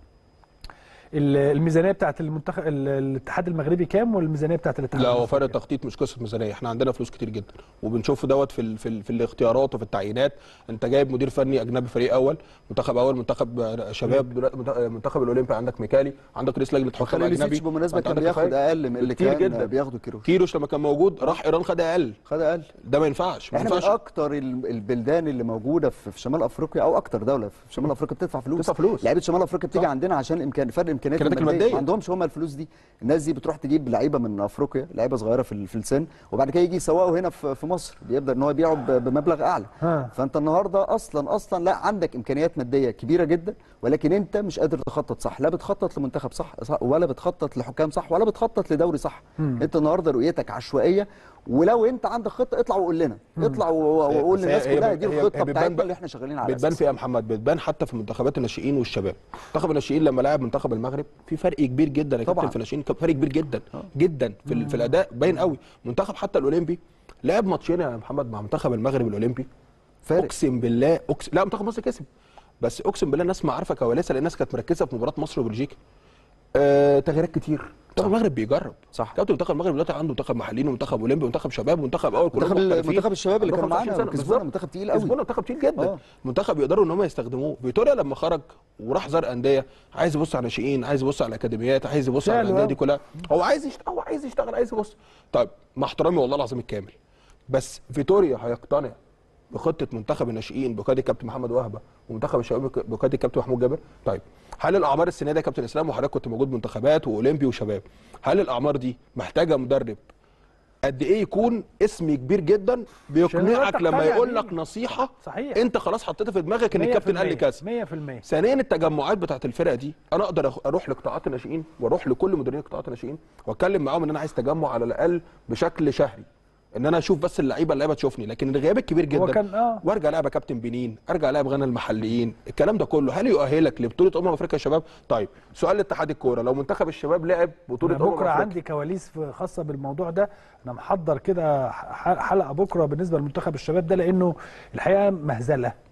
ال- الميزانيه بتاعت المنتخب ال- الاتحاد المغربي كام والميزانيه بتاعت الاتحاد لا هو المصري فرق كام؟ التخطيط مش قصه ميزانيه احنا عندنا فلوس كتير جدا وبنشوف دوت في ال في, ال في الاختيارات وفي التعيينات انت جايب مدير فني اجنبي فريق اول منتخب اول منتخب شباب دلوقتي منت- منتخب الاولمبي عندك ميكالي عندك رئيس لجنه حكام خليل اجنبي يوسيتش بالمناسبه فأنت كان عندك بياخد فريق اقل من اللي كتير كان جدا. بياخده كيروش كيروش لما كان موجود راح ايران خد اقل خد اقل ده ما ينفعش ما احنا من ينفعش اكتر ال- البلدان اللي موجوده في في شمال افريقيا او اكتر دوله في شمال افريقيا بتدفع فلوس بتدفع فلوس. لعيبه شمال افريقيا بتيجي صح. عندنا عشان امكان فرق امكانيات إمكانياتك الماديه المادية. ما عندهمش هم الفلوس دي الناس دي بتروح تجيب لعيبه من افريقيا لعيبه صغيره في ال- في السن وبعد كده يجي يسوقوا هنا في في مصر بيقدر ان هو يبيعه ب- بمبلغ اعلى ها. فانت النهارده اصلا اصلا لا عندك امكانيات ماديه كبيره جدا ولكن انت مش قادر تخطط صح لا بتخطط لمنتخب صح, صح ولا بتخطط لحكام صح ولا بتخطط لدوري صح انت النهارده رؤيتك عشوائيه ولو انت عندك خطه اطلع وقول لنا اطلع و- وقول بس هي- للناس هي- كلها دي هي- الخطه هي بتبان بتاعتنا بقى- اللي احنا شغالين على بتبان اساسها في ايه يا محمد بتبان حتى في منتخبات الناشئين والشباب منتخب الناشئين لما لعب منتخب المغرب في فرق كبير جدا يا طبعاً. كابتن في الناشئين كان فرق كبير جدا جدا في, ال- في الاداء باين قوي منتخب حتى الاولمبي لعب ماتشين يا محمد مع منتخب المغرب الاولمبي فارق. اقسم بالله أقسم لا منتخب مصر كسب بس اقسم بالله الناس ما عارفه كواليسها لان الناس كانت مركزه في مباراه مصر وبلجيكا آه تغييرات كتير منتخب المغرب بيجرب صح. كابتن منتخب المغرب دلوقتي عنده منتخب محليين ومنتخب اولمبي ومنتخب شباب ومنتخب اول كلهم منتخب ال- محترفين. منتخب الشباب اللي عندهم كانوا معانا 25 سنة. وكسبونا، بالظبط. منتخب تقيل قوي. كسبونا منتخب تقيل جدا آه. منتخب يقدروا ان هم يستخدموه فيتوريا لما خرج وراح زار انديه عايز يبص على ناشئين عايز يبص على الاكاديميات عايز يبص على فعلا. الانديه دي كلها هو عايز يشتغل هو عايز يشتغل عايز يبص طيب مع احترامي والله العظيم الكامل بس فيتوريا هيقتنع بخطه منتخب الناشئين بقياده كابتن محمد وهبه ومنتخب الشباب بق- بقياده كابتن محمود جابر طيب هل الاعمار السنه دي يا كابتن اسلام وحضرتك كنت موجود منتخبات واولمبي وشباب هل الاعمار دي محتاجه مدرب قد ايه يكون اسم كبير جدا بيقنعك تقتنع لما يقول بيه. لك نصيحه صحيح. انت خلاص حطيتها في دماغك ان الكابتن قال لي كذا 100% ثانيا التجمعات بتاعت الفرقه دي انا اقدر أخ- اروح لقطاعات الناشئين واروح لكل مديرين قطاعات الناشئين واتكلم معاهم ان انا عايز تجمع على الاقل بشكل شهري ان انا اشوف بس اللعيبه اللعيبه تشوفني لكن الغياب الكبير جدا كان- آه. وارجع العب يا كابتن بنين ارجع العب غنى المحليين الكلام ده كله هل يؤهلك لبطوله امم افريقيا يا شباب طيب سؤال لاتحاد الكوره لو منتخب الشباب لعب بطوله أنا امم بكره افريقيا عندي كواليس في- خاصه بالموضوع ده انا محضر كده ح- حلقه بكره بالنسبه لمنتخب الشباب ده لانه الحقيقه مهزله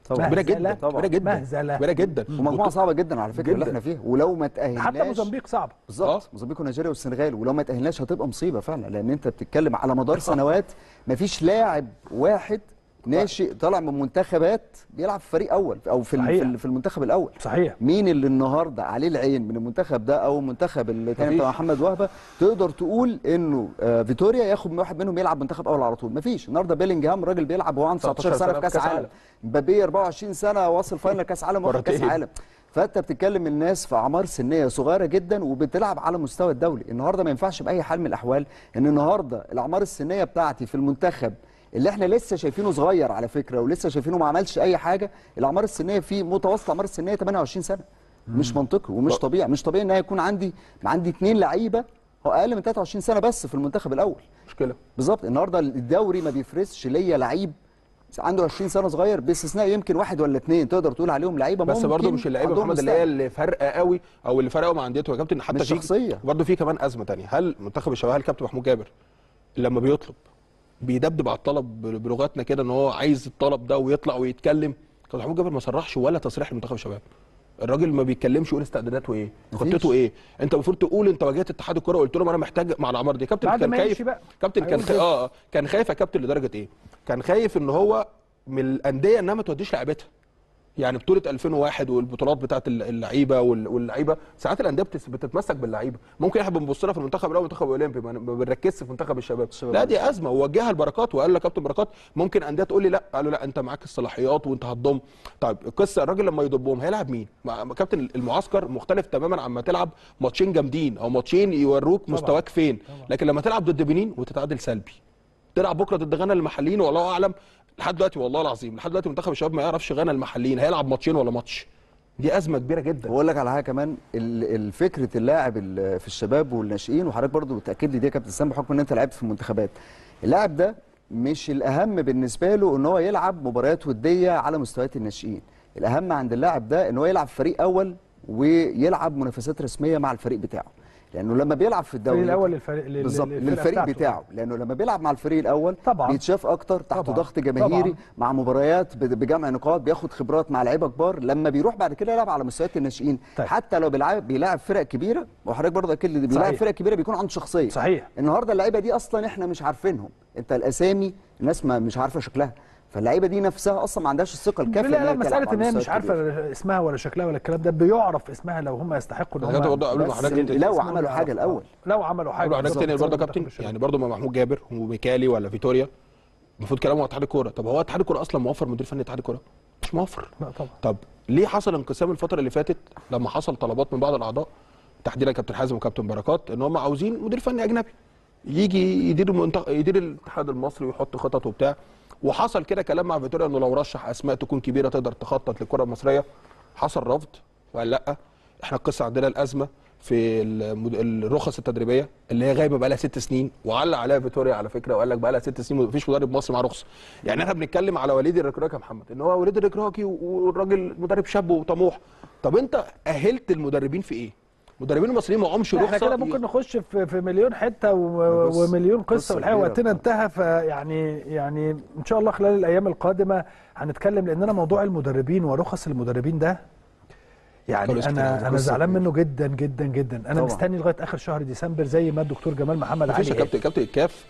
طبعا كبيره مهزلة. جدا طبعا. كبيره جدا مهزلة. كبيره جدا ومجموعه صعبه جدا على فكره اللي جدا. احنا فيها ولو ما تاهلناش حتى موزمبيق صعبه بالظبط موزمبيق ونيجيريا والسنغال ولو ما تاهلناش هتبقى مصيبه فعلا لان انت بتتكلم على مدار سنوات ما فيش لاعب واحد ناشئ طالع من منتخبات بيلعب في فريق اول او في ال- صحيح. في ال- في المنتخب الاول صحيح مين اللي النهارده عليه العين من المنتخب ده او المنتخب اللي كان مفيش. بتاع محمد وهبه تقدر تقول انه آه، فيتوريا ياخد من واحد منهم يلعب منتخب اول على طول مفيش النهارده بيلينجهام راجل بيلعب وهو عنده 19 سنه في كاس عالم مبابي 24 سنه واصل فاينل كاس عالم واخد كاس مرتين. عالم فانت بتتكلم الناس في اعمار سنيه صغيره جدا وبتلعب على مستوى الدولي النهارده ما ينفعش باي حال من الاحوال ان النهارده الاعمار السنيه بتاعتي في المنتخب اللي احنا لسه شايفينه صغير على فكره ولسه شايفينه ما عملش اي حاجه الاعمار السنيه فيه متوسط الاعمار السنيه 28 سنه مش منطقي ومش طبيعي مش طبيعي ان هي يكون عندي عندي اثنين لعيبه هو اقل من 23 سنه بس في المنتخب الاول مشكله بالظبط النهارده الدوري ما بيفرزش ليا لعيب عنده 20 سنه صغير باستثناء يمكن واحد ولا اثنين تقدر تقول عليهم لعيبه بس ممكن برضه مش اللعيبه عندهم محمد اللي هي مستقبل. اللي فارقه قوي او اللي فارقه مع انديته يا كابتن حتى مش في شخصية. برضه في كمان ازمه تانية هل منتخب الشباب هل كابتن محمود جابر لما بيطلب بيدبدب على الطلب بلغتنا كده ان هو عايز الطلب ده ويطلع ويتكلم كابتن محمود جابر ما صرحش ولا تصريح لمنتخب الشباب الراجل ما بيتكلمش يقول استعداداته ايه مفيش. خطته ايه انت المفروض تقول انت واجهت اتحاد الكره وقلت لهم انا محتاج مع الاعمار دي كابتن بعد كان ما خايف يمشي بقى. كابتن كان هيقول خايف كده. اه آه. كان خايف يا كابتن لدرجه ايه كان خايف ان هو من الانديه انها ما توديش لعيبتها يعني بطوله 2001 والبطولات بتاعت اللعيبه وال- واللعيبه ساعات الانديه بتس- بتتمسك باللعيبه ممكن احنا بنبص لها في المنتخب الاول والمنتخب الاولمبي ما ما بنركزش في منتخب الشباب لا دي ازمه ووجهها البركات وقال له كابتن بركات ممكن انديه تقول لي لا قالوا لا انت معاك الصلاحيات وانت هتضم طيب القصه الراجل لما يضمهم هيلعب مين مع- مع كابتن المعسكر مختلف تماما عما تلعب ماتشين جامدين او ماتشين يوروك مستواك فين لكن لما تلعب ضد بنين وتتعادل سلبي تلعب بكره ضد غانا المحليين والله اعلم لحد دلوقتي والله العظيم لحد دلوقتي منتخب الشباب ما يعرفش غانا المحليين هيلعب ماتشين ولا ماتش دي ازمه كبيره جدا واقول لك على حاجه كمان ال- الفكره اللاعب ال- في الشباب والناشئين وحضرتك برضو بتاكد لي دي يا كابتن اسلام بحكم ان انت لعبت في المنتخبات اللاعب ده مش الاهم بالنسبه له ان هو يلعب مباريات وديه على مستويات الناشئين الاهم عند اللاعب ده ان هو يلعب في فريق اول ويلعب منافسات رسميه مع الفريق بتاعه لانه لما بيلعب في الدوري الفريق الاول للفريق لل- بالظبط للفرقة للفريق بتاعته. بتاعه لانه لما بيلعب مع الفريق الاول طبعاً. بيتشاف اكتر تحت طبعاً. ضغط جماهيري طبعاً. مع مباريات ب- بجمع نقاط بياخد خبرات مع لعيبه كبار لما بيروح بعد كده يلعب على مستويات الناشئين طيب. حتى لو بيلعب بيلاعب فرق كبيره وحضرتك برضه اكيد اللي بيلاعب صحيح. فرق كبيره بيكون عنده شخصيه صحيح. النهارده اللعيبه دي اصلا احنا مش عارفينهم انت الاسامي الناس ما مش عارفه شكلها فاللعيبه دي نفسها اصلا ما عندهاش الثقه الكافيه لا إنها لا تلعب مساله على ان هي مستوى مش عارفه كبير. اسمها ولا شكلها ولا الكلام ده بيعرف اسمها لو هم يستحقوا ان أنا كنت برضه هم قبل ما بس حضرتك لو اسمهم عملوا يعرفوا. حاجه الاول لو عملوا حاجه برضه حضرتك بالظبط تاني زي برضه منتخب كابتن الشباب. يعني برضه مع محمود جابر وميكالي ولا فيتوريا المفروض كلامه على اتحاد الكوره طب هو اتحاد الكوره اصلا موفر مدير فني اتحاد الكوره مش موفر لا طبعا طب ليه حصل انقسام الفتره اللي فاتت لما حصل طلبات من بعض الاعضاء تحديدا كابتن حازم وكابتن بركات ان هم عاوزين مدير فني اجنبي يجي يدير المنتخب يدير الاتحاد المصري ويحط خطط وبتاع وحصل كده كلام مع فيتوريا انه لو رشح اسماء تكون كبيره تقدر تخطط للكره المصريه حصل رفض وقال لا احنا القصه عندنا الازمه في المد- الرخص التدريبيه اللي هي غايبه بقى لها ست سنين وعلق عليها فيتوريا على فكره وقال لك بقى لها ست سنين ومفيش مدرب مصري معاه رخصه يعني احنا بنتكلم على وليد الركراكي يا محمد ان هو وليد الركراكي والراجل مدرب شاب وطموح طب انت اهلت المدربين في ايه؟ المدربين المصريين ما معهمش احنا رخصه كده ممكن نخش في, في مليون حته و- بص، ومليون قصة قصه والحقيقه كبيرة وقتنا بصراحة. انتهى فيعني يعني ان شاء الله خلال الايام القادمه هنتكلم لاننا موضوع المدربين ورخص المدربين ده يعني خلاص كده، انا انا قصة زعلان كبيرة. منه جدا جدا جدا انا طبعا. مستني لغايه اخر شهر ديسمبر زي ما الدكتور جمال محمد مفيش يا علي قال. كابتن كابتن الكاف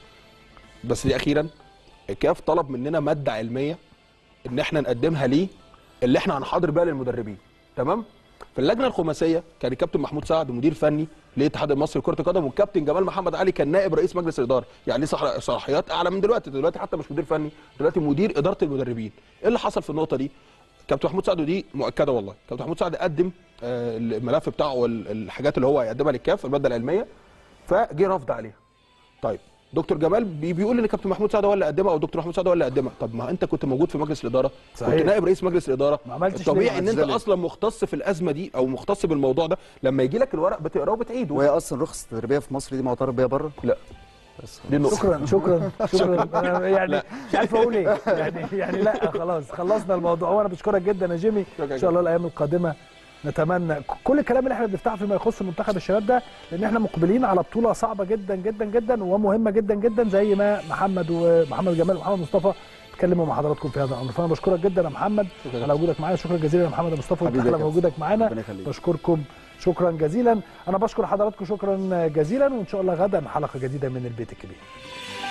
بس دي اخيرا الكاف طلب مننا ماده علميه ان احنا نقدمها ليه اللي احنا هنحاضر بيها للمدربين تمام في اللجنه الخماسيه كان الكابتن محمود سعد مدير فني للاتحاد المصري لكره القدم والكابتن جمال محمد علي كان نائب رئيس مجلس الاداره يعني ليه صح- صلاحيات اعلى من دلوقتي دلوقتي حتى مش مدير فني دلوقتي مدير اداره المدربين ايه اللي حصل في النقطه دي كابتن محمود سعد ودي مؤكده والله كابتن محمود سعد قدم آه، الملف بتاعه والحاجات اللي هو هيقدمها للكاف الماده العلميه فجه رفض عليها طيب دكتور جمال بي- بيقول ان كابتن محمود سعد هو اللي قدمها او دكتور محمود سعد هو اللي قدمها طب ما انت كنت موجود في مجلس الاداره صحيح. كنت نائب رئيس مجلس الاداره ما عملتش ليه؟ الطبيعي ما ان عملتش انت ده ليه؟ اصلا مختص في الازمه دي او مختص بالموضوع ده لما يجي لك الورق بتقراه وبتعيده وهي اصلا رخص التدريبيه في مصر دي معترف بيها بره لا بس دي النقطه شكرا شكرا شكرا أنا يعني مش عارف اقول ايه يعني يعني لا خلاص خلصنا الموضوع وانا بشكرك جدا يا جيمي ان شاء الله الايام القادمه نتمنى كل الكلام اللي احنا بنفتحه فيما يخص منتخب الشباب ده لان احنا مقبلين على بطوله صعبه جدا جدا جدا ومهمه جدا جدا زي ما محمد ومحمد جمال ومحمد مصطفى اتكلموا مع حضراتكم في هذا الامر فانا بشكرك جدا يا محمد شكراً. على وجودك معانا شكرا جزيلا يا محمد يا مصطفى وانت حبيبي يا احلى كابتن. وجودك معانا ربنا يخليك. بشكركم شكرا جزيلا انا بشكر حضراتكم شكرا جزيلا وان شاء الله غدا حلقه جديده من البيت الكبير